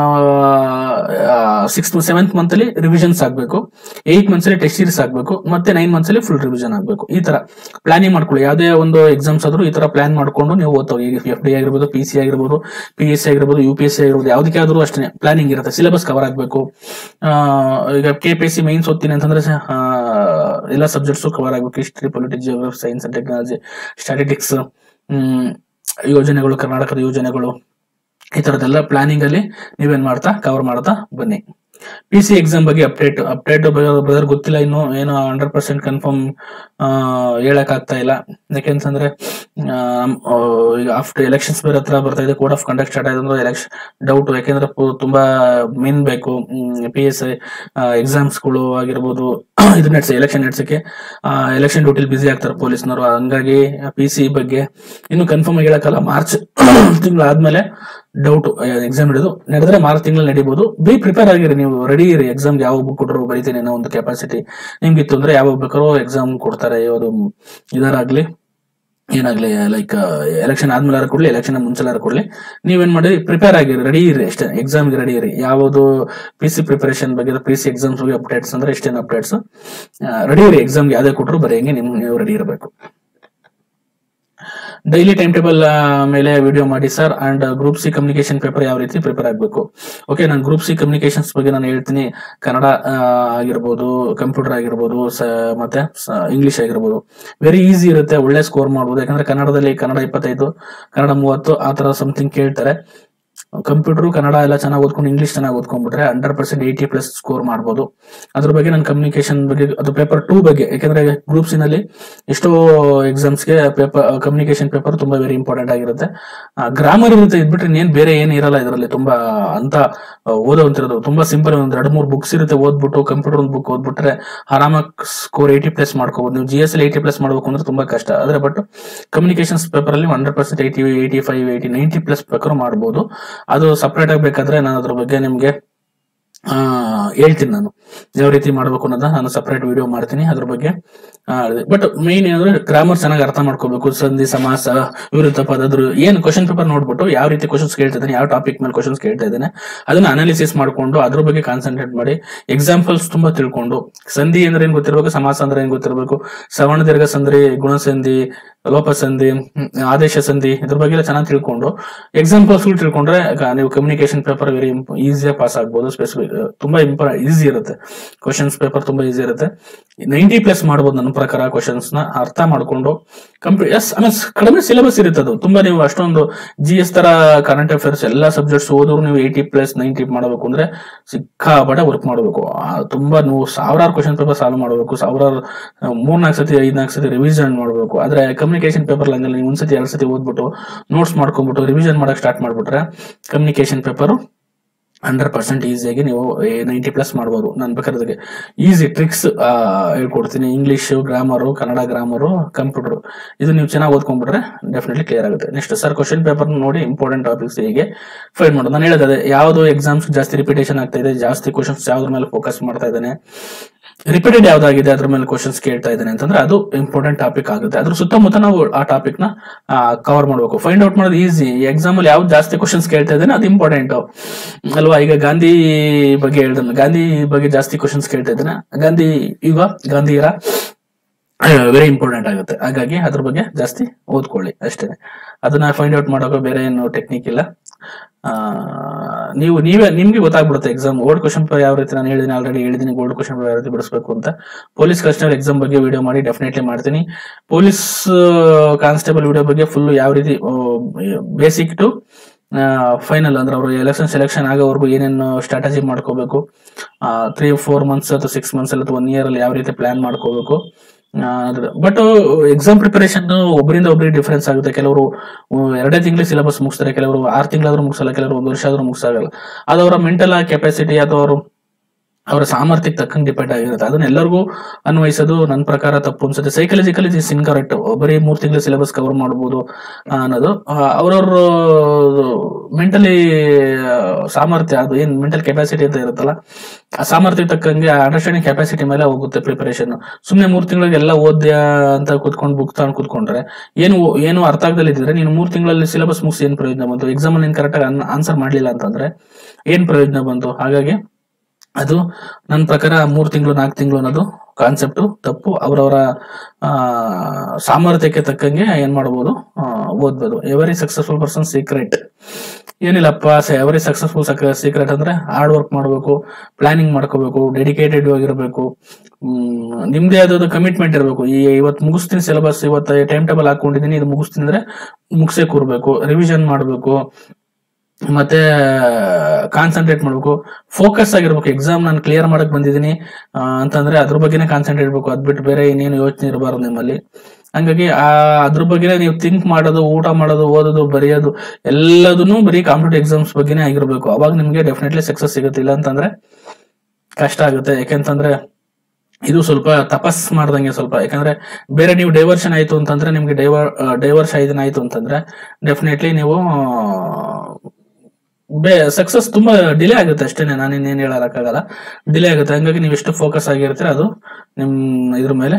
ಸಿಕ್ಸ್ ಸೆವೆಂತ್ ಮಂತ್ ಅಲ್ಲಿ ರಿವಿಷನ್ಸ್ ಆಗ್ಬೇಕು ಏಟ್ ಮಂತ್ಸ್ ಅಲ್ಲಿ ಟೆಸ್ಟ್ ಸೀರೀಸ್ ಆಗ್ಬೇಕು ಮತ್ತೆ ನೈನ್ ಮಂತ್ಸ್ ಅಲ್ಲಿ ಫುಲ್ ರಿವಿಷನ್ ಆಗ್ಬೇಕು ಈ ತರ ಪ್ಲಾನಿಂಗ್ ಮಾಡ್ಕೊಳ್ಳಿ ಯಾವುದೇ ಒಂದು ಎಕ್ಸಾಮ್ಸ್ ಆದ್ರೂ ಈ ತರ ಪ್ಲಾನ್ ಮಾಡ್ಕೊಂಡು ನೀವು ಓದ್ತೋಗಿ ಈಗ ಎಫ್ ಡಿ ಆಗಿರ್ಬೋದು ಪಿ ಸಿ ಆಗಿರ್ಬೋದು ಪಿ ಎಸ್ ಸಿ ಆಗಿರ್ಬೋದು ಯು ಪಿ ಎಸ್ ಸಿ ಆಗಿರ್ಬೋದು ಯಾವ್ದಕ್ಕೆ ಆದ್ರೂ ಅಷ್ಟೇ ಪ್ಲಾನಿಂಗ್ ಇರುತ್ತೆ ಸಿಲೆಬಸ್ ಕವರ್ ಆಗಬೇಕು ಈಗ K P S C mains ಓದ್ತೀನಿ ಅಂತಂದ್ರೆ ಆ, ಎಲ್ಲ ಸಬ್ಜೆಕ್ಟ್ಸ್ ಕವರ್ ಆಗಬೇಕು history politics geography science and technology statistics ಯೋಜನೆಗಳು ಕರ್ನಾಟಕದ ಯೋಜನೆಗಳು ಈ ತರದೆಲ್ಲ ಪ್ಲಾನಿಂಗ್ ಅಲ್ಲಿ ನೀವೇನ್ ಮಾಡ್ತಾ ಕವರ್ ಮಾಡ್ತಾ ಬನ್ನಿ ಪಿ ಸಿ ಎಕ್ಸಾಮ್ ಬಗ್ಗೆ ಅಪ್ಡೇಟ್ ಅಪ್ಡೇಟ್ ಬ್ರದರ್ ಗೊತ್ತಿಲ್ಲ ಇನ್ನು ಏನೋ ಹಂಡ್ರೆಡ್ ಪರ್ಸೆಂಟ್ ಕನ್ಫರ್ಮ್ ಹೇಳಕ್ ಆಗ್ತಾ ಇಲ್ಲ ಯಾಕೆಂತಂದ್ರೆ ಆ, ಆ, ಈಗ ಆಫ್ಟರ್ ಎಲೆಕ್ಷನ್ಸ್ ಬೇರೆ ಹತ್ರ ಬರ್ತಾ ಇದೆ ಕೋಡ್ ಆಫ್ ಕಂಡಕ್ಟ್ ಸ್ಟಾರ್ಟ್ ಆಯ್ತು ಅಂದ್ರೆ ಎಲೆಕ್ಷನ್ ಡೌಟ್ ಯಾಕೆಂದ್ರೆ ಪು- ತುಂಬಾ ಮೆನ್ ಬೇಕು ಪಿ ಎಸ್ ಐ ಎಕ್ಸಾಮ್ಸ್ಗಳು ಆಗಿರ್ಬೋದು ಇದು ನಡೆಸಿ ಎಲೆಕ್ಷನ್ ನಡೆಸಕ್ಕೆ ಎಲೆಕ್ಷನ್ ಡ್ಯೂಟಿಲಿ ಬಿಸಿ ಆಗ್ತಾರೆ ಪೊಲೀಸ್ನವರು ಹಂಗಾಗಿ ಪಿ ಸಿ ಬಗ್ಗೆ ಇನ್ನು ಕನ್ಫರ್ಮ್ ಆಗಿ ಹೇಳಕ್ಕಲ್ಲ ಮಾರ್ಚ್ ತಿಂಗಳು ಆದ್ಮೇಲೆ ಡೌಟ್ ಎಕ್ಸಾಮ್ ಹಿಡಿದು ನಡೆದ್ರೆ ಮಾರ್ಚ್ ತಿಂಗಳು ನಡಿಬಹುದು ಬಿ ಪ್ರಿಪೇರ್ ಆಗಿರಿ ನೀವು ರೆಡಿ ಇರಿ ಎಕ್ಸಾಮ್ಗೆ ಯಾವ ಬುಕ್ ಕೊಟ್ಟರು ಬರೀತೀನಿ ಅನ್ನೋ ಒಂದು ಕೆಪಾಸಿಟಿ ನಿಮ್ಗಿತ್ತು ಅಂದ್ರೆ ಯಾವಾಗ ಬೇಕಾದ್ರೂ ಎಕ್ಸಾಮ್ ಕೊಡ್ತಾರೆ ಯಾವುದು ಇದರಾಗ್ಲಿ ಏನಾಗ್ಲಿ ಲೈಕ್ ಎಲೆಕ್ಷನ್ ಆದ್ಮೇಲೆ ಕೊಡ್ಲಿ ಎಲೆಕ್ಷನ್ ಮುಂಚೆ ಕೊಡ್ಲಿ ನೀವೇನ್ ಮಾಡಿ ಪ್ರಿಪೇರ್ ಆಗಿರಿ ರೆಡಿ ಇರಿ ಅಷ್ಟೇ ಎಕ್ಸಾಮ್ಗೆ ರೆಡಿ ಇರಿ ಯಾವುದು ಪಿ ಸಿ ಪ್ರಿಪರೇಷನ್ ಬಗ್ಗೆ ಪಿ ಸಿ ಎಕ್ಸಾಮ್ಸ್ ಬಗ್ಗೆ ಅಪ್ಡೇಟ್ಸ್ ಅಂದ್ರೆ ಇಷ್ಟೇನು ಅಪ್ಡೇಟ್ಸ್ ರೆಡಿ ಇರಿ ಎಕ್ಸಾಮ್ಗೆ ಯಾವ್ದೇ ಕೊಟ್ಟರು ಬರೆಯಂಗೆ ನಿಮ್ ನೀವು ರೆಡಿ ಇರಬೇಕು ಡೈಲಿ ಟೈಮ್ ಟೇಬಲ್ ಮೇಲೆ ವಿಡಿಯೋ ಮಾಡಿ sir and group C communication paper ಯಾವ ರೀತಿ ಪ್ರಿಪೇರ್ ಆಗಬೇಕು ಓಕೆ ನಾನು ಗ್ರೂಪ್ ಸಿ ಕಮ್ಯುನಿಕೇಶನ್ಸ್ ಬಗ್ಗೆ ನಾನು ಹೇಳ್ತೀನಿ ಕನ್ನಡ ಆ, ಆಗಿರ್ಬೋದು ಕಂಪ್ಯೂಟರ್ ಆಗಿರ್ಬೋದು ಸ- ಮತ್ತೆ ಇಂಗ್ಲಿಷ್ ಆಗಿರ್ಬೋದು ವೆರಿ ಈಸಿ ಇರುತ್ತೆ ಒಳ್ಳೆ ಸ್ಕೋರ್ ಮಾಡ್ಬೋದು ಯಾಕಂದ್ರೆ ಕನ್ನಡದಲ್ಲಿ ಕನ್ನಡ ಇಪ್ಪತ್ತೈದು ಕನ್ನಡ ಮೂವತ್ತು ಆ ತರ ಸಮಥಿಂಗ್ ಕೇಳ್ತಾರೆ ಕಂಪ್ಯೂಟರ್ ಕನ್ನಡ ಎಲ್ಲ ಚೆನ್ನಾಗಿ ಓದ್ಕೊಂಡು ಇಂಗ್ಲಿಷ್ ಚೆನ್ನಾಗಿ ಓದ್ಕೊಂಡ್ಬಿಟ್ರೆ hundred percent eighty plus score ಮಾಡ್ಬೋದು ಅದ್ರ ಬಗ್ಗೆ ನಾನು ಕಮ್ಯುನಿಕೇಶನ್ ಬಗ್ಗೆ ಅದು ಪೇಪರ್ ಟೂ ಬಗ್ಗೆ ಯಾಕಂದ್ರೆ ಗ್ರೂಪ್ಸ್ ನಲ್ಲಿ ಎಷ್ಟೋ ಎಕ್ಸಾಮ್ಸ್ಗೆ ಪೇಪರ್ ಕಮ್ಯುನಿಕೇಶನ್ ಪೇಪರ್ ತುಂಬಾ ವೆರಿ ಇಂಪಾರ್ಟೆಂಟ್ ಆಗಿರುತ್ತೆ ಗ್ರಾಮರ್ ಇರುತ್ತೆ ಇದ್ಬಿಟ್ರೆ ಏನ್ ಬೇರೆ ಏನ್ ಇರಲ್ಲ ಇದರಲ್ಲಿ ತುಂಬಾ ಅಂತ ಓದೋಂತಿರೋದು ತುಂಬಾ ಸಿಂಪಲ್ ಒಂದ್ ಎರಡು ಮೂರು ಬುಕ್ಸ್ ಇರುತ್ತೆ ಓದ್ಬಿಟ್ಟು ಕಂಪ್ಯೂಟರ್ ಒಂದು ಬುಕ್ ಓದ್ಬಿಟ್ರೆ ಆರಾಮಾಗಿ ಸ್ಕೋರ್ ಏಯ್ಟಿ ಪ್ಲಸ್ ಮಾಡ್ಕೋಬಹುದು ನೀವು G S L eighty plus ಮಾಡ್ಬೇಕು ಅಂದ್ರೆ ತುಂಬಾ ಕಷ್ಟ ಆದ್ರೆ ಬಟ್ ಕಮ್ಯುನಿಕೇಶನ್ಸ್ ಪೇಪರ್ ಅಲ್ಲಿ hundred percent eighty eighty five eighty ninety plus ಬೇಕಾದ್ರೂ ಮಾಡ್ಬೋದು ಅದು ಸಪ್ರೇಟ್ ಆಗಿ ಬೇಕಾದ್ರೆ ನಾನು ಅದ್ರ ಬಗ್ಗೆ ನಿಮ್ಗೆ ಆ ಹೇಳ್ತೀನಿ ನಾನು ಯಾವ ರೀತಿ ಮಾಡ್ಬೇಕು ಅನ್ನೋದ ನಾನು ಸಪರೇಟ್ ವಿಡಿಯೋ ಮಾಡ್ತೀನಿ ಅದ್ರ ಬಗ್ಗೆ ಬಟ್ ಮೇನ್ ಏನಂದ್ರೆ ಗ್ರಾಮರ್ ಚೆನ್ನಾಗಿ ಅರ್ಥ ಮಾಡ್ಕೋಬೇಕು ಸಂಧಿ ಸಮಾಸ ವಿರುದ್ಧ ಪದ ಅದ್ರ ಏನ್ ಕ್ವಶನ್ ಪೇಪರ್ ನೋಡ್ಬಿಟ್ಟು ಯಾವ ರೀತಿ ಕ್ವಶನ್ಸ್ ಕೇಳ್ತಾ ಇದ್ದಾನೆ ಯಾವ ಟಾಪಿಕ್ ಮೇಲೆ ಕ್ವಶನ್ಸ್ ಕೇಳ್ತಾ ಇದ್ದಾನೆ ಅದನ್ನ ಅನಾಲಿಸಿಸ್ ಮಾಡ್ಕೊಂಡು ಅದ್ರ ಬಗ್ಗೆ ಕಾನ್ಸಂಟ್ರೇಟ್ ಮಾಡಿ ಎಕ್ಸಾಂಪಲ್ಸ್ ತುಂಬಾ ತಿಳ್ಕೊಂಡು ಸಂಧಿ ಅಂದ್ರೆ ಏನ್ ಗೊತ್ತಿರ್ಬೇಕು ಸಮಾಸ ಅಂದ್ರೆ ಏನ್ ಗೊತ್ತಿರ್ಬೇಕು ಸವರ್ಣ ದೀರ್ಘ ಸಂಧಿ ಗುಣಸಂಧಿ ಲೋಪ ಸಂಧಿ ಹ್ಮ್, ಆದೇಶ ಸಂಧಿ ಇದ್ರ ಬಗ್ಗೆ ಎಲ್ಲ ಚೆನ್ನಾಗಿ ತಿಳ್ಕೊಂಡು ಎಕ್ಸಾಂಪಲ್ಸ್ ತಿಳ್ಕೊಂಡ್ರೆ ಕ- ನೀವು ಕಮ್ಯುನಿಕೇಶನ್ ಪೇಪರ್ ವೆರಿ ಈಸಿಯಾಗಿ ಪಾಸ್ ಆಗ್ಬೋದು ಸ್ಪೆಸಿಫಿಕ್ ತುಂಬಾ ಇಂಪ ಈಸಿ ಇರುತ್ತೆ ಕ್ವಶನ್ಸ್ ಪೇಪರ್ ತುಂಬಾ ಈಸಿ ಇರುತ್ತೆ ನೈಂಟಿ ಪ್ಲಸ್ ಮಾಡ್ಬೋದು ನನ್ನ ಪ್ರಕಾರ ಕ್ವಶನ್ಸ್ ನ ಅರ್ಥ ಮಾಡ್ಕೊಂಡು ಕಂಪ್ಲೀಟ್ ಎಸ್ ಆಮೇಲೆ ಕಡಿಮೆ ಸಿಲೆಬಸ್ ಇರುತ್ತೆ ಅದು ತುಂಬಾ ನೀವು ಅಷ್ಟೊಂದು ಜಿ ಎಸ್ ತರ ಕರೆಂಟ್ ಅಫೇರ್ಸ್ ಎಲ್ಲಾ ಸಬ್ಜೆಕ್ಟ್ಸ್ ಓದಿದ್ರು ನೀವು ಏಯ್ಟಿ ಪ್ಲಸ್ ನೈಂಟಿ ಮಾಡಬೇಕು ಅಂದ್ರೆ ಸಿಕ್ಕಾಪಟ್ಟೆ ವರ್ಕ್ ಮಾಡಬೇಕು ತುಂಬಾ ನೀವು ಸಾವಿರಾರು ಕ್ವಶನ್ ಪೇಪರ್ ಸಾಲ್ವ್ ಮಾಡಬೇಕು ಸಾವಿರಾರು ಮೂರ್ನಾಲ್ಕು ಸತಿ ಐದ್ನಾಲ್ಕು ಸತಿ ರಿವಿಷನ್ ಮಾಡಬೇಕು ಆದ್ರೆ ಕಮ್ಯುನಿಕೇಶನ್ ಪೇಪರ್ ಹಂಗಲ್ಲ ನೀವು ಒಂದ್ಸತಿ ಎರಡ್ ಸತಿ ಓದ್ಬಿಟ್ಟು ನೋಟ್ಸ್ ಮಾಡ್ಕೊಂಡ್ಬಿಟ್ಟು ರಿವಿಷನ್ ಮಾಡಕ್ ಸ್ಟಾರ್ಟ್ ಮಾಡ್ಬಿಟ್ರೆ ಕಮ್ಯುನಿಕೇಶನ್ ಪೇಪರ್ ಹಂಡ್ರೆಡ್ ಪರ್ಸೆಂಟ್ ಈಸಿಯಾಗಿ ನೀವು ನೈಂಟಿ ಪ್ಲಸ್ ಮಾಡ್ಬೋದು ನಾನು ಬೇಕಾದ್ರೆ ಈಸಿ ಟ್ರಿಕ್ಸ್ ಹೇಳ್ಕೊಡ್ತೀನಿ English grammar Kannada grammar computer ಇದು ನೀವು ಚೆನ್ನಾಗಿ ಓದ್ಕೊಂಡ್ಬಿಟ್ರೆ ಡೆಫಿನೆಟ್ಲಿ ಕ್ಲಿಯರ್ ಆಗುತ್ತೆ ನೆಕ್ಸ್ಟ್ ಸರ್ ಕ್ವಶನ್ ಪೇಪರ್ ನೋಡಿ ಇಂಪಾರ್ಟೆಂಟ್ ಟಾಪಿಕ್ಸ್ ಹೇಗೆ ಫೈಂಡ್ ಮಾಡೋದು ನಾನು ಹೇಳಿದೆ ಯಾವುದು ಎಕ್ಸಾಮ್ಸ್ ಜಾಸ್ತಿ ರಿಪಿಟೇಷನ್ ಆಗ್ತಾ ಇದೆ ಜಾಸ್ತಿ ಕ್ವಶನ್ಸ್ ಯಾವ್ದ್ರ ಮೇಲೆ ಫೋಕಸ್ ಮಾಡ್ತಾ ಇದ್ದಾನೆ ರಿಪೀಟೆಡ್ ಯಾವ್ದಾಗಿದೆ ಅದ್ರ ಮೇಲೆ ಕ್ವಶನ್ಸ್ ಕೇಳ್ತಾ ಇದ್ದಾನೆ ಅಂತಂದ್ರೆ ಅದು ಇಂಪಾರ್ಟೆಂಟ್ ಟಾಪಿಕ್ ಆಗುತ್ತೆ ಅದ್ರ ಸುತ್ತಮುತ್ತ ನಾವು ಆ ಟಾಪಿಕ್ ನ ಕವರ್ ಮಾಡಬೇಕು ಫೈಂಡ್ ಔಟ್ ಮಾಡೋದು ಈಸಿ ಎಕ್ಸಾಮ್ ಅಲ್ಲಿ ಯಾವ್ದು ಜಾಸ್ತಿ ಕ್ವಶನ್ಸ್ ಕೇಳ್ತಾ ಇದ್ದಾನೆ ಅದು ಇಂಪಾರ್ಟೆಂಟ್ ಅಲ್ವಾ ಈಗ ಗಾಂಧಿ ಬಗ್ಗೆ ಹೇಳ್ದಲ್ಲ ಗಾಂಧಿ ಬಗ್ಗೆ ಜಾಸ್ತಿ ಕ್ವಶನ್ಸ್ ಕೇಳ್ತಾ ಇದ್ದಾನೆ ಗಾಂಧಿ ಯುಗ ಗಾಂಧಿ ಇರ ವೆರಿ ಇಂಪಾರ್ಟೆಂಟ್ ಆಗುತ್ತೆ ಹಾಗಾಗಿ ಅದ್ರ ಬಗ್ಗೆ ಜಾಸ್ತಿ ಓದ್ಕೊಳ್ಳಿ ಅಷ್ಟೇ ಅದನ್ನ ಫೈಂಡ್ ಔಟ್ ಮಾಡೋಕೆ ಬೇರೆ ಏನು ಟೆಕ್ನಿಕ್ ಇಲ್ಲ ಆ, ನೀವು ನೀವೇ ನಿಮ್ಗೆ ಗೊತ್ತಾಗ್ಬಿಡುತ್ತೆ ಎಕ್ಸಾಮ್ ಓಲ್ಡ್ ಕ್ವಶನ್ ಪೇಪರ್ ಯಾವ ರೀತಿ ನಾನು ಹೇಳಿದ್ದೀನಿ ಆಲ್ರೆಡಿ ಹೇಳಿದ್ದೀನಿ ಗೋಲ್ಡ್ ಕ್ವಶನ್ ಪೇಪರ್ ಯಾವ ರೀತಿ ಬಿಡಿಸ್ಬೇಕು ಅಂತ ಪೊಲೀಸ್ ಕಾನ್ಸ್ಟೇಬಲ್ ಎಕ್ಸಾಮ್ ಬಗ್ಗೆ ವಿಡಿಯೋ ಮಾಡಿ ಡೆಫಿನೆಟ್ಲಿ ಮಾಡ್ತೀನಿ ಪೊಲೀಸ್ ಕಾನ್ಸ್ಟೇಬಲ್ ವಿಡಿಯೋ ಬಗ್ಗೆ ಫುಲ್ ಯಾವ ರೀತಿ ಬೇಸಿಕ್ ಟು ಫೈನಲ್ ಅಂದ್ರೆ ಅವರು ಎಲೆಕ್ಷನ್ ಸೆಲೆಕ್ಷನ್ ಆಗೋವರೆಗೂ ಏನೇನು ಸ್ಟ್ರಾಟಜಿ ಮಾಡ್ಕೋಬೇಕು ತ್ರೀ ಫೋರ್ ಮಂತ್ಸ್ ಅಥವಾ ಸಿಕ್ಸ್ ಮಂತ್ಸ್ ಅಥವಾ ಒನ್ ಇಯರ್ ಅಲ್ಲಿ ಯಾವ ರೀತಿ ಪ್ಲಾನ್ ಮಾಡ್ಕೋಬೇಕು ಬಟ್ ಎಕ್ಸಾಮ್ ಪ್ರಿಪರೇಷನ್ ಒಬ್ಬರಿಂದ ಒಬ್ಬರಿಗೆ ಡಿಫ್ರೆನ್ಸ್ ಆಗುತ್ತೆ ಕೆಲವರು ಅಹ್, ಎರಡೇ ತಿಂಗಳಿಗೆ ಸಿಲೆಬಸ್ ಮುಗಿಸ್ತಾರೆ ಕೆಲವರು ಆರು ತಿಂಗಳಾದ್ರೂ ಮುಗಿಸಲ್ಲ ಕೆಲವರು ಒಂದು ವರ್ಷ ಆದ್ರೂ ಮುಗಿಸಾಗಲ್ಲ ಅದು ಅವರ ಮೆಂಟಲ್ ಕೆಪಾಸಿಟಿ ಅಥವಾ ಅವರು ಅವರ ಸಾಮರ್ಥ್ಯಕ್ಕೆ ತಕ್ಕಂಗೆ ಡಿಪೆಂಡ್ ಆಗಿರುತ್ತೆ ಅದನ್ನ ಎಲ್ಲರಿಗೂ ಅನ್ವಯಿಸೋದು ನನ್ನ ಪ್ರಕಾರ ತಪ್ಪು ಅನ್ಸುತ್ತೆ ಸೈಕಲಾಜಿಕಲಿ ಇಸ್ ಇನ್ಕರೆಕ್ಟ್ ಬರೀ ಮೂರ್ ತಿಂಗಳ ಸಿಲೆಬಸ್ ಕವರ್ ಮಾಡ್ಬೋದು ಆ, ಅನ್ನೋದು ಅವ್ರವ್ರ ಮೆಂಟಲಿ ಸಾಮರ್ಥ್ಯ ಅದು ಏನ್ ಮೆಂಟಲ್ ಕೆಪಾಸಿಟಿ ಅಂತ ಇರುತ್ತಲ್ಲ ಆ ಸಾಮರ್ಥ್ಯಕ್ಕೆ ತಕ್ಕಂಗೆ ಅಂಡರ್ಸ್ಟ್ಯಾಂಡಿಂಗ್ ಕೆಪಾಸಿಟಿ ಮೇಲೆ ಹೋಗುತ್ತೆ ಪ್ರಿಪರೇಷನ್ ಸುಮ್ನೆ ಮೂರ್ ತಿಂಗಳಿಗೆ ಎಲ್ಲ ಓದ್ಯ ಅಂತ ಕೂತ್ಕೊಂಡು ಬುಕ್ ತಗೊಂಡು ಕೂತ್ಕೊಂಡ್ರೆ ಏನು ಏನು ಅರ್ಥ ಆಗದಲ್ಲಿ ಇದ್ರೆ ನೀನು ಮೂರ್ ತಿಂಗಳಲ್ಲಿ ಸಿಲೆಬಸ್ ಮುಗಿಸಿ ಏನ್ ಪ್ರಯೋಜನ ಬಂತು ಎಕ್ಸಾಮ್ ಅಲ್ಲಿ ಕರೆಕ್ಟ್ ಆಗಿ ಆನ್ಸರ್ ಮಾಡ್ಲಿಲ್ಲ ಅಂತಂದ್ರೆ ಏನ್ ಪ್ರಯೋಜನ ಬಂತು ಹಾಗಾಗಿ ಅದು ನನ್ನ ಪ್ರಕಾರ ಮೂರ್ ತಿಂಗಳು ನಾಲ್ಕು ತಿಂಗಳು ಅನ್ನೋದು ಕಾನ್ಸೆಪ್ಟ್ ತಪ್ಪು ಅವರವರ ಸಾಮರ್ಥ್ಯಕ್ಕೆ ತಕ್ಕಂಗೆ ಏನ್ ಮಾಡ್ಬೋದು ಆ, ಓದ್ಬೋದು ಎವರಿ ಸಕ್ಸಸ್ಫುಲ್ ಪರ್ಸನ್ ಸೀಕ್ರೆಟ್ ಏನಿಲ್ಲಪ್ಪ ಎವರಿ ಸಕ್ಸಸ್ಫುಲ್ ಸೀಕ್ರೆಟ್ ಅಂದ್ರೆ ಹಾರ್ಡ್ ವರ್ಕ್ ಮಾಡಬೇಕು ಪ್ಲಾನಿಂಗ್ ಮಾಡ್ಕೋಬೇಕು ಡೆಡಿಕೇಟೆಡ್ ಆಗಿರ್ಬೇಕು ಹ್ಮ್, ನಿಮ್ದೇ ಆದ ಕಮಿಟ್ಮೆಂಟ್ ಇರಬೇಕು ಈ ಇವತ್ತು ಮುಗಿಸ್ತೀನಿ ಸಿಲೆಬಸ್ ಇವತ್ತು ಟೈಮ್ ಟೇಬಲ್ ಹಾಕೊಂಡಿದ್ದೀನಿ ಇದು ಮುಗಿಸ್ತೀನಿ ಅಂದ್ರೆ ಮುಗಿಸೇ ಕೂರ್ಬೇಕು ರಿವಿಷನ್ ಮಾಡಬೇಕು ಮತ್ತೆ ಕಾನ್ಸಂಟ್ರೇಟ್ ಮಾಡ್ಬೇಕು ಫೋಕಸ್ ಆಗಿರ್ಬೇಕು ಎಕ್ಸಾಮ್ ನಾನು ಕ್ಲಿಯರ್ ಮಾಡಕ್ ಬಂದಿದ್ದೀನಿ ಆ, ಅಂತಂದ್ರೆ ಅದ್ರ ಬಗ್ಗೆನೇ ಕಾನ್ಸಂಟ್ರೇಟ್ ಇರ್ಬೇಕು ಅದ್ ಬಿಟ್ಟು ಬೇರೆ ಇನ್ನೇನು ಯೋಚನೆ ಇರಬಾರ್ದು ನಿಮ್ಮಲ್ಲಿ ಹಂಗಾಗಿ ಆ ಅದ್ರ ಬಗ್ಗೆ ನೀವು ಥಿಂಕ್ ಮಾಡೋದು ಊಟ ಮಾಡೋದು ಓದೋದು ಬರೆಯೋದು ಎಲ್ಲದನ್ನು ಬರೀ ಕಾಂಪಿಟೇಟಿವ್ ಎಕ್ಸಾಮ್ಸ್ ಬಗ್ಗೆನೇ ಆಗಿರ್ಬೇಕು ಅವಾಗ ನಿಮ್ಗೆ ಡೆಫಿನೆಟ್ಲಿ ಸಕ್ಸಸ್ ಸಿಗುತ್ತೆ ಇಲ್ಲ ಅಂತಂದ್ರೆ ಕಷ್ಟ ಆಗುತ್ತೆ ಯಾಕೆಂತಂದ್ರೆ ಇದು ಸ್ವಲ್ಪ ತಪಸ್ ಮಾಡ್ದಂಗೆ ಸ್ವಲ್ಪ ಯಾಕಂದ್ರೆ ಬೇರೆ ನೀವು ಡೈವರ್ಷನ್ ಆಯ್ತು ಅಂತಂದ್ರೆ ನಿಮ್ಗೆ ಡೈವರ್ ಡೈವರ್ಸ್ ಇದನ್ನ ಆಯ್ತು ಅಂತಂದ್ರೆ ಡೆಫಿನೆಟ್ಲಿ ನೀವು ಬೇ ಸಕ್ಸಸ್ ತುಂಬಾ ಡಿಲೇ ಆಗುತ್ತೆ ಅಷ್ಟೇನೆ ನಾನು ಇನ್ನೇನು ಹೇಳಕ್ಕಾಗಲ್ಲ ಡಿಲೇ ಆಗುತ್ತೆ ಹಂಗಾಗಿ ನೀವು ಎಷ್ಟು ಫೋಕಸ್ ಆಗಿರ್ತೀರ ಅದು ನಿಮ್ ಇದ್ರ ಮೇಲೆ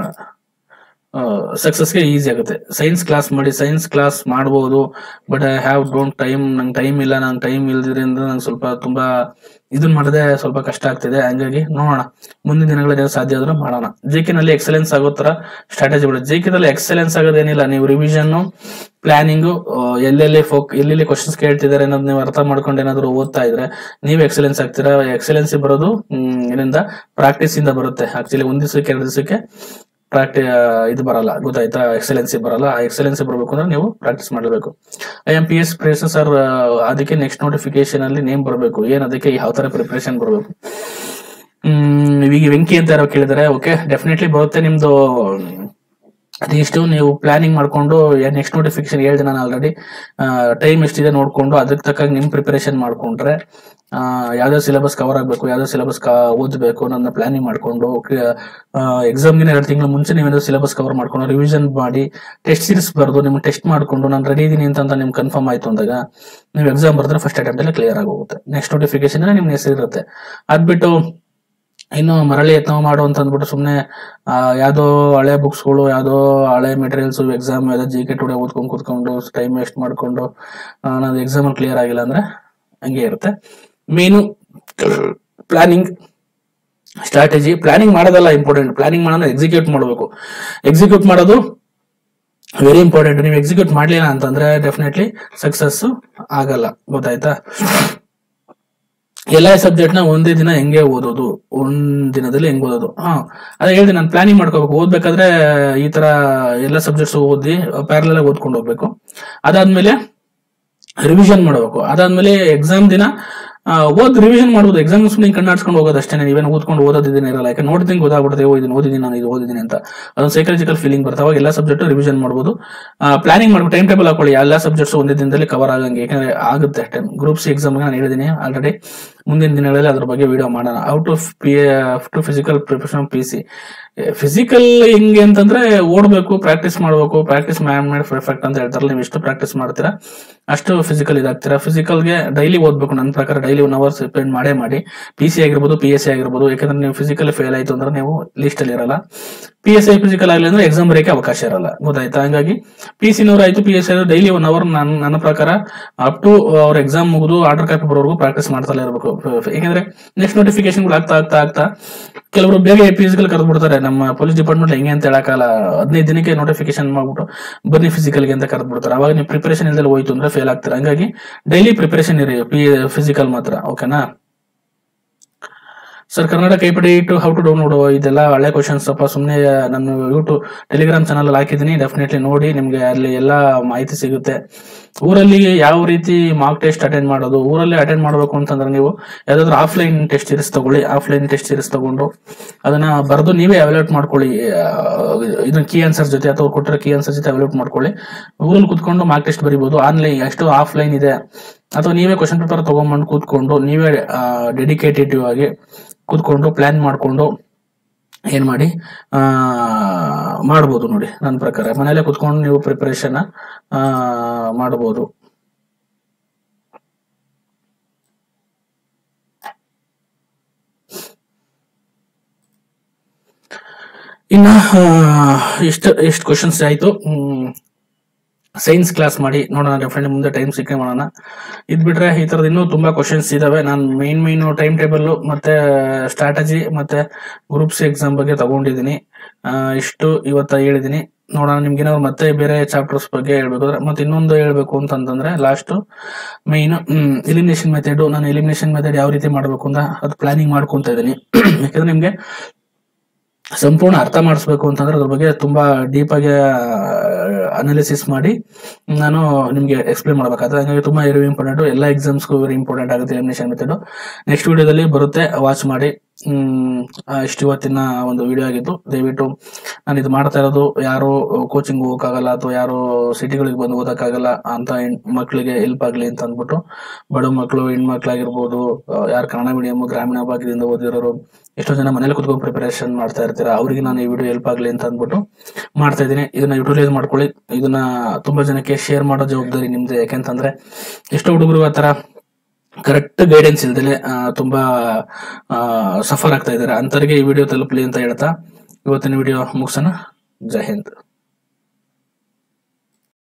ಸಕ್ಸಸ್ಗೆ ಈಸಿ ಆಗುತ್ತೆ ಸೈನ್ಸ್ ಕ್ಲಾಸ್ ಮಾಡಿ ಸೈನ್ಸ್ ಕ್ಲಾಸ್ ಮಾಡ್ಬೋದು but I have don't time ನಂಗೆ ಟೈಮ್ ಇಲ್ಲ ನಂಗೆ ಟೈಮ್ ಇಲ್ದಿರಿಂದ ನಂಗೆ ಸ್ವಲ್ಪ ತುಂಬಾ ಇದನ್ನ ಮಾಡದೆ ಸ್ವಲ್ಪ ಕಷ್ಟ ಆಗ್ತಿದೆ ಹಂಗಾಗಿ ನೋಡೋಣ ಮುಂದಿನ ದಿನಗಳಲ್ಲಿ ಸಾಧ್ಯ ಆದ್ರೆ ಮಾಡೋಣ ಜೆ ನಲ್ಲಿ ಎಕ್ಸಲೆನ್ಸ್ ಆಗೋ ತರ ಸ್ಟ್ರಾಟಜಿ ಬಿಡು ಜೆ ನಲ್ಲಿ ಎಕ್ಸಲೆನ್ಸ್ ಆಗೋದೇನಿಲ್ಲ ನೀವು ರಿವಿಷನ್ ಪ್ಲಾನಿಂಗು ಎಲ್ಲೆಲ್ಲಿ ಫೋಕ್ ಎಲ್ಲೆಲ್ಲಿ ಕ್ವಶನ್ಸ್ ಕೇಳ್ತಿದ್ದಾರೆ ಅನ್ನೋದು ನೀವು ಅರ್ಥ ಮಾಡ್ಕೊಂಡು ಏನಾದ್ರು ಓದ್ತಾ ಇದ್ರೆ ನೀವು ಎಕ್ಸಲೆನ್ಸ್ ಆಗ್ತೀರಾ ಎಕ್ಸಲೆನ್ಸಿ ಬರೋದು ಹ್ಮ್, ಇದರಿಂದ ಪ್ರಾಕ್ಟೀಸ್ ಇಂದ ಬರುತ್ತೆ ಆಕ್ಚುಲಿ ಒಂದ್ ದಿವಸಕ್ಕೆ ಎರಡು ದಿವಸಕ್ಕೆ ಪ್ರಾಕ್ಟಿ ಇದು ಬರಲ್ಲ ಗೊತ್ತಾಯ್ತಾ ಎಕ್ಸಲೆನ್ಸಿ ಬರಲ್ಲ ಆ ಎಕ್ಸಲೆನ್ಸಿ ಬರಬೇಕು ಅಂದ್ರೆ ನೀವು ಪ್ರಾಕ್ಟೀಸ್ ಮಾಡಬೇಕು I M P S phrases sir ಅದಕ್ಕೆ ನೆಕ್ಸ್ಟ್ ನೋಟಿಫಿಕೇಶನ್ ಅಲ್ಲಿ ನೇಮ್ ಬರಬೇಕು ಏನ್ ಅದಕ್ಕೆ ಯಾವ ತರ ಪ್ರಿಪರೇಷನ್ ಬರಬೇಕು ಹ್ಮ್ ಈಗ ವೆಂಕಿ ಅಂತ ಯಾರೋ ಕೇಳಿದಾರೆ ಓಕೆ ಡೆಫಿನೆಟ್ಲಿ ಬರುತ್ತೆ ನಿಮ್ದು ಅದಿಷ್ಟು ನೀವು ಪ್ಲಾನಿಂಗ್ ಮಾಡ್ಕೊಂಡು ನೆಕ್ಸ್ಟ್ ನೋಟಿಫಿಕೇಶನ್ ಹೇಳಿದೆ ನಾನು ಆಲ್ರೆಡಿ ಟೈಮ್ ಎಷ್ಟಿದೆ ನೋಡ್ಕೊಂಡು ಅದಕ್ಕೆ ತಕ್ಕಂಗೆ ನಿಮ್ ಪ್ರಿಪರೇಷನ್ ಮಾಡ್ಕೊಂಡ್ರೆ ಆ, ಯಾವ್ಯಾವ ಸಿಲೆಬಸ್ ಕವರ್ ಆಗಬೇಕು ಯಾವ್ಯಾವ ಸಿಲೆಬಸ್ ಓದಬೇಕು ನನ್ನ ಪ್ಲಾನಿಂಗ್ ಮಾಡ್ಕೊಂಡು ಎಕ್ಸಾಮ್ಗಿನ ಎರಡು ತಿಂಗಳ ಮುಂಚೆ ನೀವು ಸಿಲೆಬಸ್ ಕವರ್ ಮಾಡ್ಕೊಂಡು ರಿವಿಷನ್ ಮಾಡಿ ಟೆಸ್ಟ್ ಸೀರೀಸ್ ಬರೆದು ನಿಮ್ಗೆ ಟೆಸ್ಟ್ ಮಾಡ್ಕೊಂಡು ನಾನು ರೆಡಿ ಇದೀನಿ ಅಂತ ನಿಮ್ಗೆ ಕನ್ಫರ್ಮ್ ಆಯ್ತು ಅಂದಾಗ ನೀವು ಎಕ್ಸಾಮ್ ಬರೆದ್ರೆ ಫಸ್ಟ್ ಅಟೆಂಪ್ಟ್ ಅಲ್ಲಿ ಕ್ಲಿಯರ್ ಆಗೋಗುತ್ತೆ ನೆಕ್ಸ್ಟ್ ನೋಟಿಫಿಕೇಶನ್ ನಿಮ್ಗೆ ಹೆಸರು ಇರುತ್ತೆ ಅದ್ಬಿಟ್ಟು ಇನ್ನು ಮರಳಿ ಯತ್ನ ಮಾಡು ಅಂತ ಅಂದ್ಬಿಟ್ಟು ಸುಮ್ಮನೆ ಯಾವ್ದೋ ಹಳೆ ಬುಕ್ಸ್ಗಳು ಯಾವ್ದೋ ಹಳೆ ಮೆಟೀರಿಯಲ್ಸ್ ಎಕ್ಸಾಮ್ ಯಾವ್ದೋ ಜಿ ಕೆ ಟುಡೆ ಓದ್ಕೊಂಡು ಕೂತ್ಕೊಂಡು ಟೈಮ್ ವೇಸ್ಟ್ ಮಾಡ್ಕೊಂಡು ಆ, ನಾನು ಎಕ್ಸಾಮ್ ಕ್ಲಿಯರ್ ಆಗಿಲ್ಲ ಅಂದ್ರೆ ಹಂಗೆ ಇರುತ್ತೆ ಮೇನು ಪ್ಲಾನಿಂಗ್ ಸ್ಟ್ರಾಟಜಿ ಪ್ಲಾನಿಂಗ್ ಮಾಡೋದಲ್ಲ ಇಂಪಾರ್ಟೆಂಟ್ ಪ್ಲಾನಿಂಗ್ ಮಾಡೋದು ಎಕ್ಸಿಕ್ಯೂಟ್ ಮಾಡಬೇಕು ಎಕ್ಸಿಕ್ಯೂಟ್ ಮಾಡೋದು ವೆರಿ ಇಂಪಾರ್ಟೆಂಟ್ ನೀವು ಎಕ್ಸಿಕ್ಯೂಟ್ ಮಾಡ್ಲಿಲ್ಲ ಅಂತಂದ್ರೆ ಡೆಫಿನೆಟ್ಲಿ ಸಕ್ಸಸ್ ಆಗಲ್ಲ ಗೊತ್ತಾಯ್ತಾ ಎಲ್ಲಾ ಸಬ್ಜೆಕ್ಟ್ ನ ಒಂದೇ ದಿನ ಹೆಂಗೆ ಓದೋದು ಒಂದ್ ದಿನದಲ್ಲಿ ಹೆಂಗ್ ಓದೋದು ಹಾ ಅದೇ ಹೇಳಿದೆ ನಾನು ಪ್ಲಾನಿಂಗ್ ಮಾಡ್ಕೋಬೇಕು ಓದ್ಬೇಕಾದ್ರೆ ಈ ತರ ಎಲ್ಲ ಸಬ್ಜೆಕ್ಟ್ಸ್ ಓದಿ ಪ್ಯಾರಲ್ ಆಗಿ ಓದ್ಕೊಂಡು ಹೋಗ್ಬೇಕು ಅದಾದ್ಮೇಲೆ ರಿವಿಷನ್ ಮಾಡಬೇಕು ಅದಾದ್ಮೇಲೆ ಎಕ್ಸಾಮ್ ದಿನ ಓದ್ ರಿವಿಷನ್ ಮಾಡೋದು ಎಕ್ಸಾಮ್ ಸುಮ್ಮನೆ ಕಣ್ಣಾಡ್ಸ್ಕೊಂಡು ಹೋಗೋದು ಅಷ್ಟೇ ನೀವೇನು ಓದ್ಕೊಂಡು ಓದೋದಿದ್ದೇನೆ ಇರಲ್ಲ ಯಾಕೆ ನೋಡ್ತೀನಿ ಗೊತ್ತಾಗ್ಬಿಡುತ್ತೆ ಓ ಇದನ್ನ ಓದಿದ್ದೀನಿ ನಾನು ಇದು ಓದಿದ್ದೀನಿ ಅಂತ ಅದೊಂದು ಸೈಕಾಲಜಿಕಲ್ ಫೀಲಿಂಗ್ ಬರುತ್ತೆ ಅವಾಗ ಎಲ್ಲ ಸಬ್ಜೆಕ್ಟ್ ರಿವಿಷನ್ ಮಾಡ್ಬೋದು ಪ್ಲಾನಿಂಗ್ ಮಾಡ್ಬಿಟ್ಟು ಟೈಮ್ ಟೇಬಲ್ ಹಾಕೊಳ್ಳಿ ಎಲ್ಲ ಸಬ್ಜೆಕ್ಟ್ಸ್ ಒಂದೇ ದಿನದಲ್ಲಿ ಕವರ್ ಆಗಂಗೆ ಯಾಕಂದ್ರೆ ಆಗುತ್ತೆ ಅಷ್ಟೇ ಗ್ರೂಪ್ ಸಿ ಎಕ್ಸಾಮ್ ನಾನು ಹೇಳಿದ್ದೀನಿ ಆಲ್ರೆಡಿ ಮುಂದಿನ ದಿನಗಳಲ್ಲಿ ಅದ್ರ ಬಗ್ಗೆ ವಿಡಿಯೋ ಮಾಡೋಣ out of P two physical preparation P C physical ಹೆಂಗೆ ಅಂತಂದ್ರೆ ಓಡಬೇಕು ಪ್ರಾಕ್ಟೀಸ್ ಮಾಡಬೇಕು ಪ್ರಾಕ್ಟೀಸ್ ಮ್ಯಾನ್ ಮೇಡ್ ಪರ್ಫೆಕ್ಟ್ ಅಂತ ಹೇಳ್ತಾರಲ್ಲ ನೀವು ಎಷ್ಟು ಪ್ರಾಕ್ಟೀಸ್ ಮಾಡ್ತೀರಾ ಅಷ್ಟು ಫಿಸಿಕಲ್ ಇದಾಗ್ತೀರಾ ಫಿಸಿಕಲ್ಗೆ ಡೈಲಿ ಓದ್ಬೇಕು ನನ್ನ ಪ್ರಕಾರ ಡೈಲಿ ಒನ್ ಅವರ್ ಸ್ಪೆಂಡ್ ಮಾಡೇ ಮಾಡಿ ಪಿ ಸಿ ಆಗಿರ್ಬೋದು ಪಿ ಎಸ್ ಸಿ ಆಗಿರ್ಬೋದು ಯಾಕಂದ್ರೆ ನೀವು ಫಿಸಿಕಲ್ ಫೇಲ್ ಆಯ್ತು ಅಂದ್ರೆ ನೀವು ಲಿಸ್ಟ್ ಅಲ್ಲಿ ಇರಲ್ಲ ಪಿ ಎಸ್ ಐ ಫಿಸಿಕಲ್ ಆಗಲಿ ಅಂದ್ರೆ ಎಕ್ಸಾಮ್ ಬರೆಯಕ್ಕೆ ಅವಕಾಶ ಇರಲ್ಲ ಗೊತ್ತಾಯ್ತಾ ಹಂಗಾಗಿ ಪಿ ಸಿ ನೂರ ಆಯ್ತು P S I daily one hour ನನ್ನ ನನ್ನ ಪ್ರಕಾರ ಅಪ್ ಟು ಅವ್ರ ಎಕ್ಸಾಮ್ ಮುಗಿದು ಆರ್ಡರ್ ಕಾಪಿ ಬರೋವರೆಗೂ ಪ್ರಾಕ್ಟೀಸ್ ಮಾಡ್ತಾನೆ ಇರಬೇಕು ಯಾಕಂದ್ರೆ ನೆಕ್ಸ್ಟ್ ನೋಟಿಫಿಕೇಶನ್ ಆಗ್ತಾ ಆಗ್ತಾ ಆಗ್ತಾ ಕೆಲವರು ಬೇಗ ಫಿಸಿಕಲ್ ಕರೆದು ಬಿಡ್ತಾರೆ ನಮ್ಮ ಪೊಲೀಸ್ ಡಿಪಾರ್ಟ್ಮೆಂಟ್ ಹೆಂಗೆ ಅಂತ ಹೇಳಕ್ಕಲ್ಲ ಹದಿನೈದು ದಿನಕ್ಕೆ ನೋಟಿಫಿಕೇಶನ್ ಮಾಡ್ಬಿಟ್ಟು ಬನ್ನಿ ಫಿಸಿಕಲ್ಗೆ ಅಂತ ಕರೆದು ಬಿಡ್ತಾರೆ ಅವಾಗ ನೀವು ಪ್ರಿಪರೇಷನ್ ಇಲ್ದಲ್ಲಿ ಹೋಯ್ತು ಅಂದ್ರೆ ಫೇಲ್ ಆಗ್ತಾರೆ ಹಂಗಾಗಿ ಡೈಲಿ ಪ್ರಿಪರೇಷನ್ ಇರಿ ಪಿ ಫಿಸಿಕಲ್ ಮಾತ್ರ ಓಕೆನಾ ಸರ್ ಕನ್ನಡ ಕೈಪಿಡಿ ಟು ಹೌ ಟು ಡೌನ್ಲೋಡ್ ಇದೆಲ್ಲ ಹಳೆ ಕ್ವಶನ್ಸ್ ಸ್ವಲ್ಪ ಸುಮ್ಮನೆ ನಾನು ಯೂಟ್ಯೂಬ್ ಟೆಲಿಗ್ರಾಮ್ ಚಾನಲ್ ಹಾಕಿದ್ದೀನಿ ಡೆಫಿನೆಟ್ಲಿ ನೋಡಿ ನಿಮ್ಗೆ ಅಲ್ಲಿ ಎಲ್ಲ ಮಾಹಿತಿ ಸಿಗುತ್ತೆ ಊರಲ್ಲಿ ಯಾವ ರೀತಿ ಮಾರ್ಕ್ ಟೆಸ್ಟ್ ಅಟೆಂಡ್ ಮಾಡೋದು ಊರಲ್ಲಿ ಅಟೆಂಡ್ ಮಾಡಬೇಕು ಅಂತಂದ್ರೆ ನೀವು ಯಾವ್ದಾದ್ರು ಆಫ್ಲೈನ್ ಟೆಸ್ಟ್ ಸೀರೀಸ್ ತಗೊಳ್ಳಿ ಆಫ್ಲೈನ್ ಟೆಸ್ಟ್ ಸೀರೀಸ್ ತಗೊಂಡು ಅದನ್ನ ಬರೆದು ನೀವೇ ಅವಾಲ್ಯೂಟ್ ಮಾಡ್ಕೊಳ್ಳಿ ಆ, ಇದನ್ನ ಕೀ ಆನ್ಸರ್ ಜೊತೆ ಅಥವಾ ಕೊಟ್ಟಿರೋ ಕೀ ಆನ್ಸರ್ ಜೊತೆ ಅವಾಲ್ಯೂಟ್ ಮಾಡ್ಕೊಳ್ಳಿ ಊರಲ್ಲಿ ಕುತ್ಕೊಂಡು ಮಾರ್ಕ್ ಟೆಸ್ಟ್ ಬರಿಬಹುದು ಆನ್ಲೈನ್ ಎಷ್ಟು ಆಫ್ಲೈನ್ ಇದೆ ಅಥವಾ ನೀವೇ ಕ್ವಶನ್ ಪೇಪರ್ ತಗೊಂಡ್ಬಂದು ಕೂತ್ಕೊಂಡು ನೀವೇ ಡೆಡಿಕೇಟೆಟಿವ್ ಆಗಿ ಕೂತ್ಕೊಂಡು ಪ್ಲಾನ್ ಮಾಡ್ಕೊಂಡು ಏನ್ ಮಾಡಿ ಆ ಮಾಡ್ಬೋದು ನೋಡಿ ನನ್ನ ಪ್ರಕಾರ ಮನೇಲೆ ಕುತ್ಕೊಂಡು ನೀವು ಪ್ರಿಪರೇಷನ್ ಆ ಮಾಡ್ಬೋದು ಇನ್ನ ಆ, ಇಷ್ಟು ಎಷ್ಟು ಕ್ವಶನ್ಸ್ ಆಯ್ತು ಸೈನ್ಸ್ ಕ್ಲಾಸ್ ಮಾಡಿ ನೋಡೋಣ ಡೆಫಿನೆಟ್ ಮುಂದೆ ಟೈಮ್ ಸಿಕ್ಕೇ ಮಾಡೋಣ ಇದ್ ಬಿಟ್ರೆ ಈ ತರದ ಇನ್ನೂ ತುಂಬಾ ಕ್ವಶನ್ಸ್ ಇದಾವೆ ನಾನು ಮೈನ್ ಮೈನ್ ಟೈಮ್ ಟೇಬಲ್ ಮತ್ತೆ ಸ್ಟ್ರಾಟಜಿ ಮತ್ತೆ ಗ್ರೂಪ್ ಸಿ ಎಕ್ಸಾಮ್ ಬಗ್ಗೆ ತಗೊಂಡಿದ್ದೀನಿ ಆ, ಇಷ್ಟು ಇವತ್ತ ಹೇಳಿದೀನಿ ನೋಡೋಣ ನಿಮ್ಗೆ ಏನಾದ್ರು ಮತ್ತೆ ಬೇರೆ ಚಾಪ್ಟರ್ಸ್ ಬಗ್ಗೆ ಹೇಳ್ಬೇಕಾದ್ರೆ ಮತ್ತೆ ಇನ್ನೊಂದು ಹೇಳ್ಬೇಕು ಅಂತಂತಂದ್ರೆ ಲಾಸ್ಟ್ ಮೈನ್ ಎಲಿಮಿನೇಷನ್ ಮೆಥಡ್ ನಾನು ಎಲಿಮಿನೇಷನ್ ಮೆಥಡ್ ಯಾವ ರೀತಿ ಮಾಡ್ಬೇಕು ಅಂತ ಅದು ಪ್ಲಾನಿಂಗ್ ಮಾಡ್ಕೊಂತ ಇದ್ದೀನಿ ಯಾಕಂದ್ರೆ ನಿಮ್ಗೆ ಸಂಪೂರ್ಣ ಅರ್ಥ ಮಾಡಿಸ್ಬೇಕು ಅಂತಂದ್ರೆ ಅದ್ರ ಬಗ್ಗೆ ತುಂಬಾ ಡೀಪ್ ಆಗಿ ಅನಾಲಿಸಿಸ್ ಮಾಡಿ ನಾನು ನಿಮ್ಗೆ ಎಕ್ಸ್ಪ್ಲೇನ್ ಮಾಡ್ಬೇಕಾದ್ರೆ ಹಾಗಾಗಿ ತುಂಬಾ ವೆರಿ ಇಂಪಾರ್ಟೆಂಟ್ ಎಲ್ಲ ಎಕ್ಸಾಮ್ಸ್ಗೂ ವೆರಿ ಇಂಪಾರ್ಟೆಂಟ್ ಆಗುತ್ತೆ ಎಲಿಮಿನೇಷನ್ ಮೆಥಡ್ ನೆಕ್ಸ್ಟ್ ವಿಡಿಯೋದಲ್ಲಿ ಬರುತ್ತೆ ವಾಚ್ ಮಾಡಿ ಹ್ಮ್ ಆ, ಇಷ್ಟು ಇವತ್ತಿನ ಒಂದು ವಿಡಿಯೋ ಆಗಿತ್ತು ದಯವಿಟ್ಟು ನಾನು ಇದು ಮಾಡ್ತಾ ಇರೋದು ಯಾರು ಕೋಚಿಂಗ್ ಹೋಗಕ್ಕಾಗಲ್ಲ ಅಥವಾ ಯಾರು ಸಿಟಿಗಳಿಗೆ ಬಂದು ಓದಕ್ಕಾಗಲ್ಲ ಅಂತ ಹೆಣ್- ಮಕ್ಳಿಗೆ ಹೆಲ್ಪ್ ಆಗ್ಲಿ ಅಂತ ಅಂದ್ಬಿಟ್ಟು ಬಡ ಮಕ್ಕಳು ಹೆಣ್ಮಕ್ಳಾಗಿರ್ಬೋದು ಯಾರು ಕನ್ನಡ ಮೀಡಿಯಂ ಗ್ರಾಮೀಣ ಭಾಗದಿಂದ ಓದಿರೋರು ಎಷ್ಟೋ ಜನ ಮನೇಲಿ ಕುತ್ಕೊಂಡು ಪ್ರಿಪರೇಷನ್ ಮಾಡ್ತಾ ಇರ್ತೀರಾ ಅವರಿಗೆ ನಾನು ಈ ವಿಡಿಯೋ ಹೆಲ್ಪ್ ಆಗ್ಲಿ ಅಂತ ಅಂದ್ಬಿಟ್ಟು ಮಾಡ್ತಾ ಇದ್ದೀನಿ ಇದನ್ನ ಯುಟಿಲೈಸ್ ಮಾಡ್ಕೊಳ್ಳಿ ಇದನ್ನ ತುಂಬಾ ಜನಕ್ಕೆ ಶೇರ್ ಮಾಡೋ ಜವಾಬ್ದಾರಿ ನಿಮ್ದು ಯಾಕೆಂತಂದ್ರೆ ಎಷ್ಟೋ ಹುಡುಗರು ಆ ತರ ಕರೆಕ್ಟ್ ಗೈಡೆನ್ಸ್ ಇಲ್ದಲೆ ತುಂಬಾ ಸಫರ್ ಆಗ್ತಾ ಇದ್ದಾರೆ ಅಂತವರಿಗೆ ಈ ವಿಡಿಯೋ ತಲುಪಲಿ ಅಂತ ಹೇಳ್ತಾ ಇವತ್ತಿನ ವಿಡಿಯೋ ಮುಗಿಸೋಣ ಜೈ ಹಿಂದ್